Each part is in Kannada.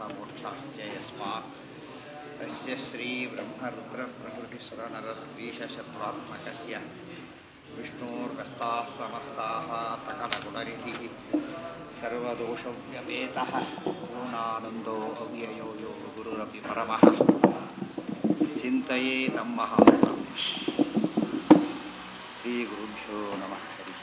मोक्षाश्च यस्मात् तस्य श्रीब्रह्मरुद्रप्रकृतिसुरनरद्वीषशत्वात्मकस्य विष्णोर्व्यस्ताः समस्ताः सकलगुणरिधिः सर्वदोषव्यपेतः पूर्णानन्दो अव्ययो यो गुरुरपि परमः चिन्तये तम्मः श्रीगुरुभ्यो नमः हरिः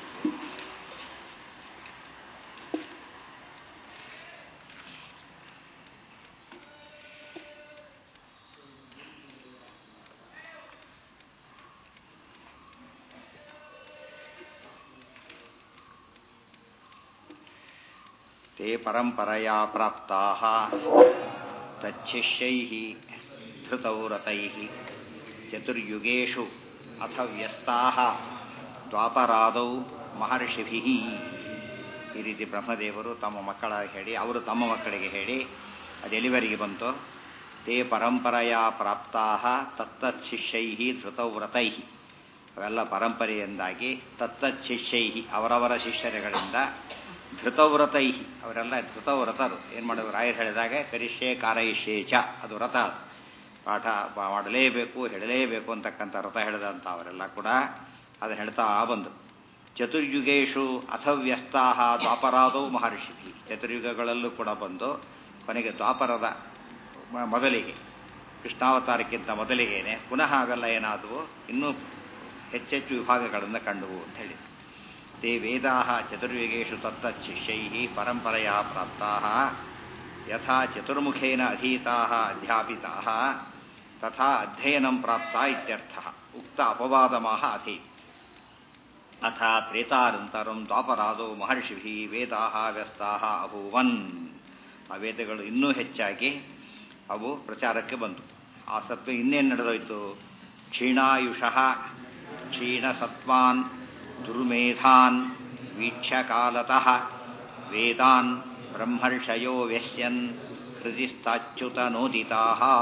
ते परम्परया प्राप्ताः तच्छिष्यैः धृतौ रतैः चतुर्युगेषु अथ व्यस्ताः ದ್ವಾಪರಾದೌ ಮಹರ್ಷಿಭಿ ಈ ರೀತಿ ಬ್ರಹ್ಮದೇವರು ತಮ್ಮ ಮಕ್ಕಳ ಹೇಳಿ ಅವರು ತಮ್ಮ ಮಕ್ಕಳಿಗೆ ಹೇಳಿ ಅದು ಎಲಿವರಿಗೆ ಬಂತು ತೇ ಪರಂಪರೆಯ ಪ್ರಾಪ್ತಾ ತತ್ತಚ್ಛಿಷ್ಯೈ ಧೃತೌ ವ್ರತೈ ಅವೆಲ್ಲ ಪರಂಪರೆಯಿಂದಾಗಿ ತತ್ತಚ್ಛಿಷ್ಯೈ ಅವರವರ ಶಿಷ್ಯರುಗಳಿಂದ ಧೃತವ್ರತೈ ಅವರೆಲ್ಲ ಧೃತವ್ರತರು ಏನು ಮಾಡೋದು ರಾಯರು ಹೇಳಿದಾಗ ಕರಿಷ್ಯೆ ಕಾರಯಿಷ್ಯೆ ಚ ಅದು ವ್ರತ ಅದು ಪಾಠ ಮಾಡಲೇಬೇಕು ಹೇಳಲೇಬೇಕು ಅಂತಕ್ಕಂಥ ವ್ರತ ಹೇಳಿದಂಥ ಅವರೆಲ್ಲ ಕೂಡ ಅದು ಹೇಳ್ತಾ ಬಂದು ಚತುರ್ಯುಗೇಶು ಅಥವ್ಯಸ್ತಾ ದ್ವಾಪರಾದೌ ಮಹರ್ಷಿ ಚತುರ್ಯುಗಗಳಲ್ಲೂ ಕೂಡ ಬಂದು ಕೊನೆಗೆ ದ್ವಾಪರದ ಮೊದಲಿಗೆ ಕೃಷ್ಣಾವತಾರಕ್ಕಿಂತ ಮೊದಲಿಗೇನೆ ಪುನಃ ಅವೆಲ್ಲ ಏನಾದವು ಇನ್ನೂ ಹೆಚ್ಚೆಚ್ಚು ವಿಭಾಗಗಳನ್ನು ಕಂಡುವು ಅಂತ ಹೇಳಿ ತೇ ವೇದಾ ಚತುರ್ಯುಗೇಶು ತತ್ತಚ್ಚಿಷ್ಯೈ ಪರಂಪರೆಯ ಪ್ರಾಪ್ತಾ ಯಥಾ ಚತುರ್ಮುಖೇನ ಅಧೀತಾ ಅಧ್ಯಾಪಿತಾ ತಥಾ ಅಧ್ಯಯನಂ ಪ್ರಾಪ್ತ ಇತ್ಯರ್ಥ ಉಕ್ತ ಅಪವಾದಮಾಹ ಅಧೀತ್ ಅಥ ತ್ರೇತಾನಂತರಂ ದ್ವಾಪರಾದೋ ಮಹರ್ಷಿಭಿ ವೇದಾ ವ್ಯಸ್ತಾ ಅಭೂವನ್ ಆ ವೇದಗಳು ಇನ್ನೂ ಹೆಚ್ಚಾಗಿ ಅವು ಪ್ರಚಾರಕ್ಕೆ ಬಂತು ಆ ಸತ್ವ ಇನ್ನೇನು ನಡೆದೋಯ್ತು ಕ್ಷೀಣಾಯುಷಃ ಕ್ಷೀಣಸತ್ವಾನ್ ದುರ್ಮೇಧಾನ್ ವೀಕ್ಷ್ಯಕಾಲತಃ ವೇದಾನ್ ಬ್ರಹ್ಮರ್ಷಯೋ ವ್ಯಸ್ಯನ್ ಹೃದಿಸ್ತಾಚ್ಯುತನೋದಿತಾ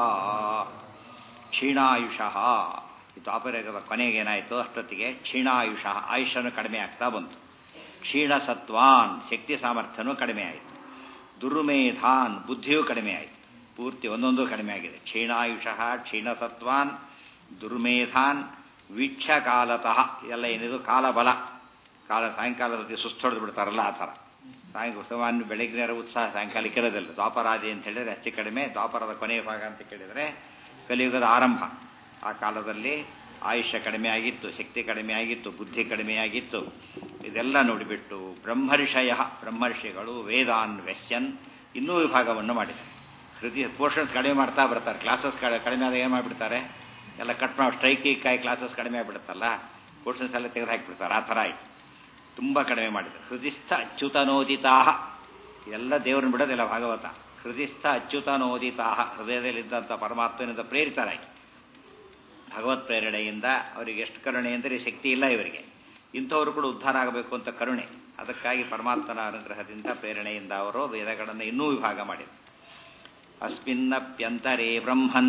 ಕ್ಷೀಣಾಯುಷಃ ದ್ವಾಪರಯುಗದ ಕೊನೆಗೇನಾಯಿತು ಅಷ್ಟೊತ್ತಿಗೆ ಕ್ಷೀಣಾಯುಷ ಆಯುಷನು ಕಡಿಮೆ ಆಗ್ತಾ ಬಂತು ಕ್ಷೀಣಸತ್ವಾನ್ ಶಕ್ತಿ ಸಾಮರ್ಥ್ಯನೂ ಕಡಿಮೆ ಆಯಿತು ದುರ್ಮೇಧಾನ್ ಬುದ್ಧಿಯೂ ಕಡಿಮೆ ಆಯಿತು ಪೂರ್ತಿ ಒಂದೊಂದು ಕಡಿಮೆ ಆಗಿದೆ ಕ್ಷೀಣಾಯುಷ ಕ್ಷೀಣಸತ್ವಾನ್ ದುರ್ಮೇಧಾನ್ ವೀಕ್ಷ ಕಾಲತಃ ಎಲ್ಲ ಏನಿದು ಕಾಲಬಲ ಕಾಲ ಸಾಯಂಕಾಲದಲ್ಲಿ ಸುಸ್ತೊಡೆದು ಬಿಡ್ತಾರಲ್ಲ ಆ ಥರ ಸಾಯಂಕಾಲ ಸಾಮಾನ್ಯ ಬೆಳಗ್ಗಿನ ಉತ್ಸಾಹ ಸಾಯಂಕಾಲಕ್ಕೆ ಇರೋದಿಲ್ಲ ದ್ವಾಪರಾದಿ ಅಂತ ಹೇಳಿದರೆ ಹೆಚ್ಚು ಕಡಿಮೆ ದ್ವಾಪರದ ಕೊನೆಯ ಭಾಗ ಅಂತ ಕೇಳಿದರೆ ಕಲಿಯುಗದ ಆರಂಭ ಆ ಕಾಲದಲ್ಲಿ ಆಯುಷ್ಯ ಕಡಿಮೆ ಆಗಿತ್ತು ಶಕ್ತಿ ಕಡಿಮೆ ಆಗಿತ್ತು ಬುದ್ಧಿ ಕಡಿಮೆ ಆಗಿತ್ತು ಇದೆಲ್ಲ ನೋಡಿಬಿಟ್ಟು ಬ್ರಹ್ಮರ್ಷಯ ಬ್ರಹ್ಮರ್ಷಿಗಳು ವೇದಾನ್ ವೆಶ್ಯನ್ ಇನ್ನೂ ವಿಭಾಗವನ್ನು ಮಾಡಿದೆ ಹೃದಯ ಪೋರ್ಷನ್ಸ್ ಕಡಿಮೆ ಮಾಡ್ತಾ ಬರ್ತಾರೆ ಕ್ಲಾಸಸ್ ಕಡಿಮೆ ಆದಾಗ ಏನು ಮಾಡಿಬಿಡ್ತಾರೆ ಎಲ್ಲ ಕಟ್ ಮಾಡಿ ಸ್ಟ್ರೈಕಿಗಾಗಿ ಕ್ಲಾಸಸ್ ಕಡಿಮೆ ಆಗಿಬಿಡುತ್ತಲ್ಲ ಪೋರ್ಷನ್ಸ್ ಎಲ್ಲ ತೆಗೆದು ಹಾಕಿಬಿಡ್ತಾರೆ ಆ ಥರ ಆಯಿತು ತುಂಬ ಕಡಿಮೆ ಮಾಡಿದ್ರು ಹೃದಯಸ್ಥ ಅಚ್ಯುತನೋದಿತಾ ಎಲ್ಲ ದೇವರನ್ನು ಬಿಡೋದಿಲ್ಲ ಭಾಗವತ ಹೃದಯಸ್ಥ ಅಚ್ಯುತನೋದಿತಾ ಹೃದಯದಲ್ಲಿದ್ದಂಥ ಪರಮಾತ್ಮನಿಂದ ಪ್ರೇರಿತರಾಗಿ ಭಗವತ್ ಪ್ರೇರಣೆಯಿಂದ ಅವರಿಗೆ ಎಷ್ಟು ಕರುಣೆ ಅಂದರೆ ಶಕ್ತಿ ಇಲ್ಲ ಇವರಿಗೆ ಇಂಥವರು ಕೂಡ ಉದ್ಧಾರ ಆಗಬೇಕು ಅಂತ ಕರುಣೆ ಅದಕ್ಕಾಗಿ ಪರಮಾತ್ಮನ ಅನುಗ್ರಹದಿಂದ ಪ್ರೇರಣೆಯಿಂದ ಅವರು ವೇದಗಳನ್ನು ಇನ್ನೂ ವಿಭಾಗ ಮಾಡಿದರು ಅಸ್ಮಿನ್ನಪ್ಯಂತರೇ ಬ್ರಹ್ಮನ್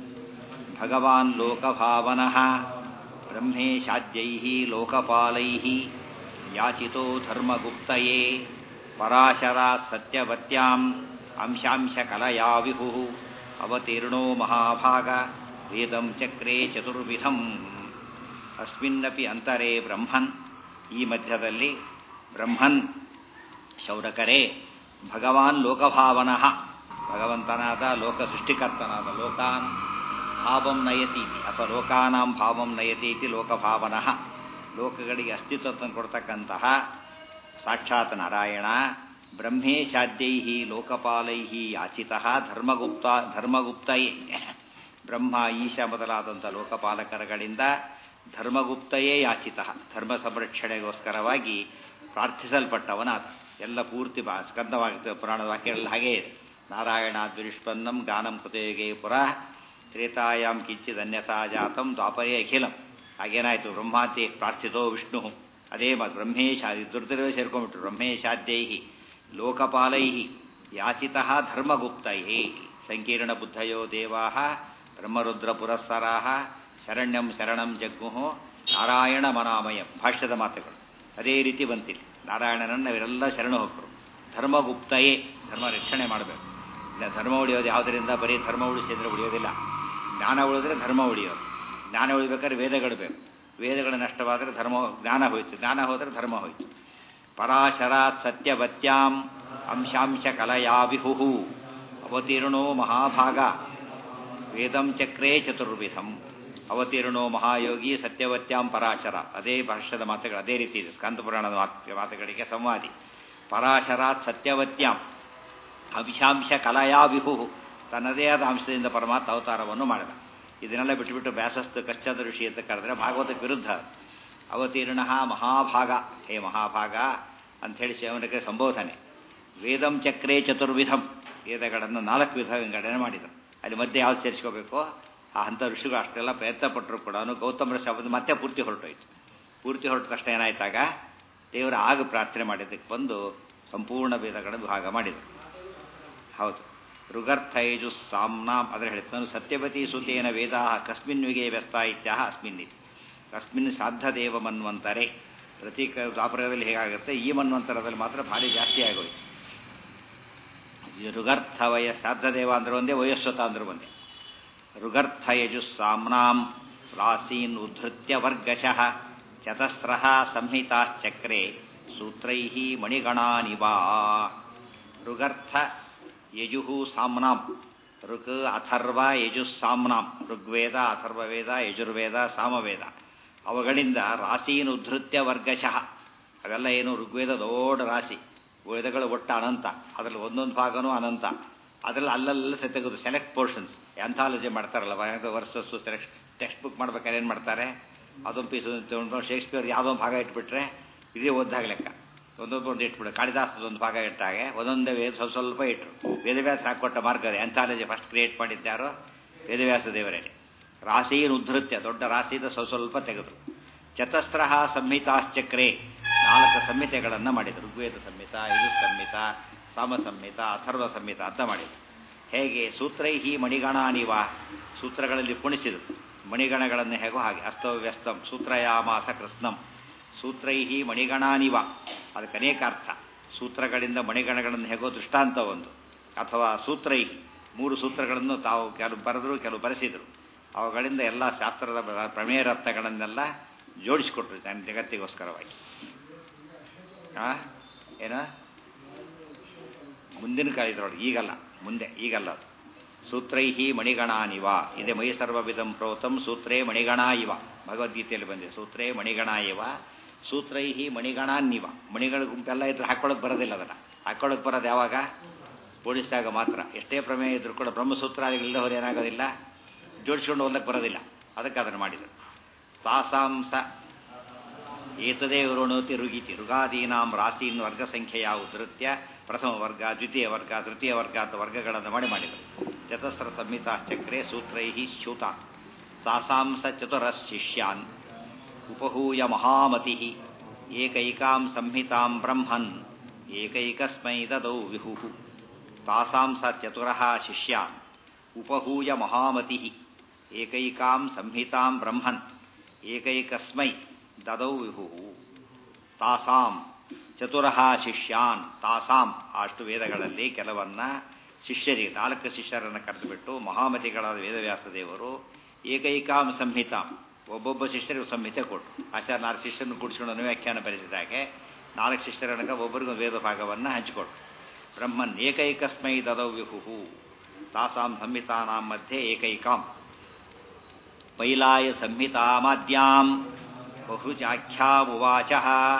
ಭಗವಾನ್ ಲೋಕಭಾವನಃ ಬ್ರಹ್ಮೇಶಾದ್ಯೈ ಲೋಕಪಾಲೈ ಯಾಚಿತೋ ಧರ್ಮಗುಪ್ತಯೇ ಪರಾಶರಾ ಸತ್ಯವತ್ಯಾಂ ಅಂಶಾಂಶಕಲಯಾ ವಿಭು ಅವತೀರ್ಣೋ ಮಹಾಭಾಗ ವೇದಂ ಚಕ್ರೇ ಚತುರ್ವಿಧಂ ಅಸ್ಮಿನ್ನಪಿ ಅಂತರೇ ಬ್ರಹ್ಮನ್ ಈ ಮಧ್ಯದಲ್ಲಿ ಬ್ರಹ್ಮನ್ ಶೌರಕರೇ ಭಗವಾನ್ ಲೋಕಭಾವನಃ ಭಗವಂತನಾದ ಲೋಕ ಸೃಷ್ಟಿಕರ್ತನಾದ ಲೋಕಾನ್ ಭಾವಂ ನಯತೀತಿ ಅಥವಾ ಲೋಕಾನಾಂ ಭಾವಂ ನಯತೀತಿ ಲೋಕಭಾವನಃ ಲೋಕಗಳಿಗೆ ಅಸ್ತಿತ್ವ ಕೊಡ್ತಕ್ಕಂತಹ ಸಾಕ್ಷಾತ್ ನಾರಾಯಣ ಬ್ರಹ್ಮೇಶಾದ್ಯೈ ಲೋಕಪಾಲೈ ಯಾಚಿತ ಧರ್ಮಗುಪ್ತ ಧರ್ಮಗುಪ್ತಯೇ ಬ್ರಹ್ಮ ಈಶ ಮೊದಲಾದಂಥ ಲೋಕಪಾಲಕರುಗಳಿಂದ ಧರ್ಮಗುಪ್ತಯೇ ಯಾಚಿತ ಧರ್ಮ ಸಂರಕ್ಷಣೆಗೋಸ್ಕರವಾಗಿ ಪ್ರಾರ್ಥಿಸಲ್ಪಟ್ಟವನಾದ ಎಲ್ಲ ಪೂರ್ತಿ ಬಾ ಸ್ಕಂದವಾಗುತ್ತೆ ಪುರಾಣ ವಾಕ್ಯಗಳಲ್ಲಿ ಹಾಗೇ ಇದೆ ನಾರಾಯಣ ದ್ವಿಷ್ಪನ್ನಂ ಗಾನಂ ಕೃತಯುಗೇ ಪುರ ತ್ರೇತಾಯಾಮ್ ಕಿಂಚಿತ್ ಅನ್ಯಥಾ ಜಾತಂ ದ್ವಾಪರೇ ಅಖಿಲಂ ಹಾಗೇನಾಯಿತು ಬ್ರಹ್ಮಾತಿ ಪ್ರಾರ್ಥಿತೋ ವಿಷ್ಣು ಅದೇ ಮಾತು ಬ್ರಹ್ಮೇಶ ದುರ್ದೈವ ಸೇರ್ಕೊಂಡ್ಬಿಟ್ರು ಬ್ರಹ್ಮೇಶಾದ್ಯೈ ಲೋಕಪಾಲೈ ಯಾಚಿತ ಧರ್ಮಗುಪ್ತೈ ಸಂಕೀರ್ಣ ಬುದ್ಧಯೋ ದೇವಾ ಬ್ರಹ್ಮರುದ್ರ ಪುರಸ್ಸರಾ ಶರಣ್ಯಂ ಶರಣಂ ಜಗ್ಮುಹು ನಾರಾಯಣ ಮನಾಮಯಂ ಭಾಷ್ಯದ ಮಾತುಗಳು ಅದೇ ರೀತಿ ಬಂತಿಲ್ಲ ನಾರಾಯಣನನ್ನು ಇವರೆಲ್ಲ ಶರಣ ಹೋಗರು ಧರ್ಮಗುಪ್ತಯೇ ಧರ್ಮ ರಕ್ಷಣೆ ಮಾಡಬೇಕು ನ- ಧರ್ಮ ಉಳಿಯೋದು ಯಾವುದರಿಂದ ಬರೀ ಧರ್ಮ ಉಳಿಸಿದ್ರೆ ಉಳಿಯೋದಿಲ್ಲ ಜ್ಞಾನ ಉಳಿದ್ರೆ ಧರ್ಮ ಉಳಿಯೋದು ಜ್ಞಾನ ಉಳಿಬೇಕಾದ್ರೆ ವೇದಗಳು ಬೇಕು ವೇದಗಳು ನಷ್ಟವಾದರೆ ಧರ್ಮ ಜ್ಞಾನ ಹೋಯ್ತು ಜ್ಞಾನ ಹೋದರೆ ಧರ್ಮ ಹೋಯ್ತು ಪರಾಶರಾತ್ ಸತ್ಯವತ್ಯಾಂ ಅಂಶಾಂಶ ಕಲಯಾವಿಹು ಅವತೀರ್ಣೋ ಮಹಾಭಾಗ ವೇದಂ ಚಕ್ರೇ ಚತುರ್ವಿಧಂ ಅವತೀರ್ಣೋ ಮಹಾಯೋಗಿ ಸತ್ಯವತ್ಯಾಂ ಪರಾಶರ ಅದೇ ಭಾಷ್ಯದ ಮಾತುಗಳು ಅದೇ ರೀತಿ ಇದೆ ಸ್ಕಂದ ಪುರಾಣದ ಮಾತು- ಮಾತುಗಳಿಗೆ ಸಂವಾದಿ ಪರಾಶರಾತ್ ಸತ್ಯವತ್ಯಾಂ ಅಂಶಾಂಶ ಕಲಯಾ ವಿಹು ತನ್ನದೇ ಆದ ಅಂಶದಿಂದ ಪರಮಾತ್ಮ ಅವತಾರವನ್ನು ಮಾಡಿದ ಇದನ್ನೆಲ್ಲ ಬಿಟ್ಟುಬಿಟ್ಟು ವ್ಯಾಸಸ್ತು ಕಶ್ಚಾದ ಋಷಿ ಅಂತ ಕರೆದ್ರೆ ಭಾಗವತಕ್ಕೆ ವಿರುದ್ಧ ಅವತೀರ್ಣ ಮಹಾಭಾಗ ಹೇ ಮಹಾಭಾಗ ಅಂಥೇಳಿ ಶಿವನಿಗೆ ಸಂಬೋಧನೆ ವೇದಂ ಚಕ್ರೇ ಚತುರ್ವಿಧಂ ವೇದಗಳನ್ನು ನಾಲ್ಕು ವಿಧ ವಿಂಗಡಣೆ ಮಾಡಿದರು ಅಲ್ಲಿ ಮಧ್ಯೆ ಯಾವ್ದು ಸೇರಿಸ್ಕೋಬೇಕು ಆ ಅಂಥ ಋಷಿಗಳು ಅಷ್ಟೆಲ್ಲ ಪ್ರಯತ್ನ ಪಟ್ಟರು ಕೂಡ ಗೌತಮರ ಶಬ್ದ ಮತ್ತೆ ಪೂರ್ತಿ ಹೊರಟೋಯ್ತು ಪೂರ್ತಿ ಹೊರಟ ತಕ್ಷಣ ಏನಾಯ್ತಾಗ ದೇವರ ಆಗ ಪ್ರಾರ್ಥನೆ ಮಾಡಿದ್ದಕ್ಕೆ ಬಂದು ಸಂಪೂರ್ಣ ವೇದಗಳನ್ನು ಭಾಗ ಮಾಡಿದರು ಹೌದು ಋಗರ್ಥೈಜು ಸಾಮ್ನಾಂ ಅದರ ಹೇಳ್ತಾನು ಸತ್ಯವತಿ ಸುತೇನ ವೇದ ಕಸ್ಮಿನ್ ವಿಗೆ ವ್ಯಸ್ತ ಇತ್ಯಾಹ ಅಸ್ಮಿನ್ ಇತಿ ಕಸ್ಮಿನ್ ಸಾಧ್ಯದೇವ ಮನ್ವಂತರೆ ಪ್ರತಿ ದಾಪರದಲ್ಲಿ ಹೇಗಾಗುತ್ತೆ ಈ ಮನ್ವಂತರದಲ್ಲಿ ಮಾತ್ರ ಭಾರಿ ಜಾಸ್ತಿ ಆಗೋಯ್ತು ಈ ಋಗರ್ಥ ವಯ ಸಾಧ್ಯದೇವ ಅಂದ್ರೆ ಒಂದೇ ವಯಸ್ವತ ಅಂದ್ರೆ ಒಂದೇ ಋಗರ್ಥ ಯಜು ಸಾಮ್ನಾಂ ರಾಸೀನ್ ಉದ್ಧತ್ಯ ವರ್ಗಶಃ ಚತಸ್ರ ಸಂಹಿತಾಶ್ಚಕ್ರೆ ಸೂತ್ರೈ ಮಣಿಗಣಾನಿವಾ ಋಗರ್ಥ ಯಜು ಸಾಮ್ನಾಂ ಋಕ್ ಅಥರ್ವ ಯಜು ಸಾಮ್ನಾಂ ಋಗ್ವೇದ ಅಥರ್ವವೇದ ಯಜುರ್ವೇದ ಸಾಮವೇದ ಅವುಗಳಿಂದ ರಾಶೀನ್ ಉದ್ಧತ್ಯ ವರ್ಗಶಃ ಅವೆಲ್ಲ ಏನು ಋಗ್ವೇದ ದೊಡ್ಡ ರಾಶಿ ವೇದಗಳು ಒಟ್ಟು ಅನಂತ ಅದರಲ್ಲಿ ಒಂದೊಂದು ಭಾಗನೂ ಅನಂತ ಅದರಲ್ಲಿ ಅಲ್ಲಲ್ಲ ತೆಗೆದು ಸೆಲೆಕ್ಟ್ ಪೋರ್ಷನ್ಸ್ ಆಂಥಾಲಜಿ ಮಾಡ್ತಾರಲ್ಲ ವರ್ಸಸ್ಸು ಸೆಲೆಕ್ಟ್ ಟೆಕ್ಸ್ಟ್ ಬುಕ್ ಮಾಡ್ಬೇಕಾದ್ರೆ ಏನು ಮಾಡ್ತಾರೆ ಅದೊಂದು ಪೀಸ್ ತೊಗೊಂಡು ಶೇಕ್ಸ್ಪಿಯರ್ ಯಾವುದೋ ಒಂದು ಭಾಗ ಇಟ್ಬಿಟ್ರೆ ಇದೇ ಓದ್ದಾಗ ಲೆಕ್ಕ ಒಂದೊಂದು ಒಂದು ಇಟ್ಬಿಡು ಕಾಳಿದಾಸದ ಒಂದು ಭಾಗ ಇಟ್ಟಾಗೆ ಒಂದೊಂದೇ ವೇದ ಸ್ವಲ್ಪ ಸ್ವಲ್ಪ ಇಟ್ಟರು ವೇದವ್ಯಾಸ ಹಾಕೊಟ್ಟ ಮಾರ್ಗ ಅದೇ ಆಂಥಾಲಜಿ ಫಸ್ಟ್ ಕ್ರಿಯೇಟ್ ಮಾಡಿದ್ದಾರೋ ವೇದವ್ಯಾಸ ದೇವರೇ ರಾಶಿಯನ್ನು ಉದ್ಧತ್ಯ ದೊಡ್ಡ ರಾಶಿಯಿಂದ ಸ್ವಲ್ಪ ಸ್ವಲ್ಪ ತೆಗೆದರು ಚತಸ್ರ ಸಂಹಿತಾಶ್ಚಕ್ರೆ ನಾಲ್ಕು ಸಂಹಿತೆಗಳನ್ನು ಮಾಡಿದರು ಋಗ್ವೇದ ಸಂಹಿತ ಇದು ಸಂಹಿತ ಸಾಮ ಸಂಹಿತ ಅಥರ್ವ ಸಂಹಿತ ಅಂತ ಮಾಡಿದರು ಹೇಗೆ ಸೂತ್ರೈಹಿ ಮಣಿಗಣಾನಿವ ಸೂತ್ರಗಳಲ್ಲಿ ಕುಣಿಸಿದರು ಮಣಿಗಣಗಳನ್ನು ಹೇಗೋ ಹಾಗೆ ಅಸ್ತವ್ಯಸ್ತಂ ಸೂತ್ರಯಾಮಾಸ ಕೃಷ್ಣಂ ಸೂತ್ರೈಹಿ ಮಣಿಗಣಾನಿವ ಅದಕ್ಕೆ ಅನೇಕ ಅರ್ಥ ಸೂತ್ರಗಳಿಂದ ಮಣಿಗಣಗಳನ್ನು ಹೇಗೋ ದೃಷ್ಟಾಂತ ಒಂದು ಅಥವಾ ಸೂತ್ರೈಹಿ ಮೂರು ಸೂತ್ರಗಳನ್ನು ತಾವು ಕೆಲವು ಬರೆದರು ಕೆಲವು ಬರೆಸಿದರು ಅವುಗಳಿಂದ ಎಲ್ಲ ಶಾಸ್ತ್ರದ ಪ್ರಮೇಯ ಅರ್ಥಗಳನ್ನೆಲ್ಲ ಜೋಡಿಸಿಕೊಟ್ರು ನನ್ನ ಜಗತ್ತಿಗೋಸ್ಕರವಾಗಿ ಆ ಏನ ಮುಂದಿನ ಕಾಲ ಇದ್ರೊಳಗೆ ಈಗಲ್ಲ ಮುಂದೆ ಈಗಲ್ಲ ಅದು ಸೂತ್ರೈಹಿ ಮಣಿಗಣಾನಿವ ಇದೆ ಮೈ ಸರ್ವವಿಧಂ ಪ್ರೋತಂ ಸೂತ್ರೇ ಮಣಿಗಣಾ ಇವ ಭಗವದ್ಗೀತೆಯಲ್ಲಿ ಬಂದಿದೆ ಸೂತ್ರೇ ಮಣಿಗಣಾ ಇವ ಸೂತ್ರೈಹಿ ಮಣಿಗಣಾನ್ನಿವ ಮಣಿಗಳ ಗುಂಪೆಲ್ಲ ಇದ್ರೆ ಹಾಕೊಳ್ಳೋಕೆ ಬರೋದಿಲ್ಲ ಅದನ್ನು ಹಾಕೊಳ್ಳೋಕೆ ಬರೋದು ಯಾವಾಗ ಜೋಡಿಸಿದಾಗ ಮಾತ್ರ ಎಷ್ಟೇ ಪ್ರಮೇಯ ಇದ್ರೂ ಕೂಡ ಬ್ರಹ್ಮಸೂತ್ರ ಇಲ್ಲದವರು ಏನಾಗೋದಿಲ್ಲ ಜೋಡಿಸ್ಕೊಂಡು ಓದಕ್ಕೆ ಬರೋದಿಲ್ಲ ಅದಕ್ಕೆ ಅದನ್ನು ಮಾಡಿದರು ತಾಸಾಂಸ ಏತದೇ ವೃಣೋತಿ ರುಗಿತಿ ಋಗಾದೀನಾಂ ರಾಸೀನ್ ವರ್ಗ ಸಂಖ್ಯೆಯ ಉಧೃತ್ಯ ಪ್ರಥಮ ವರ್ಗ ದ್ವಿತೀಯ ವರ್ಗ ತೃತೀಯ ವರ್ಗ ಅಂತ ವರ್ಗಗಳನ್ನು ಮಾಡಿ ಮಾಡಿದರು ಚತಸ್ರ ಸಂಹಿತಾಶ್ಚಕ್ರೆ ಸೂತ್ರೈ ಶ್ಯೂತ ತಾಸಾಂಸ ಚತುರ ಶಿಷ್ಯಾನ್ ಉಪಹೂಯ ಮಹಾಮತಿ ಏಕೈಕಾಂ ಸಂಹಿತಾಂ ಬ್ರಹ್ಮನ್ ಏಕೈಕಸ್ಮೈ ದದೌ ವಿಹು ತಾಸಾಂ ಸ ಚತುರ ಶಿಷ್ಯಾನ್ ಉಪಹೂಯ ಮಹಾಮತಿ ಏಕೈಕಾಂ ಸಂಹಿತಾಂ ಬ್ರಹ್ಮನ್ ಏಕೈಕಸ್ಮೈ ದದೌ ವಿಹು ತಾಸಾಂ ಚತುರ ಶಿಷ್ಯಾನ್ ತಾಸಾಂ ಅಷ್ಟು ವೇದಗಳಲ್ಲಿ ಕೆಲವನ್ನ ಶಿಷ್ಯರಿಗೆ ನಾಲ್ಕು ಶಿಷ್ಯರನ್ನು ಕರೆದುಬಿಟ್ಟು ಮಹಾಮತಿಗಳಾದ ವೇದವ್ಯಾಸ ದೇವರು ಏಕೈಕಾಂ ಸಂಹಿತಾಂ ಒಬ್ಬೊಬ್ಬ ಶಿಷ್ಯರಿಗೂ ಸಂಹಿತೆ ಕೊಟ್ಟು ಆಚಾರ್ಯ ನಾಲ್ಕು ಶಿಷ್ಯರನ್ನು ಕೂಡಿಸ್ಕೊಂಡು ಅನುವ್ಯಾಖ್ಯಾನ ಬರೆಸಿದಾಗೆ ನಾಲ್ಕು ಶಿಷ್ಯರನ್ನ ಒಬ್ಬರಿಗೂ ವೇದ ಭಾಗವನ್ನು ಹಂಚಿಕೊಟ್ಟು ಬ್ರಹ್ಮನ್ ಏಕೈಕಸ್ಮೈ ದದೌ ವಿಹು ತಾಸಾಂ ಸಂಹಿತಾನಾಂ ಮಧ್ಯೆ ಏಕೈಕಾಂ ಪೈಲಾಯ ಸಂಹಿತಾಮಾದ್ಯಾಂ ಬಹುಚಾಖ್ಯಾವುವಾಚ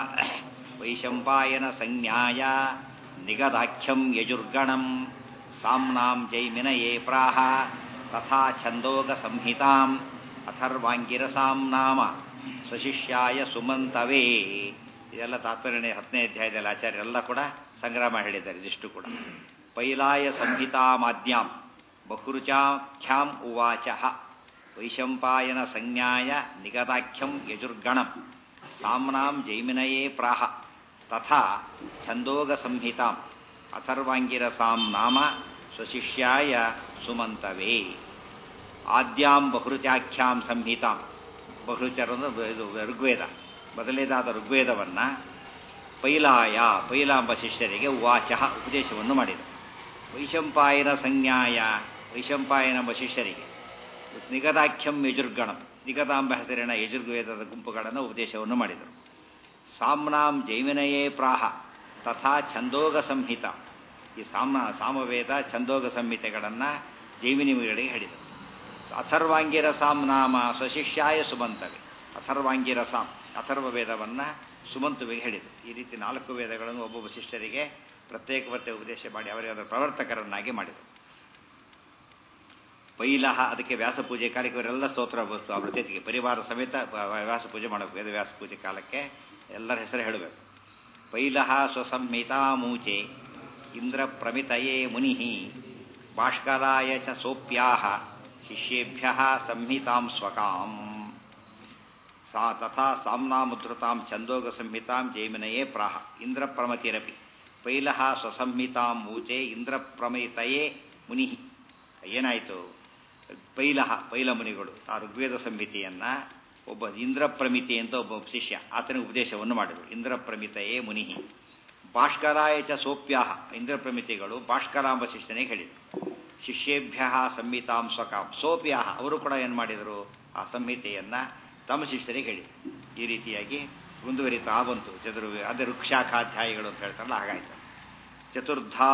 ವೈಶಂಪಾಯನ ಸಂಜ್ಞಾಯ ನಿಗದಾಖ್ಯಂ ಯಜುರ್ಗಣಂ ಸಾಮ್ನಾಂ ಜೈಮಿನಯೇ ಪ್ರಾಹ ತಥಾ ಛಂದೋಗ ಸಂಹಿತಾಂ ಅಥರ್ವಾಂಗಿರಸಾಂ ನಾಮ ಸ್ವಶಿಷ್ಯಾಯ ಸುಮಂತವೇ ಇದೆಲ್ಲ ತಾತ್ಪರ್ಯ ಹತ್ತನೇ ಅಧ್ಯಾಯದಲ್ಲಿ ಆಚಾರ್ಯರೆಲ್ಲ ಕೂಡ ಸಂಗ್ರಾಮ ಹೇಳಿದ್ದಾರೆ ಇದಿಷ್ಟು ಕೂಡ ಪೈಲಾಯ ಸಂಹಿತಾಮಾದ್ಯಾಂ ಬಹುರುಚಾಖ್ಯಾಂ ಉವಾಚ ವೈಶಂಪಾಯನ ಸಂಜ್ಞಾಯ ನಿಗದಾಖ್ಯಂ ಯಜುರ್ಗಣಂ ಸಾಮ್ನಾಂ ಜೈಮಿನಯೇ ಪ್ರಾಹ ತಥಾ ಛಂದೋಗ ಸಂಹಿತಾಂ ಅಥರ್ವಾಂಗಿರಸಾಂ ನಾಮ ಸ್ವಶಿಷ್ಯಾಯ ಸುಮಂತವೇ ಆದ್ಯಾಂ ಬಹುರುಚಾಖ್ಯಾಂ ಸಂಹಿತಾಂ ಬಹುರುಚರಂದು ಇದು ಋಗ್ವೇದ ಮೊದಲನೇದಾದ ಋಗ್ವೇದವನ್ನು ಪೈಲಾಯ ಪೈಲ ಎಂಬ ಶಿಷ್ಯರಿಗೆ ವಾಚ ಉಪದೇಶವನ್ನು ಮಾಡಿದರು ವೈಶಂಪಾಯನ ಸಂಜ್ಞಾಯ ವೈಶಂಪಾಯನ ಎಂಬ ಶಿಷ್ಯರಿಗೆ ನಿಗದಾಖ್ಯಂ ಯಜುರ್ಗಣಂ ನಿಗದಾಂಬ ಹೆಸರಿನ ಯಜುರ್ವೇದದ ಗುಂಪುಗಳನ್ನು ಉಪದೇಶವನ್ನು ಮಾಡಿದರು ಸಾಮ್ನಾಂ ಜೈಮಿನಯೇ ಪ್ರಾಹ ತಥಾ ಛಂದೋಗ ಸಂಹಿತ ಈ ಸಾಮ ಸಾಮವೇದ ಛಂದೋಗ ಸಂಹಿತೆಗಳನ್ನು ಜೈಮಿನಿಗಳಿಗೆ ಹೇಳಿದರು ಅಥರ್ವಾಂಗಿರ ಸಾಮ್ ನಾಮ ಸ್ವಶಿಷ್ಯಾಯ ಸುಮಂತವೆ ಅಥರ್ವಾಂಗಿರ ಸಾಮ್ ಅಥರ್ವ ವೇದವನ್ನು ಸುಮಂತುವಿಗೆ ಹೇಳಿದರು ಈ ರೀತಿ ನಾಲ್ಕು ವೇದಗಳನ್ನು ಒಬ್ಬೊಬ್ಬ ಶಿಷ್ಯರಿಗೆ ಪ್ರತ್ಯೇಕ ಪ್ರತ್ಯೇಕ ಉಪದೇಶ ಮಾಡಿ ಅವರಿಗೆ ಅದರ ಪ್ರವರ್ತಕರನ್ನಾಗಿ ಮಾಡಿದರು ಪೈಲಹ ಅದಕ್ಕೆ ವ್ಯಾಸ ಪೂಜೆ ಕಾಲಕ್ಕೆ ಇವರೆಲ್ಲ ಸ್ತೋತ್ರ ವಸ್ತು ಅವರ ಜೊತೆಗೆ ಪರಿವಾರ ಸಮೇತ ವ್ಯಾಸ ಪೂಜೆ ಮಾಡಬೇಕು ವೇದ ವ್ಯಾಸ ಪೂಜೆ ಕಾಲಕ್ಕೆ ಎಲ್ಲರ ಹೆಸರು ಹೇಳಬೇಕು ಪೈಲಹ ಸ್ವಸಂಹಿತಾಮೂಚೆ ಇಂದ್ರ ಪ್ರಮಿತಯೇ ಮುನಿ ಬಾಷ್ಕಲಾಯ ಚ ಸೋಪ್ಯಾಹ ಶಿಷ್ಯೇಭ್ಯ ಸಂಹಿತಾಂ ಸ್ವಕಾಂ ಸಾ ತಥಾ ಸಾಮ್ನಾಮುದ್ರತಾಂ ಛಂದೋಗ ಸಂಹಿತಾಂ ಜೈಮಿನಯೇ ಪ್ರಾಹ ಇಂದ್ರಪ್ರಮತಿರಪಿ ಪೈಲಹ ಸ್ವಸಂಹಿತಾಂ ಮೂಚೆ ಇಂದ್ರಪ್ರಮಿತಯೇ ಮುನಿ ಏನಾಯಿತು ಪೈಲಹ ಪೈಲ ಮುನಿಗಳು ಆ ಋಗ್ವೇದ ಸಂಹಿತೆಯನ್ನು ಒಬ್ಬ ಇಂದ್ರಪ್ರಮಿತಿ ಅಂತ ಒಬ್ಬ ಶಿಷ್ಯ ಆತನಿಗೆ ಉಪದೇಶವನ್ನು ಮಾಡಿದರು ಇಂದ್ರಪ್ರಮಿತಯೇ ಮುನಿ ಭಾಷ್ಕರಾಯ ಚ ಸೋಪ್ಯಾಹ ಇಂದ್ರಪ್ರಮಿತಿಗಳು ಭಾಷ್ಕರ ಎಂಬ ಶಿಷ್ಯನಿಗೆ ಹೇಳಿದರು ಶಿಷ್ಯೇಭ್ಯ ಸಂಹಿತಾಂ ಸ್ವಕಾಂ ಸೋಪ್ಯಾಹ ಅವರು ಕೂಡ ಏನು ಮಾಡಿದರು ಆ ಸಂಹಿತೆಯನ್ನು ತಮ್ಮ ಶಿಷ್ಯರಿಗೆ ಹೇಳಿದರು ಈ ರೀತಿಯಾಗಿ ಮುಂದುವರಿತಾ ಬಂತು ಚತುರ್ ಅದೇ ವೃಕ್ಷಾಖಾಧ್ಯಾಯಿಗಳು ಅಂತ ಹೇಳ್ತಾರಲ್ಲ ಹಾಗಾಯ್ತು ಚತುರ್ಧಾ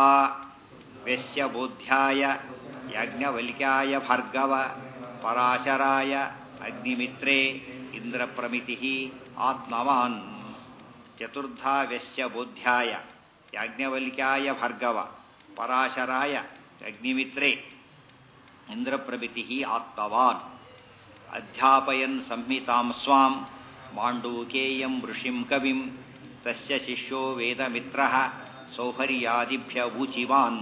ವ್ಯಸ್ಯ ಬೋಧ್ಯಾಯ ಯಾಜ್ಞವಲ್ಕ್ಯಾಯ ಭಾರ್ಗವ ಪರಾಶರಾಯ ಅಗ್ನಿಮಿತ್ರೇ ಇಂದ್ರಪ್ರಮಿತಿ ಆತ್ಮವಾನ್ ಚತುರ್ಧಾ ವ್ಯಸ್ಯ ಬೋಧ್ಯಾಯ ಯಾಜ್ಞವಲ್ಕ್ಯಾಯ ಭಾರ್ಗವ ಪರಾಶರಾಯ ಅಗ್ನಿಮಿತ್ರೇ ಇಂದ್ರಪ್ರಮಿತಿ ಆತ್ಮವಾನ್ ಅಧ್ಯಾಪಯನ್ ಸಂಹಿತಾಂ ಸ್ವಾಂ ಮಾಂಡೂಕೇಯಂ ಋಷಿಂ ಕವಿಂ ತಸ್ಯ ಶಿಷ್ಯೋ ವೇದಮಿತ್ರ ಸೌಹರ್ಯಾದಿಭ್ಯ ಊಚಿವಾನ್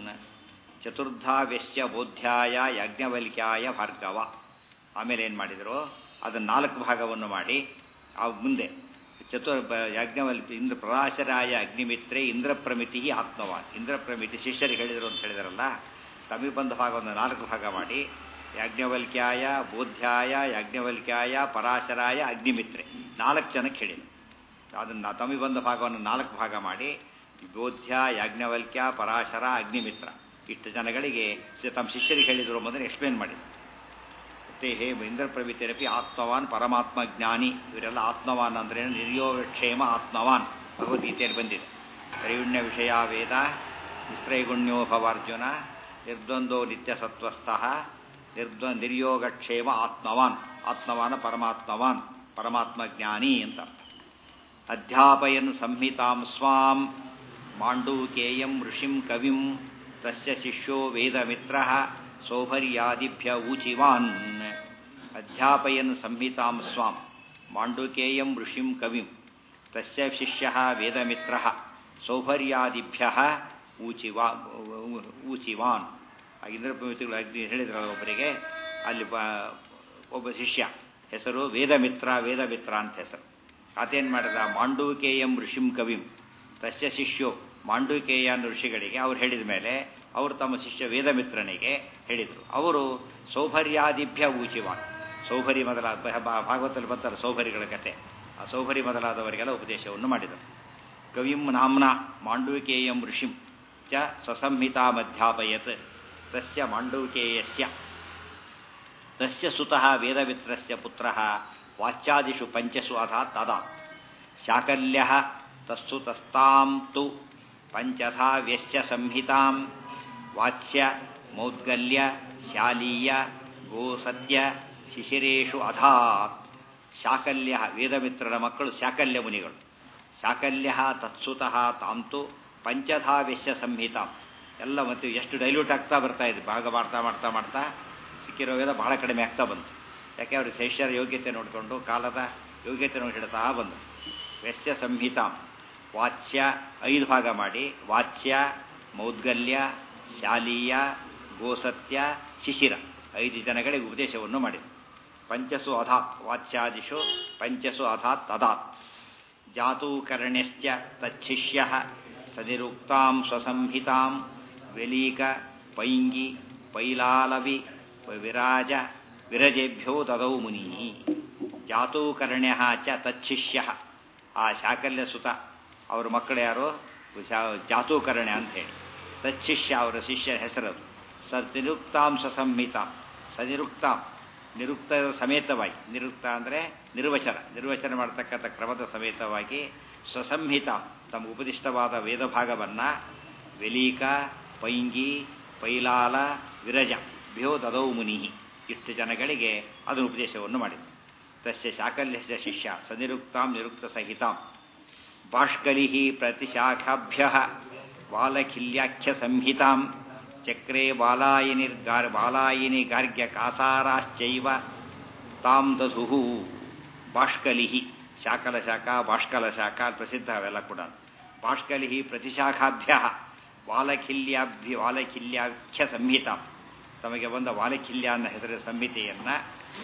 ಚತುರ್ಧಾ ವ್ಯಸ್ಯ ಬೋಧ್ಯಾಯ ಯಾಜ್ಞವಲ್ಕ್ಯಾಯ ಭಾರ್ಗವ ಆಮೇಲೆ ಏನು ಮಾಡಿದರು ಅದನ್ನು ನಾಲ್ಕು ಭಾಗವನ್ನು ಮಾಡಿ ಆ ಮುಂದೆ ಚತುರ್ ಯಾಜ್ಞವಲ್ ಇಂದ್ರ ಪರಾಶರಾಯ ಅಗ್ನಿಮಿತ್ರೆ ಇಂದ್ರಪ್ರಮಿತಿ ಆತ್ಮವಾನ್ ಇಂದ್ರಪ್ರಮಿತಿ ಶಿಷ್ಯರಿಗೆ ಹೇಳಿದರು ಅಂತ ಹೇಳಿದಾರಲ್ಲ ತಮಗೆ ಬಂದ ಭಾಗವನ್ನು ನಾಲ್ಕು ಭಾಗ ಮಾಡಿ ಯಾಜ್ಞವಲ್ಕ್ಯಾಯ ಬೋಧ್ಯಾಯ ಯಾಜ್ಞವಲ್ಕ್ಯಾಯ ಪರಾಶರಾಯ ಅಗ್ನಿಮಿತ್ರೆ ನಾಲ್ಕು ಜನಕ್ಕೆ ಹೇಳಿದರು ಅದನ್ನು ತಮಗೆ ಬಂದ ಭಾಗವನ್ನು ನಾಲ್ಕು ಭಾಗ ಮಾಡಿ ಬೋಧ್ಯ ಯಾಜ್ಞವಲ್ಕ್ಯ ಪರಾಶರ ಅಗ್ನಿಮಿತ್ರ ಇಷ್ಟು ಜನಗಳಿಗೆ ತಮ್ಮ ಶಿಷ್ಯರಿಗೆ ಹೇಳಿದರು ಮೊದಲು ಎಕ್ಸ್ಪ್ಲೇನ್ ಮಾಡಿ ಮತ್ತೆ ಹೇ ಇಂದ್ರಪ್ರವಿತಿರಪಿ ಆತ್ಮವಾನ್ ಪರಮಾತ್ಮ ಜ್ಞಾನಿ ಇವರೆಲ್ಲ ಆತ್ಮವಾನ್ ಅಂದರೆ ನಿರ್ಯೋಗಕ್ಷೇಮ ಆತ್ಮವಾನ್ ಭಗವದ್ಗೀತೆಯಲ್ಲಿ ಬಂದಿದೆ ತ್ರೈಗುಣ್ಯ ವಿಷಯ ವೇದ ನಿಸ್ತ್ರೈಗುಣ್ಯೋಭವಾರ್ಜುನ ನಿರ್ದ್ವಂದೋ ನಿತ್ಯ ಸತ್ವಸ್ಥಃ ನಿರ್ದ್ವ ನಿರ್ಯೋಗಕ್ಷೇಮ ಆತ್ಮವಾನ್ ಆತ್ಮವಾನ ಪರಮಾತ್ಮವಾನ್ ಪರಮಾತ್ಮ ಜ್ಞಾನಿ ಅಂತ ಅಧ್ಯಾಪಯನ್ ಸಂಹಿತಾಂ ಸ್ವಾಂ ಮಾಂಡೂಕೇಯಂ ಋಷಿಂ ಕವಿಂ ತಸ್ಯ ಶಿಷ್ಯೋ ವೇದಮಿತ್ರ ಸೌಭರ್ಯಾದಿಭ್ಯ ಊಚಿವಾನ್ ಅಧ್ಯಾಪಯನ್ ಸಂಹಿತಾಂ ಸ್ವಾಂ ಮಾಂಡೂಕೇಯಂ ಋಷಿಂ ಕವಿಂ ತಸ್ಯ ಶಿಷ್ಯ ವೇದಮಿತ್ರ ಸೌಭರ್ಯಾದಿಭ್ಯ ಊಚಿವಾ ಊಚಿವಾನ್ ಆ ಇಂದ್ರಪ್ರಮಿತಿಗಳು ಅಗ್ನಿ ಹೇಳಿದ್ರಲ್ಲ ಒಬ್ಬರಿಗೆ ಅಲ್ಲಿ ಒಬ್ಬ ಶಿಷ್ಯ ಹೆಸರು ವೇದಮಿತ್ರ ವೇದಮಿತ್ರ ಅಂತ ಹೆಸರು ಆತೇನು ಮಾಡಿದ ಮಾಂಡೂಕೇಯಂ ಋಷಿಂ ಕವಿಂ ತಸ್ಯ ಶಿಷ್ಯೋ ಮಾಂಡೂಕೇಯ ಅನ್ನೋ ಋಷಿಗಳಿಗೆ ಅವ್ರು ಹೇಳಿದ ಮೇಲೆ ಅವರು ತಮ್ಮ ಶಿಷ್ಯ ವೇದಮಿತ್ರನಿಗೆ ಹೇಳಿದರು ಅವರು ಸೌಭರ್ಯಾದಿಭ್ಯ ಊಚಿವಾನ್ ಸೌಭರಿ ಮೊದಲಾದ ಭಾಗವತದಲ್ಲಿ ಬರ್ತಾರೆ ಸೌಭರಿಗಳ ಕತೆ ಆ ಸೌಭರಿ ಮೊದಲಾದವರಿಗೆಲ್ಲ ಉಪದೇಶವನ್ನು ಮಾಡಿದರು ಕವಿಂ ನಾಮ್ನ ಮಾಂಡೂಕೇಯಂ ಋಷಿಂ ಚ ಸ್ವಸಂಹಿತಾಮಧ್ಯಾಪಯತ್ ತಸ್ಯ ಮಾಂಡೂಕೇಯಸ್ಯ ತಸ್ಯ ಸುತಃ ವೇದಮಿತ್ರಸ್ಯ ಪುತ್ರಃ ವಾಚ್ಯಾದಿಷು ಪಂಚಸು ಅಥ ತದಾ ಶಾಕಲ್ಯ ತಸ್ಸು ತಸ್ತಾಂ ತು ಪಂಚಥಾ ವ್ಯಸ್ಯ ಸಂಹಿತಾಂ ವಾಚ್ಯ ಮೌದ್ಗಲ್ಯ ಶಾಲೀಯ ಗೋಸತ್ಯ ಶಿಶಿರೇಷು ಅಧಾತ್ ಶಾಕಲ್ಯ ವೇದಮಿತ್ರರ ಮಕ್ಕಳು ಶಾಕಲ್ಯ ಮುನಿಗಳು ಶಾಕಲ್ಯ ತತ್ಸುತಃ ತಾಂತು ಪಂಚಥಾ ವ್ಯಸ್ಯ ಸಂಹಿತಾಂ ಎಲ್ಲ ಮತ್ತೆ ಎಷ್ಟು ಡೈಲ್ಯೂಟ್ ಆಗ್ತಾ ಬರ್ತಾ ಇದೆ ಭಾಗ ಮಾಡ್ತಾ ಮಾಡ್ತಾ ಮಾಡ್ತಾ ಸಿಕ್ಕಿರೋ ವೇದ ಬಹಳ ಕಡಿಮೆ ಆಗ್ತಾ ಬಂತು ಯಾಕೆ ಅವರು ಶಿಷ್ಯರ ಯೋಗ್ಯತೆ ನೋಡಿಕೊಂಡು ಕಾಲದ ಯೋಗ್ಯತೆ ನೋಡಿ ಹೇಳ್ತಾ ಬಂದು ವ್ಯಸ್ಯ ಸಂಹಿತಾಂ ವಾಚ್ಯ ಐದು ಭಾಗ ಮಾಡಿ ವಾಚ್ಯ ಮೌದ್ಗಲ್ಯ ಶಾಲೀಯ ಗೋಸತ್ಯ ಶಿಶಿರ ಐದು ಜನಗಳಿಗೆ ಉಪದೇಶವನ್ನು ಮಾಡಿದರು ಪಂಚಸು ಅಧಾತ್ ವಾಚ್ಯಾದಿಷು ಪಂಚಸು ಅಧಾತ್ ತದಾತ್ ಜಾತೂಕರ್ಣ್ಯಶ್ಚ ತಚ್ಛಿಷ್ಯ ಸದಿರುಕ್ತಾಂ ಸ್ವಸಂಹಿತಾಂ ವೆಲೀಕ ಪೈಂಗಿ ಪೈಲಾಲವಿ ವಿರಾಜ ವಿರಜೇಭ್ಯೋ ದದೌ ಮುನಿ ಜಾತೂಕರ್ಣ್ಯ ಚ ತಚ್ಛಿಷ್ಯ ಆ ಶಾಕಲ್ಯ ಸುತ ಅವ್ರ ಮಕ್ಕಳು ಯಾರು ಜಾತೂಕರ್ಣ್ಯ ಅಂತ ಹೇಳಿ ತಚ್ಚಿಷ್ಯ ಅವರ ಶಿಷ್ಯರ ಹೆಸರದು ಸ ನಿರುಕ್ತಾಂಶ ಸಂಹಿತ ಸನಿರುಕ್ತಾಂ ನಿರುಕ್ತ ಸಮೇತವಾಗಿ ನಿರುಕ್ತ ಅಂದರೆ ನಿರ್ವಚನ ನಿರ್ವಚನ ಮಾಡತಕ್ಕಂಥ ಕ್ರಮದ ಸಮೇತವಾಗಿ ಸ್ವಸಂಹಿತ ತಮ್ಮ ಉಪದಿಷ್ಟವಾದ ವೇದಭಾಗವನ್ನು ವೆಲೀಕ ಪೈಂಗಿ ಪೈಲಾಲ ವಿರಜ ಭ್ಯೋ ದದೌ ಮುನಿ ಇಷ್ಟು ಜನಗಳಿಗೆ ಅದನ್ನು ಉಪದೇಶವನ್ನು ಮಾಡಿದರು ತಸ್ಯ ಶಾಕಲ್ಯಸ್ಯ ಶಿಷ್ಯ ಸನಿರುಕ್ತಾಂ ನಿರುಕ್ತ ಸಹಿತಾಂ ಬಾಷ್ಕಲಿ ಪ್ರತಿಶಾಖಾಭ್ಯ ಬಾಲಖಿಲ್ಯಾಖ್ಯ ಸಂಹಿತಾಂ ಚಕ್ರೆ ಬಾಲಾಯಿನಿರ್ಗಾರ್ ಬಾಲಾಯಿನಿ ಗಾರ್ಗ್ಯ ಕಾಸಾರಾಶ್ಚೈವ ತಾಂ ದಧು ಬಾಷ್ಕಲಿ ಶಾಕಲ ಶಾಖ ಬಾಷ್ಕಲ ಶಾಖ ಪ್ರಸಿದ್ಧ ಅವೆಲ್ಲ ಕೂಡ ಬಾಷ್ಕಲಿ ಪ್ರತಿಶಾಖಾಭ್ಯ ವಾಲಖಿಲ್ಯಾಭ್ಯ ವಾಲಖಿಲ್ಯಾಖ್ಯ ಸಂಹಿತ ತಮಗೆ ಬಂದ ವಾಲಖಿಲ್ಯ ಅನ್ನೋ ಹೆಸರಿನ ಸಂಹಿತೆಯನ್ನು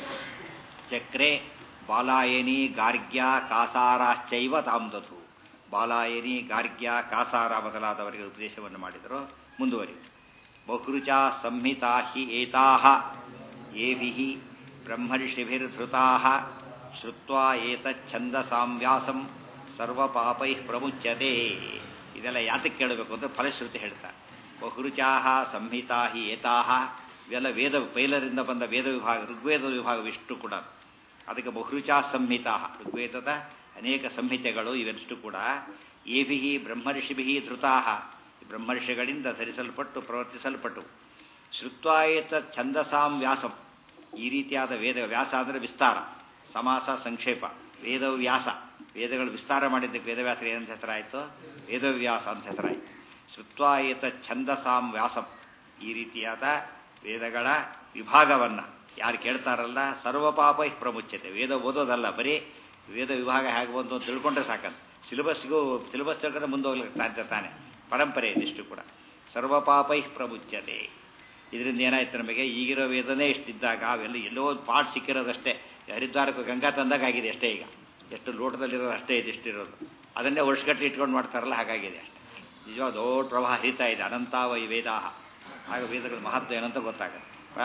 ಚಕ್ರೆ ಬಾಲಾಯನಿ ಗಾರ್ಗ್ಯ ಕಾಸಾರಾಶ್ಚೈವ ತಾಮ್ದಧು ಬಾಲಾಯನಿ ಗಾರ್ಗ್ಯ ಕಾಸಾರ ಮೊದಲಾದವರಿಗೆ ಉಪದೇಶವನ್ನು ಮಾಡಿದರು ಮುಂದುವರಿತು ಬಹುರುಚಾ ಸಂಹಿತಾ ಹಿ ಏತಾಹ ಏಭಿ ಬ್ರಹ್ಮರ್ಷಿಭಿರ್ಧೃತಾ ಶ್ರುತ್ವಾ ಏತಚ್ಛಂದಸಾಂ ವ್ಯಾಸಂ ಸರ್ವಪಾಪೈ ಪ್ರಮುಚ್ಯತೆ ಇದೆಲ್ಲ ಯಾತಕ್ಕೆ ಕೇಳಬೇಕು ಅಂತ ಫಲಶ್ರುತಿ ಹೇಳ್ತಾರೆ ಬಹುರುಚಾಹ ಸಂಹಿತಾ ಹಿ ಏತಾಹ ಇವೆಲ್ಲ ವೇದ ಪೈಲರಿಂದ ಬಂದ ವೇದ ವಿಭಾಗ ಋಗ್ವೇದ ವಿಭಾಗವಿಷ್ಟು ಕೂಡ ಅದಕ್ಕೆ ಬಹುರುಚಾ ಸಂಹಿತಾ ಋಗ್ವೇದದ ಅನೇಕ ಸಂಹಿತೆಗಳು ಇವೆಷ್ಟು ಕೂಡ ಏಭಿ ಬ್ರಹ್ಮರ್ಷಿಭಿ ಧೃತಾ ಬ್ರಹ್ಮರ್ಷಿಗಳಿಂದ ಧರಿಸಲ್ಪಟ್ಟು ಪ್ರವರ್ತಿಸಲ್ಪಟ್ಟು ಶ್ರುತ್ವಾಯತ ಛಂದಸಾಂ ವ್ಯಾಸಂ ಈ ರೀತಿಯಾದ ವೇದ ವ್ಯಾಸ ಅಂದರೆ ವಿಸ್ತಾರ ಸಮಾಸ ಸಂಕ್ಷೇಪ ವೇದವ್ಯಾಸ ವೇದಗಳು ವಿಸ್ತಾರ ಮಾಡಿದ್ದಕ್ಕೆ ವೇದವ್ಯಾಸ ಏನಂತ ಹೆಸರಾಯಿತು ವೇದವ್ಯಾಸ ಅಂತ ಹೆಸರಾಯಿತು ಶ್ರುತ್ವಾಯತ ಛಂದಸಾಂ ವ್ಯಾಸಂ ಈ ರೀತಿಯಾದ ವೇದಗಳ ವಿಭಾಗವನ್ನು ಯಾರು ಕೇಳ್ತಾರಲ್ಲ ಸರ್ವಪಾಪ ಪ್ರಮುಚ್ಯತೆ ವೇದ ಓದೋದಲ್ಲ ಬರೀ ವೇದ ವಿಭಾಗ ಹೇಗೆ ಬಂತು ಅಂತ ತಿಳ್ಕೊಂಡ್ರೆ ಸಾಕಂತ ಸಿಲೆಬಸ್ಗೂ ಸಿಲೆಬಸ್ ತಿಳ್ಕೊಂಡ್ರೆ ಮುಂದೆ ಹೋಗ್ಲಿಕ್ಕೆ ಸಾಧ್ಯ ತಾನೆ ಪರಂಪರೆ ಇದಿಷ್ಟು ಕೂಡ ಸರ್ವಪಾಪೈ ಪ್ರಮುಚ್ಯತೆ ಇದರಿಂದ ಏನಾಯ್ತು ನಮಗೆ ಈಗಿರೋ ವೇದನೆ ಇಷ್ಟಿದ್ದಾಗ ಅವೆಲ್ಲ ಎಲ್ಲೋ ಒಂದು ಪಾಠ ಸಿಕ್ಕಿರೋದಷ್ಟೇ ಹರಿದ್ವಾರಕ್ಕೆ ಗಂಗಾ ತಂದಾಗ ಆಗಿದೆ ಅಷ್ಟೇ ಈಗ ಎಷ್ಟು ಲೋಟದಲ್ಲಿರೋದು ಅಷ್ಟೇ ಇದಿಷ್ಟಿರೋದು ಅದನ್ನೇ ವರ್ಷಗಟ್ಟಲೆ ಇಟ್ಕೊಂಡು ಮಾಡ್ತಾರಲ್ಲ ಹಾಗಾಗಿದೆ ಅಷ್ಟೇ ನಿಜವಾದ ದೊಡ್ಡ ಪ್ರವಾಹ ಹರಿತಾ ಇದೆ ಅನಂತಾವೈ ವೇದಾಹ ಆಗ ವೇದಗಳ ಮಹತ್ವ ಏನಂತ ಗೊತ್ತಾಗುತ್ತೆ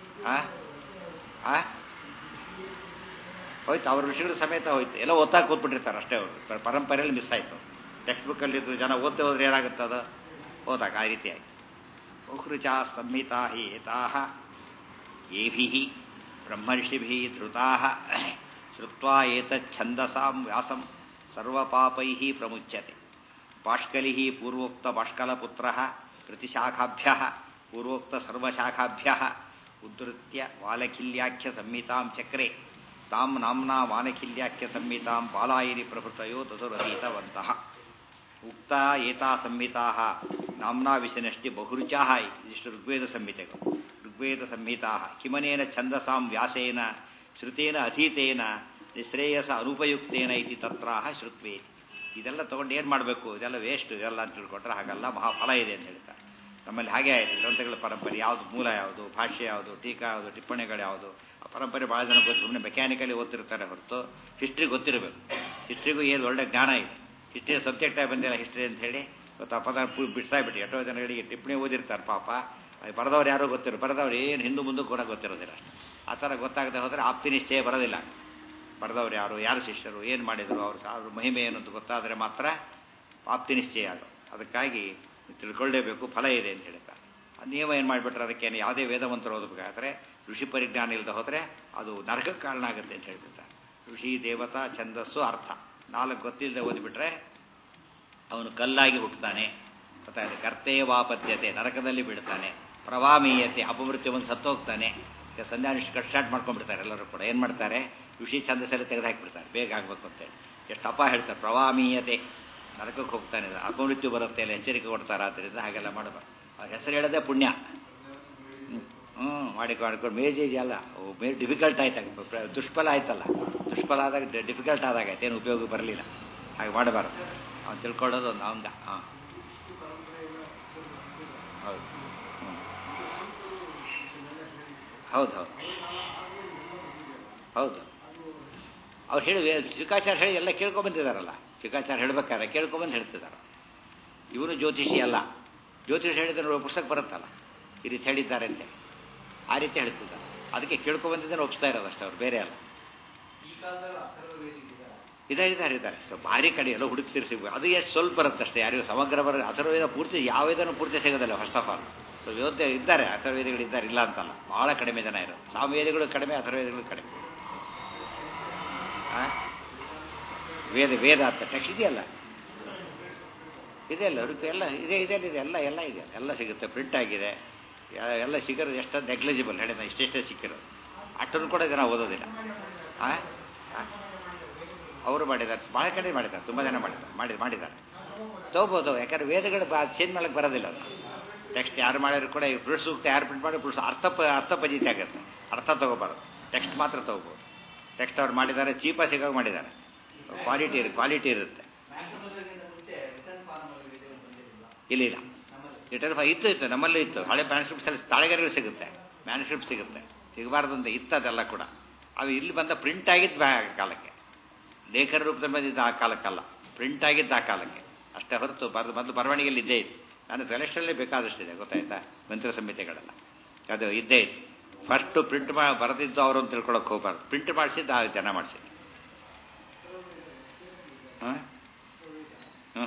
ಆ ಹೋಯ್ತು ಅವ್ರ ವಿಷಯಗಳ ಸಮೇತ ಹೋಯ್ತು ಎಲ್ಲ ಓದ್ತಾ ಕೂತ್ಬಿಟ್ಟಿರ್ತಾರೆ ಅಷ್ಟೇ ಅವರು ಪರಂಪರೆಯಲ್ಲಿ ಮಿಸ್ ಆಯಿತು ಟೆಕ್ಸ್ಟ್ ಬುಕ್ಕಲ್ಲಿದ್ದು ಜನ ಓದ್ತೆ ಹೋದ್ರೆ ಏನಾಗುತ್ತದ ಓದಾಗ ಆ ರೀತಿ ಆಯಿತು ಬಹುರುಚ ಸಂಹಿತಾ ಹಿ ಏತಾಹ ಏಭಿ ಬ್ರಹ್ಮರ್ಷಿಭಿ ಧೃತಾ ಶ್ರುತ್ವಾ ಏತಚ್ಛಂದಸಾಂ ವ್ಯಾಸಂ ಸರ್ವಪಾಪೈ ಪ್ರಮುಚ್ಯತೆ ಬಾಷ್ಕಲಿ ಪೂರ್ವೋಕ್ತ ಬಾಷ್ಕಲಪುತ್ರ ಪ್ರತಿಶಾಖಾಭ್ಯ ಪೂರ್ವೋಕ್ತ ಸರ್ವಶಾಖಾಭ್ಯ ಉದ್ಧತ್ಯ ವಾಲಖಿಲ್ಯಾಖ್ಯ ಸಂಹಿತಾಂ ಚಕ್ರೆ ತಾಂ ನಾಮ್ನಾ ವಾಲಖಿಲ್ಯಾಖ್ಯ ಸಂಹಿತಾಂ ಬಾಲಾಯಿನಿ ಪ್ರಭೃತಯೋ ತದುರಹಿತವಂತಹ ಉಕ್ತ ಏತಾ ಸಂಹಿತಾ ನಾಮ್ನಾ ವಿಷನಷ್ಟಿ ಬಹುರುಚಾ ಇದಿಷ್ಟು ಋಗ್ವೇದ ಸಂಹಿತೆಗಳು ಋಗ್ವೇದ ಸಂಹಿತಾ ಕಿಮನೇನ ಛಂದಸಾಂ ವ್ಯಾಸೇನ ಶ್ರುತೇನ ಅಧೀತೇನ ನಿಶ್ರೇಯಸ ಅನುಪಯುಕ್ತೇನ ಇತಿ ತತ್ರಾಹ ಶ್ರುತ್ವೇತಿ ಇದೆಲ್ಲ ತೊಗೊಂಡು ಏನು ಮಾಡಬೇಕು ಇದೆಲ್ಲ ವೇಸ್ಟ್ ಇದೆಲ್ಲ ಅಂತ ತಿಳ್ಕೊಂಡ್ರೆ ಹಾಗಲ್ಲ ಮಹಾಫಲ ಇದೆ ಅಂತ ಹೇಳ್ತಾರೆ ನಮ್ಮಲ್ಲಿ ಹಾಗೆ ಆಯಿತು ಗ್ರಂಥಗಳ ಪರಂಪರೆ ಯಾವುದು ಮೂಲ ಯಾವುದು ಭಾಷ್ಯ ಯಾವುದು ಟೀಕಾ ಯಾವುದು ಟಿಪ್ಪಣಿಗಳು ಯಾವುದು ಆ ಪರಂಪರೆ ಭಾಳ ಜನ ಗೊತ್ತು ಸುಮ್ಮನೆ ಮೆಕ್ಯಾನಿಕಲಿ ಓದ್ತಿರ್ತಾರೆ ಹೊರತು ಹಿಸ್ಟ್ರಿ ಗೊತ್ತಿರಬೇಕು ಹಿಸ್ಟ್ರಿಗೂ ಏನು ಒಳ್ಳೆ ಜ್ಞಾನ ಇದೆ ಹಿಸ್ಟ್ರಿ ಸಬ್ಜೆಕ್ಟಾಗಿ ಬಂದಿಲ್ಲ ಹಿಸ್ಟ್ರಿ ಅಂತ ಹೇಳಿ ಇವತ್ತು ಆ ಪದ ಬಿಡ್ಸಾಗ್ಬಿಟ್ಟು ಎಷ್ಟೋ ಜನಗಳಿಗೆ ಟಿಪ್ಪಣಿ ಓದಿರ್ತಾರೆ ಪಾಪ ಬರೆದವ್ರು ಯಾರೋ ಗೊತ್ತಿರೋ ಬರೆದವ್ರು ಏನು ಹಿಂದೂ ಮುಂದೆ ಕೂಡ ಗೊತ್ತಿರೋದಿಲ್ಲ ಆ ಥರ ಗೊತ್ತಾಗದೆ ಹೋದರೆ ಆಪ್ತಿ ನಿಶ್ಚಯ ಬರೋದಿಲ್ಲ ಬರೆದವ್ರು ಯಾರು ಯಾರು ಶಿಷ್ಯರು ಏನು ಮಾಡಿದರು ಅವ್ರ ಅವ್ರ ಮಹಿಮೆ ಏನು ಅಂತ ಗೊತ್ತಾದರೆ ಮಾತ್ರ ಆಪ್ತಿ ನಿಶ್ಚಯ ಅದು ಅದಕ್ಕಾಗಿ ತಿಳ್ಕೊಳ್ಳೇಬೇಕು ಫಲ ಇದೆ ಅಂತ ಹೇಳ್ತಾರೆ ಆ ನಿಯಮ ಏನು ಮಾಡಿಬಿಟ್ರೆ ಅದಕ್ಕೇನು ಯಾವುದೇ ವೇದವಂತರು ಓದಬೇಕಾದ್ರೆ ಋಷಿ ಪರಿಜ್ಞಾನ ಇಲ್ಲದೆ ಹೋದರೆ ಅದು ನರಕಕ್ಕೆ ಕಾರಣ ಆಗುತ್ತೆ ಅಂತ ಹೇಳ್ತಿರ್ತಾರೆ ಋಷಿ ದೇವತಾ ಛಂದಸ್ಸು ಅರ್ಥ ನಾಲ್ಕು ಗೊತ್ತಿಲ್ಲದೆ ಓದಿಬಿಟ್ರೆ ಅವನು ಕಲ್ಲಾಗಿ ಹುಟ್ಟುತ್ತಾನೆ ಗೊತ್ತಾಗಿದೆ ಕರ್ತೇ ವಾಪದ್ಯತೆ ನರಕದಲ್ಲಿ ಬಿಡ್ತಾನೆ ಪ್ರವಾಮೀಯತೆ ಅಪಮೃತ್ಯವನ್ನು ಸತ್ತೋಗ್ತಾನೆ ಈಗ ಸಂಧ್ಯಾನಿಷ್ಠ ಕಟ್ ಸ್ಟಾರ್ಟ್ ಮಾಡ್ಕೊಂಡ್ಬಿಡ್ತಾರೆ ಎಲ್ಲರೂ ಕೂಡ ಏನು ಮಾಡ್ತಾರೆ ಋಷಿ ಛಂದಸ್ಸಲ್ಲಿ ತೆಗೆದು ಹಾಕಿಬಿಡ್ತಾರೆ ಬೇಗ ಆಗಬೇಕು ಅಂತೇಳಿ ಎಷ್ಟು ಅಪ ಹೇಳ್ತಾರೆ ಪ್ರವಾಮೀಯತೆ ನರಕಕ್ಕೆ ಹೋಗ್ತಾನೆ ಅಪಮೃತ್ಯು ಬರುತ್ತೆ ಎಲ್ಲ ಎಚ್ಚರಿಕೆ ಕೊಡ್ತಾರೆ ಆದ್ದರಿಂದ ಹಾಗೆಲ್ಲ ಮಾಡಬಾರ್ದು ಅವ್ರ ಹೆಸರು ಹೇಳೋದೇ ಪುಣ್ಯ ಹ್ಞೂ ಮಾಡಿಕೊಂಡು ಮಾಡ್ಕೊಂಡು ಮೇಜೇಜ್ ಅಲ್ಲ ಮೇ ಡಿಫಿಕಲ್ಟ್ ಆಯ್ತಾಗ ದುಷ್ಫಲ ಆಯ್ತಲ್ಲ ದುಷ್ಫಲ ಆದಾಗ ಡಿಫಿಕಲ್ಟ್ ಆದಾಗ ಏನು ಉಪಯೋಗ ಬರಲಿಲ್ಲ ಹಾಗೆ ಮಾಡಬಾರ್ದು ಅವ್ನು ತಿಳ್ಕೊಳ್ಳೋದು ಒಂದು ಅವಂಗ ಹಾಂ ಹೌದು ಹ್ಞೂ ಹೌದು ಹೌದು ಹೌದು ಅವ್ರು ಹೇಳಿ ಶಿಕಾಚಾರ ಹೇಳಿ ಎಲ್ಲ ಕೇಳ್ಕೊಂಬಂದಿದ್ದಾರಲ್ಲ ಶಿಕಾಚಾರ ಹೇಳ್ಬೇಕಾದ್ರೆ ಕೇಳ್ಕೊಂಬಂದು ಹೇಳ್ತಿದ್ದಾರೆ ಇವನು ಜ್ಯೋತಿಷಿ ಅಲ್ಲ ಜ್ಯೋತಿಷಿ ಹೇಳಿದ್ರೆ ನೋಡಿ ಪುಸ್ತಕ ಬರುತ್ತಲ್ಲ ಈ ರೀತಿ ಹೇಳಿದ್ದಾರೆ ಅಂತ ಆ ರೀತಿ ಹೇಳ್ತಿದ್ದಾರೆ ಅದಕ್ಕೆ ಕೇಳ್ಕೊಂಬಂದಿದ್ದಾನೆ ಒಪ್ಪಿಸ್ತಾ ಇರೋದು ಅಷ್ಟೇ ಅವ್ರು ಬೇರೆ ಅಲ್ಲ ಇದ್ದಾರೆ ಇದ್ದಾರೆ ಇದ್ದಾರೆ ಸೊ ಭಾರಿ ಕಡೆ ಎಲ್ಲ ಹುಡುಕ್ತಿರ್ ಸಿಗ್ಬೇಕು ಅದು ಎಷ್ಟು ಸ್ವಲ್ಪ ಬರುತ್ತೆ ಅಷ್ಟೇ ಯಾರಿಗೂ ಸಮಗ್ರ ಬರ ಅಥರ್ವೇದ ಪೂರ್ತಿ ಯಾವ ವೇದನೂ ಪೂರ್ತಿ ಸಿಗೋದಿಲ್ಲ ಫಸ್ಟ್ ಆಫ್ ಆಲ್ ಸೊ ಯೋಧ ಇದ್ದಾರೆ ಅಥರ್ವೇದಿಗಳು ಇದ್ದಾರೆ ಇಲ್ಲ ಅಂತಲ್ಲ ಭಾಳ ಕಡಿಮೆ ಜನ ಇರೋದು ಸಾಮವೇದಿಗಳು ಕಡಿಮೆ ಅಥರ್ವೇದಿಗಳು ಕಡಿಮೆ ಆ? ವೇದ ವೇದ ಅಂತ ಟೆಕ್ಸ್ಟ್ ಇದೆಯಲ್ಲ ಇದೆಯಲ್ಲ ಋತು ಎಲ್ಲ ಇದೆ ಇದೆ ಇದೆ ಎಲ್ಲ ಎಲ್ಲ ಇದೆ ಎಲ್ಲ ಸಿಗುತ್ತೆ ಪ್ರಿಂಟ್ ಆಗಿದೆ ಯಾ- ಎಲ್ಲ ಸಿಕ್ಕಿರೋದು ಎಷ್ಟು ನೆಗ್ಲಿಜಿಬಲ್ ಹೇಳಿದ ಇಷ್ಟೆಷ್ಟೇ ಸಿಕ್ಕಿರೋದು ಅಷ್ಟನ್ನು ಕೂಡ ಜನ ಓದೋದಿಲ್ಲ ಆ? ಆ? ಅವರು ಮಾಡಿದ್ದಾರೆ ಭಾಳ ಕಡೆ ಮಾಡಿದ್ದಾರೆ ತುಂಬ ಜನ ಮಾಡಿದ್ದಾರೆ ಮಾಡಿ ಮಾಡಿದ್ದಾರೆ ತಗೋಬೋದು ಯಾಕಂದ್ರೆ ವೇದಗಳು ಬಾ ಚೇಂಜ್ ಮಾಡಕ್ಕೆ ಬರೋದಿಲ್ಲ ಅದು ಟೆಕ್ಸ್ಟ್ ಯಾರು ಮಾಡಿದ್ರು ಕೂಡ ಈ ಪುರುಷ ಸೂಕ್ತ ಯಾರು ಪ್ರಿಂಟ್ ಮಾಡಿ ಪುರುಷ ಅರ್ಥ ಪ ಅರ್ಥ ಪಜಿತಿ ಆಗುತ್ತೆ ಅರ್ಥ ತಗೋಬಾರ್ದು ಟೆಕ್ಸ್ಟ್ ಮಾತ್ರ ತಗೋಬೋದು ಟೆಕ್ಸ್ಟ್ ಅವ್ರು ಮಾಡಿದ್ದಾರೆ ಚೀಪಾಗಿ ಸಿಗೋಗಿ ಮಾಡಿದ್ದಾರೆ ಕ್ವಾಲಿಟಿ ಕ್ವಾಲಿಟಿ ಇರುತ್ತೆ ಇಲ್ಲ ಇಲ್ಲ ರಿಟರ್ನ್ ಇತ್ತು ಇತ್ತು ನಮ್ಮಲ್ಲೂ ಇತ್ತು ಹಳೆ ಮ್ಯಾನ್ಸ್ಕ್ರಿಪ್ಟ್ಸಲ್ಲಿ ತಾಳೆಗರಿಗಳು ಸಿಗುತ್ತೆ ಮ್ಯಾನ್ಸ್ಕ್ರಿಪ್ಟ್ ಸಿಗುತ್ತೆ ಸಿಗಬಾರ್ದು ಅಂತ ಇತ್ತು ಅದೆಲ್ಲ ಕೂಡ ಅವು ಇಲ್ಲಿ ಬಂದ ಪ್ರಿಂಟ್ ಆಗಿದ್ದು ಬಾ ಕಾಲಕ್ಕೆ ಲೇಖನ ರೂಪದಲ್ಲಿ ಬಂದಿದ್ದು ಆ ಕಾಲಕ್ಕಲ್ಲ ಪ್ರಿಂಟ್ ಆಗಿದ್ದು ಆ ಕಾಲಕ್ಕೆ ಅಷ್ಟೇ ಹೊರತು ಬರೆದು ಮೊದಲು ಬರವಣಿಗೆಯಲ್ಲಿ ಇದ್ದೇ ಇತ್ತು ನಾನು ಸೆಲೆಕ್ಷನಲ್ಲಿ ಬೇಕಾದಷ್ಟಿದೆ ಗೊತ್ತಾಯ್ತಾ ಮಂತ್ರ ಸಂಹಿತೆಗಳೆಲ್ಲ ಅದು ಇದ್ದೇ ಇತ್ತು ಫಸ್ಟು ಪ್ರಿಂಟ್ ಮಾ ಬರೆದಿದ್ದು ಅವರು ಅಂತ ತಿಳ್ಕೊಳಕ್ಕೆ ಹೋಗ್ಬಾರ್ದು ಪ್ರಿಂಟ್ ಮಾಡಿಸಿದ್ದು ಆ ಜನ ಮಾಡಿಸಿದ್ದು ಹಾಂ ಹಾಂ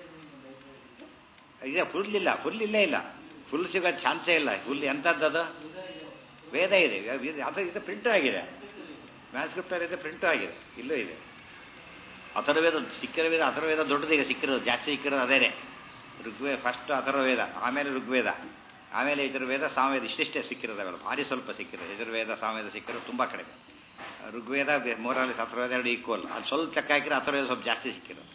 ಇದೆ ಫುಲ್ ಇಲ್ಲ ಫುಲ್ ಇಲ್ಲೇ ಇಲ್ಲ ಫುಲ್ ಸಿಗೋ ಚಾನ್ಸೇ ಇಲ್ಲ ಫುಲ್ ಎಂಥದ್ದು ವೇದ ಇದೆ ಇದು- ಅದು ಇದು ಪ್ರಿಂಟು ಆಗಿದೆ ಮ್ಯಾನ್ಸ್ಕ್ರಿಪ್ಟರ್ ಇದೆ ಪ್ರಿಂಟು ಆಗಿದೆ ಇಲ್ಲೂ ಇದೆ ಅಥರ್ವೇದ ಸಿಕ್ಕಿರೋ ವೇದ ಅಥರ್ವೇದ ದೊಡ್ಡದು ಈಗ ಸಿಕ್ಕಿರೋದು ಜಾಸ್ತಿ ಸಿಕ್ಕಿರೋದು ಅದೇನೆ ಋಗ್ವೇದ ಫಸ್ಟ್ ಅಥರ್ವೇದ ಆಮೇಲೆ ಋಗ್ವೇದ ಆಮೇಲೆ ಯಜುರ್ವೇದ ಸಾಮವೇದ ಇಷ್ಟಿಷ್ಟೇ ಸಿಕ್ಕಿರೋದು ಅವೆಲ್ಲ ಭಾರಿ ಸ್ವಲ್ಪ ಸಿಕ್ಕಿರೋದು ಯಜುರ್ವೇದ ಸಾಮವೇದ ಸಿಕ್ಕಿರೋದು ತುಂಬ ಕಡಿಮೆ ಋಗ್ವೇದ ಬೆ- ಮೂರಲ್ಲಿ ಅಥರ್ವೇದ ಎರಡು ಈಕ್ವಲ್ ಅದು ಸ್ವಲ್ಪ ಲೆಕ್ಕ ಹಾಕಿದ್ರೆ ಅಥರ್ವೇದ ಸ್ವಲ್ಪ ಜಾಸ್ತಿ ಸಿಕ್ಕಿರೋದು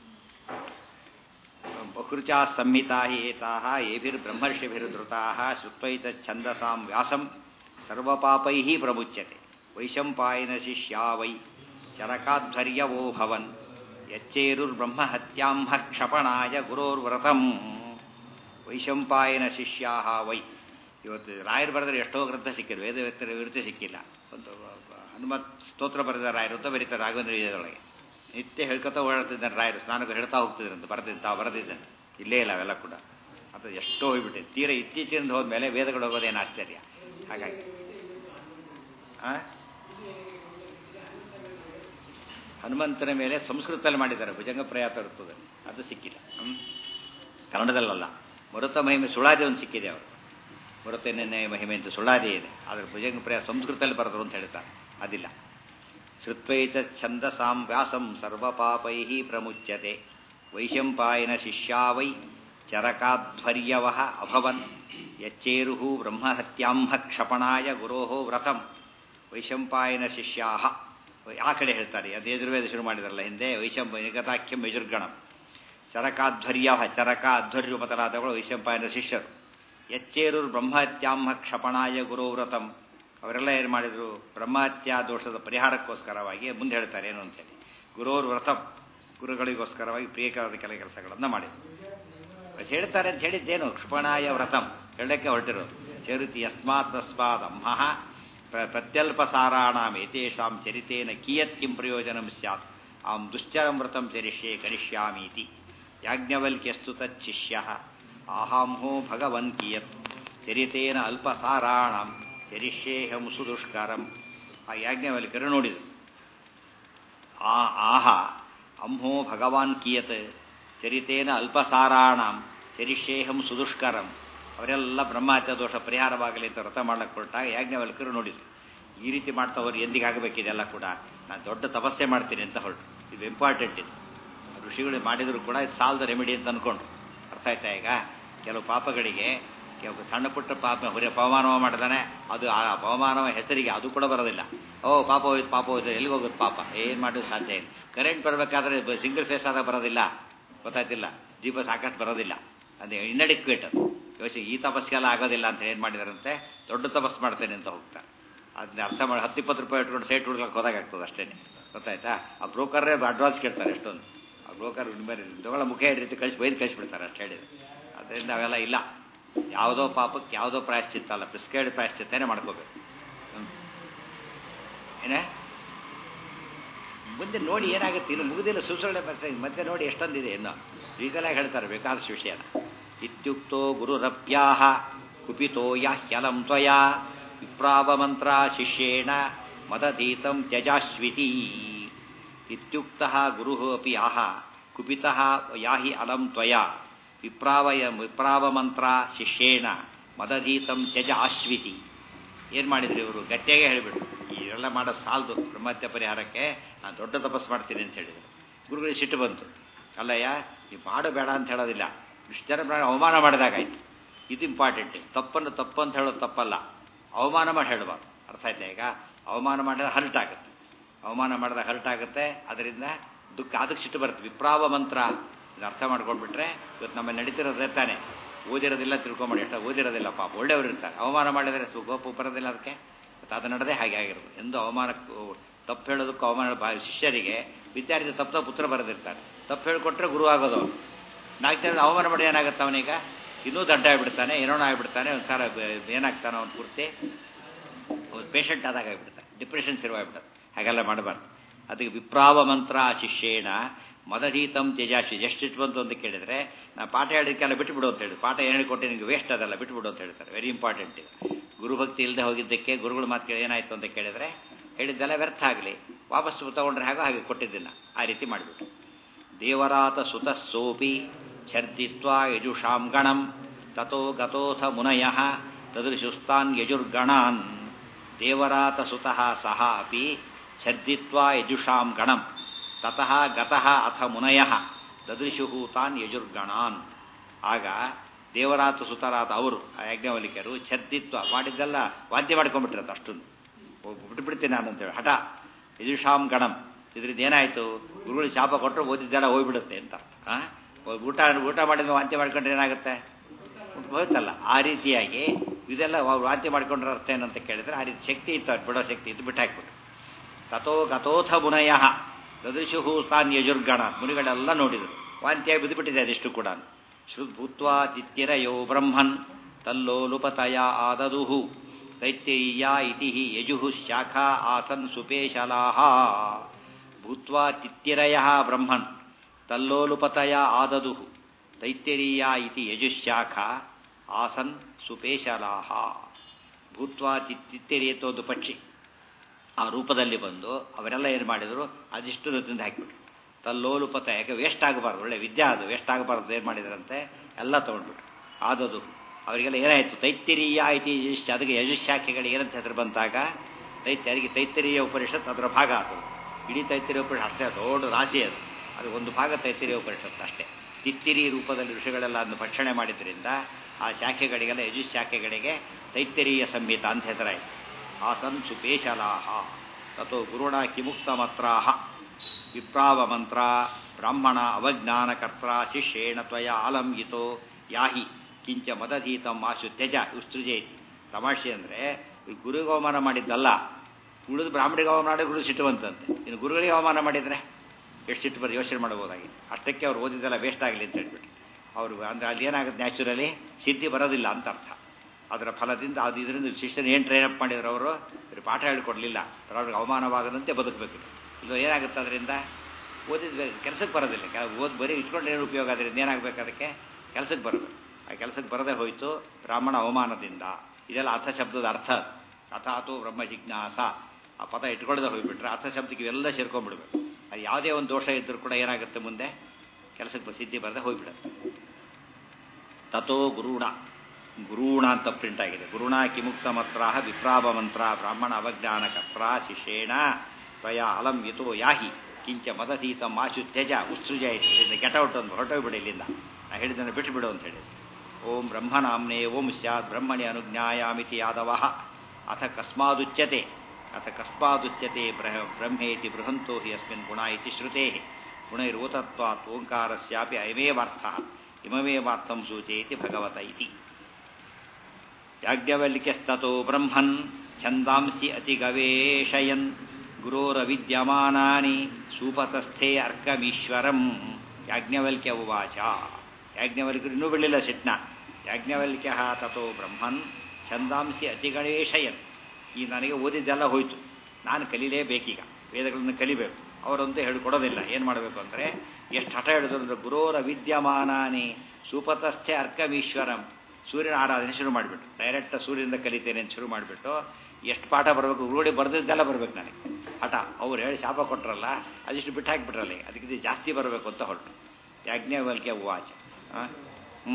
ಬಹುರುಚಾ ಸಂಹಿತಾ ಹಿ ಏತಾಹ ಏಭಿರ್ಬ್ರಹ್ಮರ್ಷಿಭಿರ್ಧೃತಾಹ ಶ್ರುತ್ವೈತಚ್ಛಂದಸಾಂ ವ್ಯಾಸಂ ಸರ್ವಪಾಪೈ ಪ್ರಮುಚ್ಯತೆ ವೈಶಂಪಾಯನ ಶಿಷ್ಯಾ ವೈ ಚರಕಾಧ್ವರ್ಯವೋ ಭವನ್ ಯಚ್ಚೇರುರ್ಬ್ರಹ್ಮಹತ್ಯಾಂಹ ಕ್ಷಪಣಾಯ ಗುರೋರ್ವ್ರತಂ ವೈಶಂಪಾಯನ ಶಿಷ್ಯಾ ವೈ ಇವತ್ತು ರಾಯರು ಬರೆದ್ರೆ ಎಷ್ಟೋ ಗ್ರಂಥ ಸಿಕ್ಕಿಲ್ಲ ವೇದ ವಿರುದ್ಧ ಸಿಕ್ಕಿಲ್ಲ ಒಂದು ಹನುಮತ್ ಸ್ತೋತ್ರ ಬರೆದ ರಾಯರು ಅಂತ ಬರೀತಾರೆ ರಾಘವೇಂದ್ರ ವಿಜಯದೊಳಗೆ ನಿತ್ಯ ಹೇಳ್ಕೊತಾ ಓಡಾಡ್ತಿದ್ದಾನೆ ರಾಯರು ಸ್ನಾನಕ್ಕೆ ಹೇಳ್ತಾ ಹೋಗ್ತಿದ್ರಂತೆ ಬರೆದಿದ್ದ ತಾವು ಬರೆದಿದ್ದಾನೆ ಇಲ್ಲೇ ಇಲ್ಲ ಅವೆಲ್ಲ ಕೂಡ ಅದು ಎಷ್ಟೋ ಹೋಗ್ಬಿಟ್ಟಿದೆ ತೀರ ಇತ್ತೀಚಿನಿಂದ ಹೋದ್ಮೇಲೆ ವೇದಗಳು ಹೋಗೋದೇನು ಆಶ್ಚರ್ಯ ಹಾಗಾಗಿ ಆ? ಹನುಮಂತನ ಮೇಲೆ ಸಂಸ್ಕೃತದಲ್ಲಿ ಮಾಡಿದ್ದಾರೆ ಭುಜಂಗ ಪ್ರಯಾತ ಇರ್ತದೆ ಅದು ಸಿಕ್ಕಿಲ್ಲ ಹ್ಮ್? ಕನ್ನಡದಲ್ಲಲ್ಲ ಮರುತ ಮಹಿಮೆ ಸುಳಾದಿ ಒಂದು ಸಿಕ್ಕಿದೆ ಅವರು ಮರುತನೇ ಮಹಿಮೆ ಅಂತ ಸುಳಾದಿ ಇದೆ ಆದರೆ ಭುಜಂಗ ಪ್ರಯಾತ ಸಂಸ್ಕೃತದಲ್ಲಿ ಬರೆದ್ರು ಅಂತ ಹೇಳ್ತಾರೆ ಅದಿಲ್ಲ ಶ್ರುತ್ವೈತ ಛಂದಸಾಂ ವ್ಯಾಸಂ ಸರ್ವಪಾಪೈ ಪ್ರಮುಚ್ಯತೆ ವೈಶಂಪಾಯನ ಶಿಷ್ಯಾ ವೈ ಚರಕಾಧ್ವರ್ಯವ ಅಭವನ್ ಯಚ್ಚೇರು ಬ್ರಹ್ಮಹತ್ಯಾಂಹ ಕ್ಷಪಣಾಯ ಗುರೋ ವ್ರತಂ ವೈಶಂಪಾಯನ ಶಿಷ್ಯಾ ಆ ಕಡೆ ಹೇಳ್ತಾರೆ ಅದು ಯಜುರ್ವೇದ ಶುರು ಮಾಡಿದಾರಲ್ಲ ಹಿಂದೆ ವೈಶಂಪ ನಿಗತಾಖ್ಯಂ ಯಜುರ್ಗಣಂ ಚರಕಾಧ್ವರ್ಯ ಚರಕ ಅಧ್ವರ್ಯ ಮೊದಲಾದಗಳು ವೈಶಂಪಾಯನ ಶಿಷ್ಯರು ಎಚ್ಚೇರು ಬ್ರಹ್ಮಹತ್ಯಾಂಹ ಕ್ಷಪಣಾಯ ಗುರೋ ವ್ರತಂ ಅವರೆಲ್ಲ ಏನು ಮಾಡಿದರು ಬ್ರಹ್ಮಹತ್ಯಾ ದೋಷದ ಪರಿಹಾರಕ್ಕೋಸ್ಕರವಾಗಿ ಮುಂದೆ ಹೇಳ್ತಾರೆ ಏನು ಅಂತೇಳಿ ಗುರೋರ್ ವ್ರತಂ ಗುರುಗಳಿಗೋಸ್ಕರವಾಗಿ ಪ್ರಿಯಕರದ ಕೆಲ ಕೆಲಸಗಳನ್ನು ಮಾಡಿದರು ಅದು ಹೇಳ್ತಾರೆ ಅಂತ ಹೇಳಿದ್ದೇನು ಕ್ಷಿಪಣಾಯ ವ್ರತಂ ಹೇಳಕ್ಕೆ ಹೊರಟಿರೋದು ಚರುತಿ ಯಸ್ಮಾತ್ ತಸ್ಮಾತ್ ಅಂಹಃ ಪ್ರ ಪ್ರತ್ಯಲ್ಪಸಾರಾಣಾಂ ಏತೇಷಾಂ ಚರಿತೇನ ಕಿಯತ್ ಕಿಂ ಪ್ರಯೋಜನಂ ಸ್ಯಾತ್ ಆಂ ದುಶ್ಚರಂ ವ್ರತಂ ಚರಿಷ್ಯೆ ಕರಿಷ್ಯಾಮೀತಿ ಯಾಜ್ಞವಲ್ಕ್ಯಸ್ತು ತಚ್ಚಿಷ್ಯ ಆಹಾಂಹೋ ಭಗವನ್ ಕಿಯತ್ ಚರಿತೇನ ಅಲ್ಪಸಾರಾಣಾಂ ಚರಿಷ್ಯೇಹಂ ಸುದುಷ್ಕರಂ ಆ ಯಾಜ್ಞವಲ್ಕ್ಯರು ನೋಡಿದರು ಆ ಆಹ ಅಂಹೋ ಭಗವಾನ್ ಕಿಯತ್ ಚರಿತೇನ ಅಲ್ಪಸಾರಾಣಾಂ ಚರಿಷ್ಯೇಹಂ ಸುದುಷ್ಕರಂ ಅವರೆಲ್ಲ ಬ್ರಹ್ಮಹತ್ಯ ದೋಷ ಪರಿಹಾರವಾಗಲಿ ಅಂತ ವ್ರತ ಮಾಡ್ಲಿಕ್ಕೆ ಹೊರಟಾಗ ಯಾಜ್ಞವಲ್ಕರು ನೋಡಿದ್ರು ಈ ರೀತಿ ಮಾಡ್ತಾ ಅವ್ರು ಎಂದಿಗೆ ಆಗಬೇಕಿದೆಲ್ಲ ಕೂಡ ನಾನು ದೊಡ್ಡ ತಪಸ್ಸೆ ಮಾಡ್ತೀನಿ ಅಂತ ಹೊರಟು ಇದು ಇಂಪಾರ್ಟೆಂಟ್ ಇದು ಋಷಿಗಳು ಮಾಡಿದರೂ ಕೂಡ ಇದು ಸಾಲದ ರೆಮಿಡಿ ಅಂತ ಅಂದ್ಕೊಂಡ್ರು ಅರ್ಥ ಆಯ್ತಾ ಈಗ ಕೆಲವು ಪಾಪಗಳಿಗೆ ಕೆಲವು ಸಣ್ಣ ಪುಟ್ಟ ಪಾಪ ಹೊರೆ ಪವಮಾನವ ಮಾಡಿದಾನೆ ಅದು ಆ ಪವಮಾನವ ಹೆಸರಿಗೆ ಅದು ಕೂಡ ಬರೋದಿಲ್ಲ ಓ ಪಾಪ ಹೋಯ್ತು ಪಾಪ ಹೋಯ್ತು ಎಲ್ಲಿಗೆ ಹೋಗುತ್ತೆ ಪಾಪ ಏನು ಮಾಡೋದು ಸಾಧ್ಯ ಇಲ್ಲ ಕರೆಂಟ್ ಬರಬೇಕಾದ್ರೆ ಸಿಂಗಲ್ ಫೇಸ್ ಆದಾಗ ಬರೋದಿಲ್ಲ ಗೊತ್ತಾಯ್ತಿಲ್ಲ ದೀಪ ಸಾಕಷ್ಟು ಬರೋದಿಲ್ಲ ಅದೇ ಇನ್ನಡಿಕ್ವೇಟ್ ಅದು ಯೋಚನೆ ಈ ತಪಸ್ಸಿಗೆಲ್ಲ ಆಗೋದಿಲ್ಲ ಅಂತ ಏನು ಮಾಡಿದಾರಂತೆ ದೊಡ್ಡ ತಪಸ್ಸು ಮಾಡ್ತೇನೆ ಅಂತ ಹೋಗ್ತಾರೆ ಅದನ್ನ ಅರ್ಥ ಮಾಡಿ ಹತ್ತು ಇಪ್ಪತ್ತು ರೂಪಾಯಿ ಇಟ್ಕೊಂಡು ಸೈಟ್ ಹುಡ್ಲಕ್ಕೆ ಹೋದಾಗ್ತದೆ ಅಷ್ಟೇ ಗೊತ್ತಾಯ್ತಾ ಆ ಬ್ರೋಕರೇ ಅಡ್ವಾನ್ಸ್ ಕೇಳ್ತಾರೆ ಎಷ್ಟೊಂದು ಆ ಬ್ರೋಕರ್ ಮೇಲೆ ತಗೊಳ್ಳೋ ಮುಖ ಈ ರೀತಿ ಕಳಿಸಿ ಬೈದು ಕಳಿಸ್ಬಿಡ್ತಾರೆ ಅಷ್ಟು ಹೇಳಿದ್ರು ಅದರಿಂದ ಅವೆಲ್ಲ ಇಲ್ಲ ಯಾವುದೋ ಪಾಪಕ್ಕೆ ಯಾವುದೋ ಪ್ರಾಯಶ್ಚಿತ್ತ ಅಲ್ಲ ಪ್ರಿಸ್ಕ್ರೈಡ್ ಪ್ರಾಯಶ್ಚಿತ್ತನೇ ಮಾಡ್ಕೋಬೇಕು ಹ್ಮ್. ಏನೇ ಮುಂದೆ ನೋಡಿ ಏನಾಗುತ್ತೆ ಇನ್ನು ಮುಗಿದಿಲ್ಲ ಸುಸುಳ್ಳೆ ಬರ್ತದೆ ಮತ್ತೆ ನೋಡಿ ಎಷ್ಟೊಂದಿದೆ ಇನ್ನು ಈಗಲೇ ಹೇಳ್ತಾರೆ ಬೇಕಾದಷ್ಟು ವಿಷಯನ ಇತ್ಯುಕ್ತೋ ಗುರುರಪ್ಯಾಹ ಕುಪಿತೋ ಯಾಹ್ಯಲಂ ತ್ವಯಾ ವಿಪ್ರಾವಮಂತ್ರ ಶಿಷ್ಯೇಣ ಮದತೀತಂ ತ್ಯಜಾಶ್ವಿತಿ ಇತ್ಯುಕ್ತ ಗುರು ಅಪಿ ಆಹ ಕುಪಿತ ಯಾಹಿ ಅಲಂ ತ್ವಯ ವಿಪ್ರಾವಯ ವಿಪ್ರಾವಮಂತ್ರ ಶಿಷ್ಯೇಣ ಮದಧೀತಂ ತ್ಯಜ ಆಶ್ವಿತಿ ಏನು ಮಾಡಿದ್ರು ಇವರು ಗಟ್ಟಿಯಾಗೆ ಹೇಳಿಬಿಟ್ರು ಇದೆಲ್ಲ ಮಾಡೋ ಸಾಲದು ಬ್ರಹ್ಮತ್ಯ ಪರಿಹಾರಕ್ಕೆ ನಾನು ದೊಡ್ಡ ತಪಸ್ಸು ಮಾಡ್ತೀನಿ ಅಂತ ಹೇಳಿದರು ಗುರುಗಳಿಗೆ ಸಿಟ್ಟು ಬಂತು ಅಲ್ಲಯ್ಯ ನೀವು ಮಾಡು ಬೇಡ ಅಂತ ಹೇಳೋದಿಲ್ಲ ಇಷ್ಟು ಜನ ಪ್ರಾಣ ಅವಮಾನ ಮಾಡಿದಾಗಾಯ್ತು ಇದು ಇಂಪಾರ್ಟೆಂಟ್ ತಪ್ಪನ್ನು ತಪ್ಪು ಅಂತ ಹೇಳೋದು ತಪ್ಪಲ್ಲ ಅವಮಾನ ಮಾಡಿ ಹೇಳಬಾರ್ದು ಅರ್ಥ ಆಯ್ತಾ ಈಗ ಅವಮಾನ ಮಾಡಿದ್ರೆ ಹರ್ಟ್ ಆಗುತ್ತೆ ಅವಮಾನ ಮಾಡಿದಾಗ ಹರ್ಟ್ ಆಗುತ್ತೆ ಅದರಿಂದ ದುಃಖ ಅದಕ್ಕೆ ಸಿಟ್ಟು ಬರುತ್ತೆ ವಿಪ್ರಾವ ಮಂತ್ರ ಇದು ಅರ್ಥ ಮಾಡ್ಕೊಂಡ್ಬಿಟ್ರೆ ಇವತ್ತು ನಮ್ಮ ನಡೀತಿರೋದೇ ತಾನೆ ಓದಿರೋದಿಲ್ಲ ತಿಳ್ಕೊಂಬಿಡಿ ಎಷ್ಟು ಓದಿರೋದಿಲ್ಲ ಪಾಪ ಒಳ್ಳೆಯವರು ಇರ್ತಾರೆ ಅವಮಾನ ಮಾಡಿದರೆ ಗೋಪು ಬರೋದಿಲ್ಲ ಅದಕ್ಕೆ ಮತ್ತು ಅದು ನಡೆದೇ ಹಾಗೆ ಆಗಿರೋದು ಎಂದು ಅವಮಾನ ತಪ್ಪು ಹೇಳೋದಕ್ಕೂ ಅವಮಾನ ಬಾ ಶಿಷ್ಯರಿಗೆ ವಿದ್ಯಾರ್ಥಿ ತಪ್ಪು ತಪ್ಪು ಉತ್ತರ ಬರೆದಿರ್ತಾರೆ ತಪ್ಪು ಹೇಳಿಕೊಟ್ರೆ ಗುರು ಆಗೋದು ಅವ್ರು ನಾಲ್ಕು ಜನ ಅವಮಾನ ಮಾಡಿ ಏನಾಗುತ್ತೆ ಅವನೀಗ ಇನ್ನೂ ದಡ್ಡ ಆಗಿಬಿಡ್ತಾನೆ ಏನೋ ಆಗಿಬಿಡ್ತಾನೆ ಒಂಥರ ಏನಾಗ್ತಾನೆ ಅವ್ನು ಪೂರ್ತಿ ಪೇಷಂಟ್ ಆದಾಗ ಆಗಿಬಿಡ್ತಾನೆ ಡಿಪ್ರೆಷನ್ ಶುರುವಾಗ್ಬಿಡುತ್ತೆ ಹಾಗೆಲ್ಲ ಮಾಡಬಾರ್ದು ಅದಕ್ಕೆ ವಿಪ್ರಾವ ಮಂತ್ರ ಶಿಷ್ಯೇಣ ಮದಧೀತಂ ತೇಜಾಶಿ ಎಷ್ಟು ಬಂತು ಅಂತ ಕೇಳಿದರೆ ನಾ ಪಾಠ ಹೇಳಿದಕ್ಕೆಲ್ಲ ಬಿಟ್ಟುಬಿಡು ಅಂತ ಹೇಳಿ ಪಾಠ ಏನು ಹೇಳಿಕೊಟ್ಟೆ ನಿಮಗೆ ವೇಸ್ಟ್ ಅದಲ್ಲ ಬಿಟ್ಟುಬಿಡು ಅಂತ ಹೇಳ್ತಾರೆ ವೆರಿ ಇಂಪಾರ್ಟೆಂಟ್ ಇದು ಗುರುಭಕ್ತಿ ಇಲ್ಲದೆ ಹೋಗಿದ್ದಕ್ಕೆ ಗುರುಗಳು ಮಾತು ಕೇಳಿ ಏನಾಯಿತು ಅಂತ ಕೇಳಿದರೆ ಹೇಳಿದ್ದೆಲ್ಲ ವ್ಯರ್ಥ ಆಗಲಿ ವಾಪಸ್ ತಗೊಂಡ್ರೆ ಹಾಗೋ ಹಾಗೆ ಕೊಟ್ಟಿದ್ದಿಲ್ಲ ಆ ರೀತಿ ಮಾಡಿಬಿಟ್ಟು ದೇವರಾತ ಸುತ ಸೋಪಿ ಛರ್ದಿತ್ವಾ ಯಜುಷಾಂ ಗಣಂ ತಥೋ ಗತೋಥ ಮುನಯ ತದೃಶುಸ್ತಾನ್ ಯಜುರ್ಗಣಾನ್ ದೇವರಾತ ಸುತಃ ಸಹ ಅಪಿ ಛರ್ದಿತ್ವಾ ಯಜುಷಾಂ ಗಣಂ ತತಃ ಗತಃ ಅಥ ಮುನಯ ದದೃಶು ತಾನ್ ಯಜುರ್ಗಣಾನ್ ಆಗ ದೇವರಾತ ಸುತರಾತ ಅವರು ಆ ಯಜ್ಞವಲಿಕರು ಛದ್ದಿತ್ವ ಮಾಡಿದ್ದೆಲ್ಲ ವಾದ್ಯ ಮಾಡ್ಕೊಂಡ್ಬಿಟ್ಟಿರತ್ತೆ ಅಷ್ಟೊಂದು ಬಿಟ್ಬಿಡ್ತೀನಿ ನಾನು ಅಂತೇಳಿ ಹಠ ಯಜುಷಾಂ ಗಣಂ ಇದರಿಂದ ಏನಾಯಿತು ಗುರುಗಳು ಶಾಪ ಕೊಟ್ಟರು ಓದಿದ್ದೆಲ್ಲ ಹೋಗ್ಬಿಡುತ್ತೆ ಅಂತ ಊಟ ಊಟ ಮಾಡಿದ ವಾಂತಿ ಮಾಡ್ಕೊಂಡ್ರೆ ಏನಾಗುತ್ತೆ ಹೋಯ್ತಲ್ಲ ಆ ರೀತಿಯಾಗಿ ಇದೆಲ್ಲ ವಾಂತಿ ಮಾಡ್ಕೊಂಡ್ರೆ ಅರ್ಥ ಏನಂತ ಕೇಳಿದ್ರೆ ಆ ರೀತಿ ಶಕ್ತಿ ಇತ್ತು ಅದು ಬಿಡೋ ಶಕ್ತಿ ಇತ್ತು ಬಿಟ್ಟು ಹಾಕ್ಬಿಟ್ಟು ತಥೋ ಗತೋಥ ಮುನಯ ದದೃಶು ತಾನ್ ಯಜುರ್ಗಣ ಮುನಿಗಳೆಲ್ಲ ನೋಡಿದರು ವಾಂತಿಯಾಗಿ ಬಿದ್ದುಬಿಟ್ಟಿದೆ ಅದೆಷ್ಟು ಕೂಡ ಶ್ರುದ್ಭೂತ್ವಾ ತಿತ್ತಿರಯೋ ಬ್ರಹ್ಮನ್ ತಲ್ಲೋಲುಪತಯ ಆದದುಹು ದೈತ್ಯಯ್ಯ ಇತಿ ಯಜುಃ ಶಾಖಾ ಆಸನ್ ಸುಪೇಶಲಾಹ ಭೂತ್ವಾ ತಿತ್ತಿರಯ ಬ್ರಹ್ಮನ್ ತಲ್ಲೋಲುಪತಯ ಆದದುಹು ದೈತ್ಯರೀಯ ಇತಿ ಯಜುಶಾಖಾ ಆಸನ್ ಸುಪೇಶಲಾಹ ಭೂತ್ವಾ ತಿತ್ತಿರಿಯತ್ತೋ ಒಂದು ಪಕ್ಷಿ ಆ ರೂಪದಲ್ಲಿ ಬಂದು ಅವರೆಲ್ಲ ಏನು ಮಾಡಿದರು ಅದಿಷ್ಟು ತಿಂದು ಹಾಕಿಬಿಟ್ರು ತಲ್ಲೋಲುಪತ ಯಾಕೆ ವೇಸ್ಟ್ ಆಗಬಾರ್ದು ಒಳ್ಳೆ ವಿದ್ಯೆ ಅದು ವೇಸ್ಟ್ ಆಗಬಾರ್ದು ಏನು ಮಾಡಿದ್ರಂತೆ ಎಲ್ಲ ತೊಗೊಂಡ್ಬಿಟ್ರು ಆದದು ಅವರಿಗೆಲ್ಲ ಏನಾಯಿತು ತೈತ್ತಿರೀಯ ಐತಿ ಯಜುಶ್ ಅದಕ್ಕೆ ಯಜುಶಾಖೆಗಳಿಗೆ ಏನಂತ ಹೆಸರು ಬಂತಾಗ ತೈತ್ಯರಿಗೆ ತೈತ್ತಿರೀಯ ಉಪನಿಷತ್ ಅದರ ಭಾಗ ಅದು ಇಡೀ ತೈತ್ತಿರಿಯ ಉಪನಿಷತ್ ಅಷ್ಟೇ ದೊಡ್ಡ ರಾಶಿ ಅದು ಅದು ಒಂದು ಭಾಗ ತೈತ್ತಿರಿಯ ಉಪನಿಷತ್ ಅಷ್ಟೇ ತಿತ್ತಿರಿ ರೂಪದಲ್ಲಿ ಋಷಿಗಳೆಲ್ಲ ಅದನ್ನು ಭಕ್ಷಣೆ ಮಾಡಿದ್ರಿಂದ ಆ ಶಾಖೆಗಳಿಗೆಲ್ಲ ಯಜುಶಾಖೆಗಳಿಗೆ ತೈತ್ತಿರೀಯ ಸಂಹಿತ ಅಂತ ಹೆಸರಾಯಿತು ಆಸನ್ ಸುಪೇಶಲಾಹ ತಥೋ ಗುರುಣ ಕಿಮುಕ್ತಮತ್ರಾಹ ವಿಪ್ರಾವಮಂತ್ರ ಬ್ರಾಹ್ಮಣ ಅವಜ್ಞಾನಕರ್ತ್ರ ಶಿಷ್ಯೇಣ ತ್ವಯ ಆಲಂಗಿತೋ ಯಾಹಿ ಕಿಂಚ ಮದಧೀತಂ ಆಶು ತ್ಯಜ ಉಸ್ತೃಜೇತಿ ತಮಾಷೆ ಅಂದರೆ ಗುರುಗೆ ಅವಮಾನ ಮಾಡಿದ್ದಲ್ಲ ಉಳಿದು ಬ್ರಾಹ್ಮಣಿಗೆ ಅವಮಾನ ಮಾಡಿ ಗುರು ಸಿಟ್ಟು ಬಂತಂತೆ ಇನ್ನು ಗುರುಗಳಿಗೆ ಅವಮಾನ ಮಾಡಿದರೆ ಎಷ್ಟು ಸಿಟ್ಟು ಬರೋದು ಯೋಚನೆ ಮಾಡಬಹುದಾಗಿ ಅಷ್ಟಕ್ಕೆ ಅವ್ರು ಓದಿದ್ದೆಲ್ಲ ವೇಸ್ಟ್ ಆಗಲಿ ಅಂತ ಹೇಳ್ಬಿಟ್ಟು ಅವರು ಅಂದರೆ ಅಲ್ಲಿ ಏನಾಗುತ್ತೆ ನ್ಯಾಚುರಲಿ ಸಿದ್ಧಿ ಬರೋದಿಲ್ಲ ಅಂತ ಅರ್ಥ ಅದರ ಫಲದಿಂದ ಅದು ಇದರಿಂದ ಶಿಷ್ಯನ ಏನು ಟ್ರೈನಪ್ ಮಾಡಿದ್ರು ಅವರು ಇವರು ಪಾಠ ಹೇಳಿಕೊಡ್ಲಿಲ್ಲ ಅವ್ರಿಗೆ ಅವಮಾನವಾಗದಂತೆ ಬದುಕಬೇಕು ಇದು ಏನಾಗುತ್ತೆ ಅದರಿಂದ ಓದಿದ ಕೆಲಸಕ್ಕೆ ಬರೋದಿಲ್ಲ ಓದಿ ಬರೀ ಇಟ್ಕೊಂಡು ಏನು ಉಪಯೋಗ ಅದರಿಂದ ಏನಾಗಬೇಕು ಅದಕ್ಕೆ ಕೆಲಸಕ್ಕೆ ಬರಬೇಕು ಆ ಕೆಲಸಕ್ಕೆ ಬರದೇ ಹೋಯಿತು ಬ್ರಾಹ್ಮಣ ಅವಮಾನದಿಂದ ಇದೆಲ್ಲ ಅರ್ಥ ಶಬ್ದದ ಅರ್ಥ ಅಥಾತು ಬ್ರಹ್ಮ ಜಿಜ್ಞಾಸ ಆ ಪದ ಇಟ್ಕೊಳ್ಳದೆ ಹೋಗಿಬಿಟ್ರೆ ಅರ್ಥ ಶಬ್ದಕ್ಕೆ ಇವೆಲ್ಲ ಸೇರ್ಕೊಂಡ್ಬಿಡ್ಬೇಕು ಅದು ಯಾವುದೇ ಒಂದು ದೋಷ ಇದ್ದರೂ ಕೂಡ ಏನಾಗುತ್ತೆ ಮುಂದೆ ಕೆಲಸಕ್ಕೆ ಸಿದ್ಧಿ ಬರದೆ ಹೋಗಿಬಿಡುತ್ತೆ ತಥೋ ಗುರುಣ ಗುರುಣ ಅಂತ ಪ್ರಿಂಟ್ ಆಗಿದೆ ಗುರುಣ ಕಿಮುಕ್ತ ಮಂತ್ರ ವಿಪ್ರಾಭ ಮಂತ್ರ ಬ್ರಾಹ್ಮಣ ಅವಜ್ಞಾನ ಕತ್ರ ಶಿಷ್ಯೇಣ ತ್ವಯ ಅಲಂ ಯತೋ ಯಾಹಿ ಕಿಂಚ ಮದತೀತ ಮಾಶು ತ್ಯಜ ಉತ್ಸೃಜ ಇಲ್ಲಿಂದ ಗೆಟೌಟ್ ಒಂದು ಹೊರಟೋಗ್ಬಿಡಿ ಇಲ್ಲಿಂದ ನಾ ಹೇಳಿದ್ದನ್ನು ಬಿಟ್ಟು ಬಿಡು ಅಂತ ಹೇಳಿ ಓಂ ಬ್ರಹ್ಮನಾಮ್ನೇ ಓಂ ಸ್ಯಾತ್ ಬ್ರಹ್ಮಣಿ ಅನುಜ್ಞಾಯಾಮಿತಿ ಯಾದವ ಅಥ ಕಸ್ಮಾದುಚ್ಯತೆ ಅಥ ಕಸ್ಮಾದುಚ್ಯತೆ ಬ್ರಹ ಬ್ರಹ್ಮೇತಿ ಬೃಹಂತೋ ಹಿ ಅಸ್ಮಿನ್ ಗುಣ ಇತಿ ಶ್ರುತೆ ಗುಣೈರೋತತ್ವಾತ್ ಓಂಕಾರಸ್ಯಾಪಿ ಅಯಮೇವಾರ್ಥ ಇಮಮೇವಾರ್ಥಂ ಸೂಚಯತಿ ಭಗವತ ಇತಿ ಯಾಜ್ಞವಲ್ಕ್ಯಸ್ತೋ ಬ್ರಹ್ಮನ್ ಛಂದಾಂಸಿ ಅತಿಗವೇಶಯನ್ ಗುರೋರವಿದ್ಯಮಾನಾನಿ ಸೂಪತಸ್ಥೆ ಅರ್ಕಮೀಶ್ವರಂ ಯಾಜ್ಞವಲ್ಕ್ಯ ಉವಾಚ ಯಾಜ್ಞವಲ್ಕ್ಯರು ಇನ್ನೂ ಬಿಡಲಿಲ್ಲ ಸಿಟ್ನ ಯಾಜ್ಞವಲ್ಕ್ಯ ತಥೋ ಬ್ರಹ್ಮನ್ ಛಂದಾಂಸಿ ಅತಿಗಣೇಶಯನ್ ಈ ನನಗೆ ಓದಿದ್ದೆಲ್ಲ ಹೋಯ್ತು ನಾನು ಕಲೀಲೇಬೇಕೀಗ ವೇದಗಳನ್ನು ಕಲಿಬೇಕು ಅವರಂತೂ ಹೇಳಿಕೊಡೋದಿಲ್ಲ ಏನು ಮಾಡಬೇಕು ಅಂದರೆ ಎಷ್ಟು ಹಠ ಹಿಡಿದ್ರು ಅಂದರೆ ಗುರೋರ ವಿದ್ಯಮಾನಾನಿ ಸೂಪತಸ್ಥೆ ಅರ್ಕಮೀಶ್ವರಂ ಸೂರ್ಯನ ಆರಾಧನೆ ಶುರು ಮಾಡಿಬಿಟ್ಟು ಡೈರೆಕ್ಟ್ ಸೂರ್ಯನಿಂದ ಕಲಿತೇನೆ ಅಂತ ಶುರು ಮಾಡಿಬಿಟ್ಟು ಎಷ್ಟು ಪಾಠ ಬರಬೇಕು ರೂಢಿ ಬರೆದಿದ್ದೆಲ್ಲ ಬರಬೇಕು ನನಗೆ ಹಠ ಅವ್ರು ಹೇಳಿ ಶಾಪ ಕೊಟ್ರಲ್ಲ ಅದಿಷ್ಟು ಬಿಟ್ಟು ಹಾಕಿಬಿಟ್ರಲ್ಲ ಈಗ. ಅದಕ್ಕೆ ಇದು ಜಾಸ್ತಿ ಬರಬೇಕು ಅಂತ ಹೊರಟು ಯಾಜ್ಞವಲ್ಕ್ಯ ವಾಚ ಹ್ಞೂ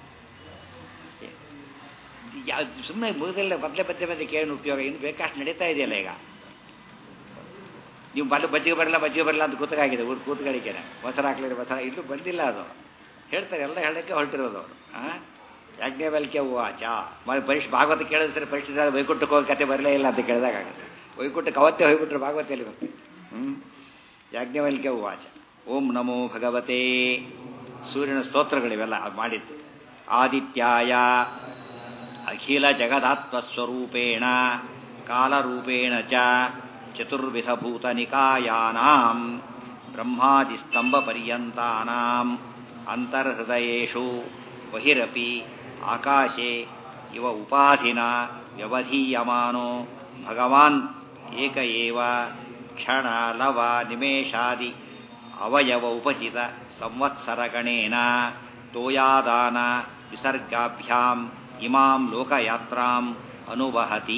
ಸುಮ್ಮನೆ ಮುಗಿದಲ್ಲ ಬದಲೆ ಬದ್ದೆ ಬದ್ದೆ ಕೇಳಿ ಉಪಯೋಗ ಇನ್ನು ಬೇಕಷ್ಟು ನಡೀತಾ ಇದೆಯಲ್ಲ ಈಗ ನೀವು ಬಲ್ಲ ಬಜ್ಜಿಗೆ ಬರಲ್ಲ ಬಜ್ಜಿಗೆ ಬರಲ್ಲ ಅಂತ ಕೂತಗಾಗಿದೆ ಊರು ಕೂತ್ಗಳಿಕೆನೆ ಮೊಸರು ಹಾಕ್ಲಿಲ್ಲ ಮೊಸರು ಇಲ್ಲೂ ಬಂದಿಲ್ಲ ಅದು ಹೇಳ್ತಾರೆ ಎಲ್ಲ ಹೇಳಕ್ಕೆ ಹೊರಟಿರೋದು ಅವರು ಹಾಂ ಯಾಜ್ಞವಲ್ಕ್ಯ ವಾಚ ಮ- ಪರೀಕ್ಷೆ ಭಾಗವತ ಕೇಳಿದ್ರೆ ಪರೀಕ್ಷೆ ವೈಕುಂಠಕ್ಕೆ ಹೋಗಿ ಕತೆ ಬರಲೇ ಇಲ್ಲ ಅಂತ ಕೇಳಿದಾಗ ಆಗುತ್ತೆ ವೈಕುಂಠಕ್ಕೆ ಅವತ್ತೇ ಹೋಗ್ಬಿಟ್ರೆ ಭಾಗವತಿಯಲ್ಲಿ ಬರ್ತೀವಿ ಹ್ಞೂ ಯಾಜ್ಞವಲ್ಕ್ಯ ವಾಚ ಓಂ ನಮೋ ಭಗವತೆ ಸೂರ್ಯನ ಸ್ತೋತ್ರಗಳಿವೆಲ್ಲ ಅದು ಮಾಡಿದ್ದು ಆದಿತ್ಯಾಯ ಅಖಿಲ ಜಗದಾತ್ಮಸ್ವರೂಪೇಣ ಕಾಲರೂಪೇಣ ಚ ಚತುರ್ವಿಧಭೂತನಿಕಾಯಾನಾಂ ಬ್ರಹ್ಮಾದಿಸ್ತಂಭಪರ್ಯಂತಾನಾಂ ಅಂತರ್ಹೃದಯೇಷು ಬಹಿರಪಿ ಆಕಾಶೆ ಇವ ಉಪಾಧಿನ ವ್ಯವಧೀಯಮಾನೋ ಭಗವಾನ್ ಏಕ ಏವ ಕ್ಷಣ ಲವ ನಿಮೇಷಾದಿ ಅವಯವ ಉಪಚಿತ ಸಂವತ್ಸರಗಣೇನ ತೋಯಾದಾನ ವಿಸರ್ಗಾಭ್ಯಾಂ ಇಮಾಂ ಲೋಕಯಾತ್ರಾಂ ಅನುವಹತಿ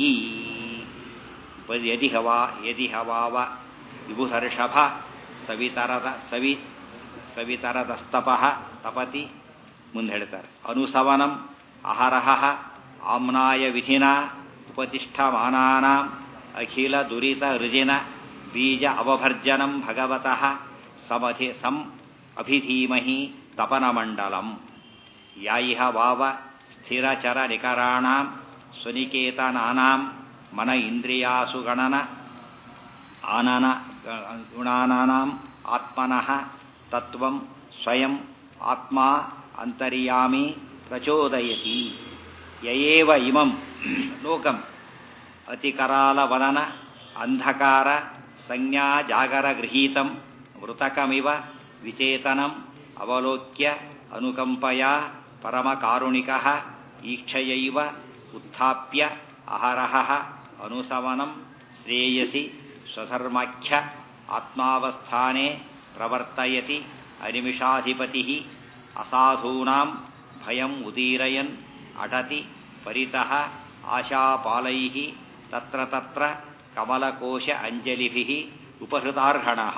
ಯದಿ ಹವಾ ಯದಿ ಹವಾವ ವಿಭುಧರ್ಷಭ ಸವಿತರದ ಸವಿ ಸವಿತರದಸ್ತಪಃ ತಪತಿ ಮುಂದೆ ಹೇಳ್ತಾರೆ ಅನುಸವನಂ ಅಹರಹ ಆಮ್ನಾಯ ವಿಧಿನ ಉಪತಿಷ್ಠಮಾನಾನಾಂ ಅಖಿಲ ದುರಿತ ಋಜಿನ ಬೀಜ ಅವಭರ್ಜನಂ ಭಗವತಃ ಸಮಧಿ ಸಂ ಅಭಿಧೀಮಹಿ ತಪನಮಂಡಲಂ ಯಾಯಿಹ ವಾವ ಸ್ಥಿರಚರ ನಿಕರಾಣಾಂ ಸ್ವನಿಕೇತನಾನಾಂ ಮನ ಇಂದ್ರಿಯಾಸು ಗಣನ ಆನನ ಗುಣಾನಾಂ ಆತ್ಮನಃ ತತ್ವಂ ಸ್ವಯಂ ಆತ್ಮ ಅಂತರ್ಯಾಮಿ ಪ್ರಚೋದಯತಿ ಯಯೇವ ಇಮಂ ಲೋಕಂ ಅತಿಕರಾಲವದನ ಅಂಧಕಾರ ಸಂಜ್ಞಾ ಜಾಗರ ಗೃಹೀತಂ ಮೃತಕಮಿವ ವಿಚೇತನಂ ಅವಲೋಕ್ಯ ಅನುಕಂಪಯ ಪರಮಕಾರುಣಿಕಃ ಈಕ್ಷಯೈವ ಉತ್ಥಾಪ್ಯ ಅಹರಹ ಅನುಸವನಂ ಶ್ರೇಯಸಿ ಸ್ವಧರ್ಮಾಖ್ಯ ಆತ್ಮಾವಸ್ಥಾನೆ ಪ್ರವರ್ತಯತಿ ಅನಿಮಿಷಾಧಿಪತಿ ಅಸಾಧೂನಾಂ ಭಯಂ ಉದೀರಯನ್ ಅಟತಿ ಪರಿತಃ ಆಶಾಪಾಲೈ ತತ್ರ ತತ್ರ ಕಮಲಕೋಶ ಅಂಜಲಿಭಿಃ ಉಪಹೃತಾರ್ಹಣಃ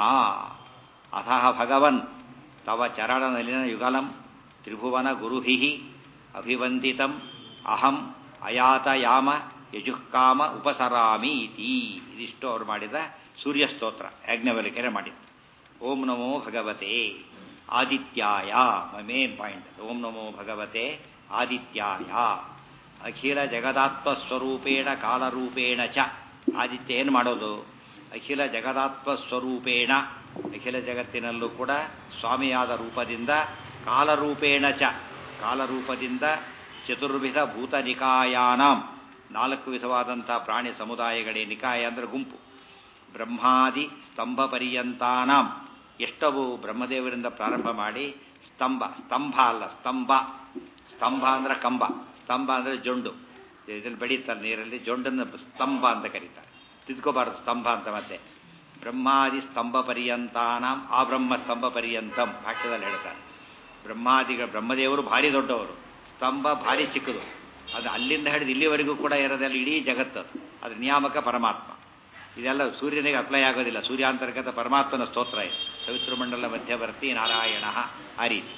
ಅತಃ ಭಗವನ್ ತವ ಚರಣನಲಿನ ಯುಗಲಂ ತ್ರಿಭುವನ ಗುರುಭಿಃ ಅಭಿವಂದಿತಂ ಅಹಂ ಅಯಾತಯಾಮ ಯಜುಃಕಾಮ ಉಪಸರಾಮಿ ಇತಿ ಇದಿಷ್ಟು ಅವರು ಮಾಡಿದ ಸೂರ್ಯ ಸ್ತೋತ್ರ ಯಾಜ್ಞವಲ್ಕ್ಯರೇ ಮಾಡಿದ್ದು ಓಂ ನಮೋ ಭಗವತೆ ಆದಿತ್ಯಾಯ ಮೇನ್ ಪಾಯಿಂಟ್ ಓಂ ನಮೋ ಭಗವತೆ ಆದಿತ್ಯಾಯ ಅಖಿಲ ಜಗದಾತ್ಮ ಸ್ವರೂಪೇಣ ಕಾಲರೂಪೇಣ ಚ ಆದಿತ್ಯ ಏನು ಮಾಡೋದು ಅಖಿಲ ಜಗದಾತ್ಮ ಸ್ವರೂಪೇಣ ಅಖಿಲ ಜಗತ್ತಿನಲ್ಲೂ ಕೂಡ ಸ್ವಾಮಿಯಾದ ರೂಪದಿಂದ ಕಾಲರೂಪೇಣ ಚ ಕಾಲರೂಪದಿಂದ ಚತುರ್ವಿಧ ಭೂತ ನಿಕಾಯಾನಾಂ ನಾಲ್ಕು ವಿಧವಾದಂಥ ಪ್ರಾಣಿ ಸಮುದಾಯಗಳೇ ನಿಕಾಯ ಅಂದರೆ ಗುಂಪು ಬ್ರಹ್ಮಾದಿ ಸ್ತಂಭ ಪರ್ಯಂತಾನಾಂ ಎಷ್ಟವು ಬ್ರಹ್ಮದೇವರಿಂದ ಪ್ರಾರಂಭ ಮಾಡಿ ಸ್ತಂಭ ಸ್ತಂಭ ಅಲ್ಲ ಸ್ತಂಭ ಸ್ತಂಭ ಅಂದ್ರೆ ಕಂಬ ಸ್ತಂಭ ಅಂದ್ರೆ ಜೊಂಡು ಇದರಲ್ಲಿ ಬೆಳೀತಾರೆ ನೀರಲ್ಲಿ ಜೊಂಡನ್ನು ಸ್ತಂಭ ಅಂತ ಕರೀತಾರೆ ತಿದ್ಕೋಬಾರದು ಸ್ತಂಭ ಅಂತ ಮತ್ತೆ ಬ್ರಹ್ಮಾದಿ ಸ್ತಂಭ ಪರ್ಯಂತಾನಾಂ ಆ ಬ್ರಹ್ಮ ಸ್ತಂಭ ಪರ್ಯಂತಂ ಭಾಷ್ಯದಲ್ಲಿ ಹೇಳ್ತಾರೆ ಬ್ರಹ್ಮಾದಿಗಳ ಬ್ರಹ್ಮದೇವರು ಭಾರಿ ದೊಡ್ಡವರು ಸ್ತಂಭ ಭಾರಿ ಚಿಕ್ಕದು ಅದು ಅಲ್ಲಿಂದ ಹಿಡಿದು ಇಲ್ಲಿವರೆಗೂ ಕೂಡ ಇರೋದೆಲ್ಲ ಇಡೀ ಜಗತ್ತು ಅದು ನಿಯಾಮಕ ಪರಮಾತ್ಮ ಇದೆಲ್ಲ ಸೂರ್ಯನಿಗೆ ಅಪ್ಲೈ ಆಗೋದಿಲ್ಲ ಸೂರ್ಯಾಂತರ್ಗತ ಪರಮಾತ್ಮನ ಸ್ತೋತ್ರ ಇದೆ ಸವಿತೃಮಂಡಲ ಮಧ್ಯವರ್ತಿ ನಾರಾಯಣ ಆ ರೀತಿ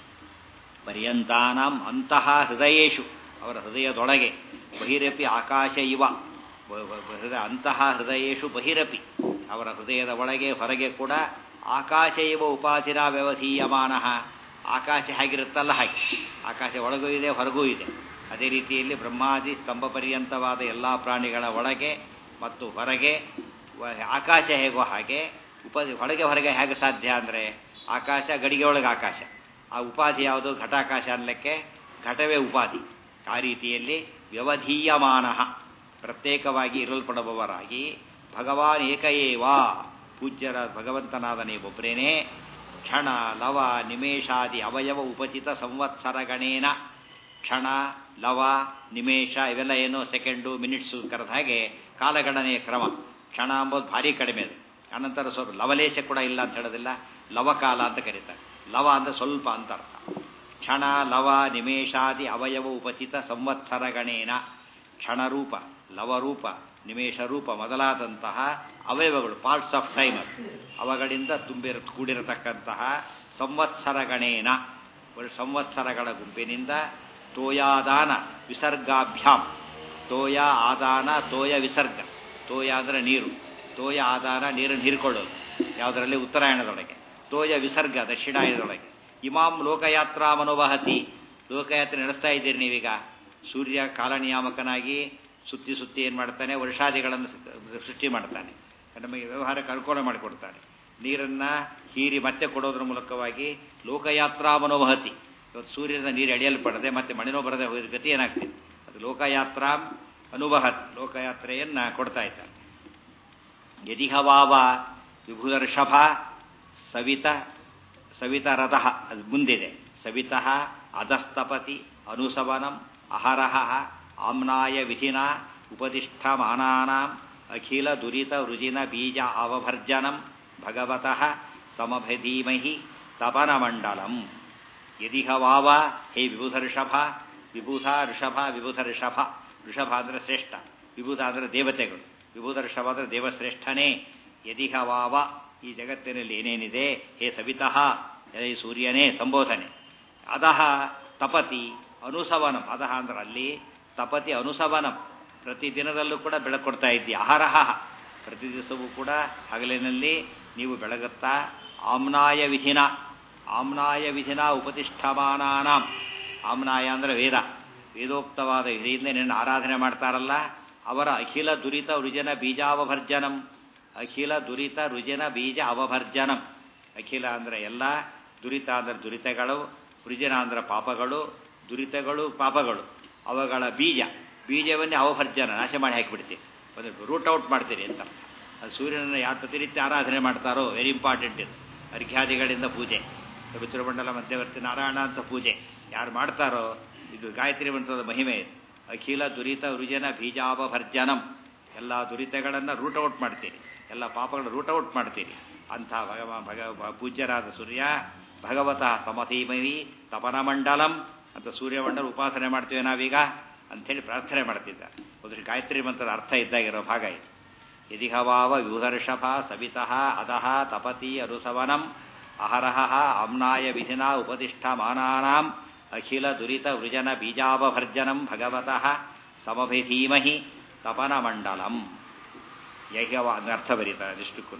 ಪರ್ಯಂತಾನಾಂ ಅಂತಹ ಹೃದಯೇಶು ಅವರ ಹೃದಯದೊಳಗೆ ಬಹಿರಪಿ ಆಕಾಶ ಇವ ಬ- ಬ- ಬ- ಹೃದಯ ಅಂತಹ ಹೃದಯೇಶು ಬಹಿರಪಿ ಅವರ ಹೃದಯದ ಒಳಗೆ ಹೊರಗೆ ಕೂಡ ಆಕಾಶ ಇವ ಉಪಾಧಿರ ವ್ಯವಧೀಯಮಾನ ಆಕಾಶ ಹೇಗಿರುತ್ತಲ್ಲ ಹಾಗೆ ಆಕಾಶ ಒಳಗೂ ಇದೆ ಹೊರಗೂ ಇದೆ ಅದೇ ರೀತಿಯಲ್ಲಿ ಬ್ರಹ್ಮಾದಿ ಸ್ತಂಭ ಪರ್ಯಂತವಾದ ಎಲ್ಲ ಪ್ರಾಣಿಗಳ ಒಳಗೆ ಮತ್ತು ಹೊರಗೆ ವ- ಆಕಾಶ ಹೇಗೋ ಹಾಗೆ ಉಪಾಧಿ ಒಳಗೆ ಹೊರಗೆ ಹೇಗೆ ಸಾಧ್ಯ ಅಂದರೆ ಆಕಾಶ ಗಡಿಗೆ ಒಳಗೆ ಆಕಾಶ ಆ ಉಪಾಧಿ ಯಾವುದು ಘಟಾಕಾಶ ಅನ್ನಲಿಕ್ಕೆ ಘಟವೇ ಉಪಾಧಿ ಆ ರೀತಿಯಲ್ಲಿ ವ್ಯವಧೀಯಮಾನ ಪ್ರತ್ಯೇಕವಾಗಿ ಇರಲ್ಪಡುವವರಾಗಿ ಭಗವಾನ್ ಏಕಏವ ಪೂಜ್ಯರ ಭಗವಂತನಾದ ನೀವೊಬ್ಬರೇನೇ ಕ್ಷಣ ಲವ ನಿಮೇಷಾದಿ ಅವಯವ ಉಪಚಿತ ಸಂವತ್ಸರ ಗಣೇನ ಕ್ಷಣ ಲವ ನಿಮೇಷ ಇವೆಲ್ಲ ಏನು ಸೆಕೆಂಡು ಮಿನಿಟ್ಸು ಕರೆದ ಹಾಗೆ ಕಾಲಗಣನೆಯ ಕ್ರಮ ಕ್ಷಣ ಅಂಬೋದು ಭಾರಿ ಕಡಿಮೆ ಅದು ಅನಂತರ ಸ್ವಲ್ಪ ಲವಲೇಶ ಕೂಡ ಇಲ್ಲ ಅಂತ ಹೇಳೋದಿಲ್ಲ ಲವಕಾಲ ಅಂತ ಕರೀತಾರೆ ಲವ ಅಂದರೆ ಸ್ವಲ್ಪ ಅಂತ ಅರ್ಥ ಕ್ಷಣ ಲವ ನಿಮೇಷಾದಿ ಅವಯವ ಉಪಚಿತ ಸಂವತ್ಸರ ಗಣೇನ ಕ್ಷಣರೂಪ ಲವರೂಪ ನಿಮೇಶ ರೂಪ ಮೊದಲಾದಂತಹ ಅವಯವಗಳು ಪಾರ್ಟ್ಸ್ ಆಫ್ ಟೈಮ್ ಅವುಗಳಿಂದ ತುಂಬಿರ ಕೂಡಿರತಕ್ಕಂತಹ ಸಂವತ್ಸರಗಣೇನ ಸಂವತ್ಸರಗಳ ಗುಂಪಿನಿಂದ ತೋಯಾದಾನ ವಿಸರ್ಗಾಭ್ಯಾಮ್ ತೋಯ ಆದಾನ ತೋಯ ವಿಸರ್ಗ ತೋಯ ಅಂದರೆ ನೀರು ತೋಯ ಆದಾನ ನೀರನ್ನು ಹೀರ್ಕೊಳ್ಳೋದು ಯಾವುದರಲ್ಲಿ ಉತ್ತರಾಯಣದೊಳಗೆ ತೋಯ ವಿಸರ್ಗ ದಕ್ಷಿಣಾಯನದೊಳಗೆ ಇಮಾಂ ಲೋಕಯಾತ್ರಾ ಮನೋವಹತಿ ಲೋಕಯಾತ್ರೆ ನಡೆಸ್ತಾ ಇದ್ದೀರಿ ನೀವೀಗ ಸೂರ್ಯ ಕಾಲನಿಯಾಮಕನಾಗಿ ಸುತ್ತಿ ಸುತ್ತಿ ಏನು ಮಾಡ್ತಾನೆ ವರ್ಷಾದಿಗಳನ್ನು ಸೃಷ್ಟಿ ಮಾಡ್ತಾನೆ ನಮಗೆ ವ್ಯವಹಾರಕ್ಕೆ ಅನುಕೂಲ ಮಾಡಿಕೊಡ್ತಾನೆ ನೀರನ್ನು ಹೀರಿ ಮತ್ತೆ ಕೊಡೋದ್ರ ಮೂಲಕವಾಗಿ ಲೋಕಯಾತ್ರಾ ಮನೋವಹತಿ ಇವತ್ತು ಸೂರ್ಯನ ನೀರು ಎಳೆಯಲ್ಪಡದೆ ಮತ್ತೆ ಮಣಿನೋ ಬರದೆ ಹೋಗಿದ ಗತಿ ಏನಾಗ್ತದೆ ಅದು ಲೋಕಯಾತ್ರಾ ಅನುವಹತ್ ಲೋಕಯಾತ್ರೆಯನ್ನು ಕೊಡ್ತಾ ಇದ್ದಾರೆ ಯದಿಹವಾವ ವಿಭುದರ್ಷಭ ಸವಿತ ಸವಿತರಥ ಅದು ಮುಂದಿದೆ ಸವಿತಃ ಅಧಸ್ತಪತಿ ಅನುಸವನಂ ಅಹರಹ ಆಮ್ನಾಯ ವಿಧಿನ ಉಪದಿಷ್ಠಮಾನಾನಾಂ ಅಖಿಲ ದುರಿತ ವೃಜಿನ ಬೀಜ ಅವಭರ್ಜನಂ ಭಗವತಃ ಸಮಭಧೀಮಹಿ ತಪನಮಂಡಲಂ ಯದಿಹ ವಾವ ಹೇ ವಿಭುಧ ಋಷಭ ವಿಭೂಧ ಋಷಭ ವಿಭುಧ ಋಷಭ ಋಷಭ ಅಂದರೆ ಶ್ರೇಷ್ಠ ವಿಭೂಧ ಅಂದರೆ ದೇವತೆಗಳು ವಿಭೂಧ ಋಷಭ ಅಂದರೆ ದೇವಶ್ರೇಷ್ಠನೇ ಯದಿಹ ವಾವ ಈ ಜಗತ್ತಿನಲ್ಲಿ ಏನೇನಿದೆ ಹೇ ಸವಿತಃ ಹೇ ಸೂರ್ಯನೇ ಸಂಬೋಧನೆ ಅದಹ ತಪತಿ ಅನುಸವನಂ ಅದಹ ಅಂದ್ರೆ ಅಲ್ಲಿ ತಪತಿ ಅನುಸವನಂ ಪ್ರತಿದಿನದಲ್ಲೂ ಕೂಡ ಬೆಳಕು ಕೊಡ್ತಾ ಇದ್ದೀಯ ಅಹರಹ ಪ್ರತಿ ದಿವಸವೂ ಕೂಡ ಹಗಲಿನಲ್ಲಿ ನೀವು ಬೆಳಗುತ್ತಾ ಆಮ್ನಾಯ ವಿಧಿನ ಆಮ್ನಾಯ ವಿಧಿನ ಉಪತಿಷ್ಠಮಾನಾನಾಂ ಆಮ್ನಾಯ ಅಂದರೆ ವೇದ ವೇದೋಕ್ತವಾದ ವಿಧಿಯಿಂದ ನಿನ್ನ ಆರಾಧನೆ ಮಾಡ್ತಾರಲ್ಲ ಅವರ ಅಖಿಲ ದುರಿತ ರುಜನ ಬೀಜಾವಭರ್ಜನಂ ಅಖಿಲ ದುರಿತ ರುಜನ ಬೀಜ ಅವಭರ್ಜನಂ ಅಖಿಲ ಅಂದರೆ ಎಲ್ಲ ದುರಿತ ಅಂದರೆ ದುರಿತಗಳು ವೃಜನ ಅಂದರೆ ಪಾಪಗಳು ದುರಿತಗಳು ಪಾಪಗಳು ಅವುಗಳ ಬೀಜ ಬೀಜವನ್ನೇ ಅವಭರ್ಜನ ನಾಶ ಮಾಡಿ ಹಾಕಿಬಿಡ್ತೀವಿ ಒಂದು ರೂಟ್ ಔಟ್ ಮಾಡ್ತೀರಿ ಅಂತ ಅದು ಸೂರ್ಯನನ್ನು ಯಾವ ಪ್ರತಿನಿತ್ಯ ಆರಾಧನೆ ಮಾಡ್ತಾರೋ ವೆರಿ ಇಂಪಾರ್ಟೆಂಟ್ ಇದು ಅರ್ಘ್ಯಾದಿಗಳಿಂದ ಪೂಜೆ ಪಿತೃಮಂಡಲ ಮಧ್ಯವರ್ತಿ ನಾರಾಯಣ ಅಂತ ಪೂಜೆ ಯಾರು ಮಾಡ್ತಾರೋ ಇದು ಗಾಯತ್ರಿ ಮಂತ್ರದ ಮಹಿಮೆ ಇದು ಅಖಿಲ ದುರಿತ ವೃಜನ ಬೀಜಾವಭರ್ಜನಂ ಎಲ್ಲ ದುರಿತಗಳನ್ನು ರೂಟ್ ಔಟ್ ಮಾಡ್ತೀರಿ ಎಲ್ಲ ಪಾಪಗಳನ್ನು ರೂಟ್ ಔಟ್ ಮಾಡ್ತೀರಿ ಅಂಥ ಭಗವ ಭಗ ಪೂಜ್ಯರಾದ ಸೂರ್ಯ ಭಗವತಃ ಸಮಧೀಮವಿ ತಪನಮಂಡಲಂ ಅಂತ ಸೂರ್ಯಮಂಡಲ ಉಪಾಸನೆ ಮಾಡ್ತೀವಿ ನಾವೀಗ ಅಂಥೇಳಿ ಪ್ರಾರ್ಥನೆ ಮಾಡ್ತಿದ್ದಾರೆ ಒಂದು ಗಾಯತ್ರಿ ಮಂತ್ರದ ಅರ್ಥ ಇದ್ದಾಗಿರೋ ಭಾಗ ಇದು ಯದಿಹವಾವ ವಿಭುಧರ್ಷಭ ಸವಿತಃ ಅಧಃ ತಪತಿ ಅನುಸವನಂ ಅಹರಹ ಅಮ್ನಾಯ ವಿಧಿನ ಉಪತಿಷ್ಠಮಾನಾನಾಂ ಅಖಿಲ ದುರಿತ ವೃಜನ ಬೀಜಾವಭರ್ಜನಂ ಭಗವತಃ ಸಮಭಿಧೀಮಹಿ ತಪನಮಂಡಲಂ ಯಹ್ಯವ ಅರ್ಥ ಬರೀತಾರೆ ಅದಿಷ್ಟಕ್ಕೂ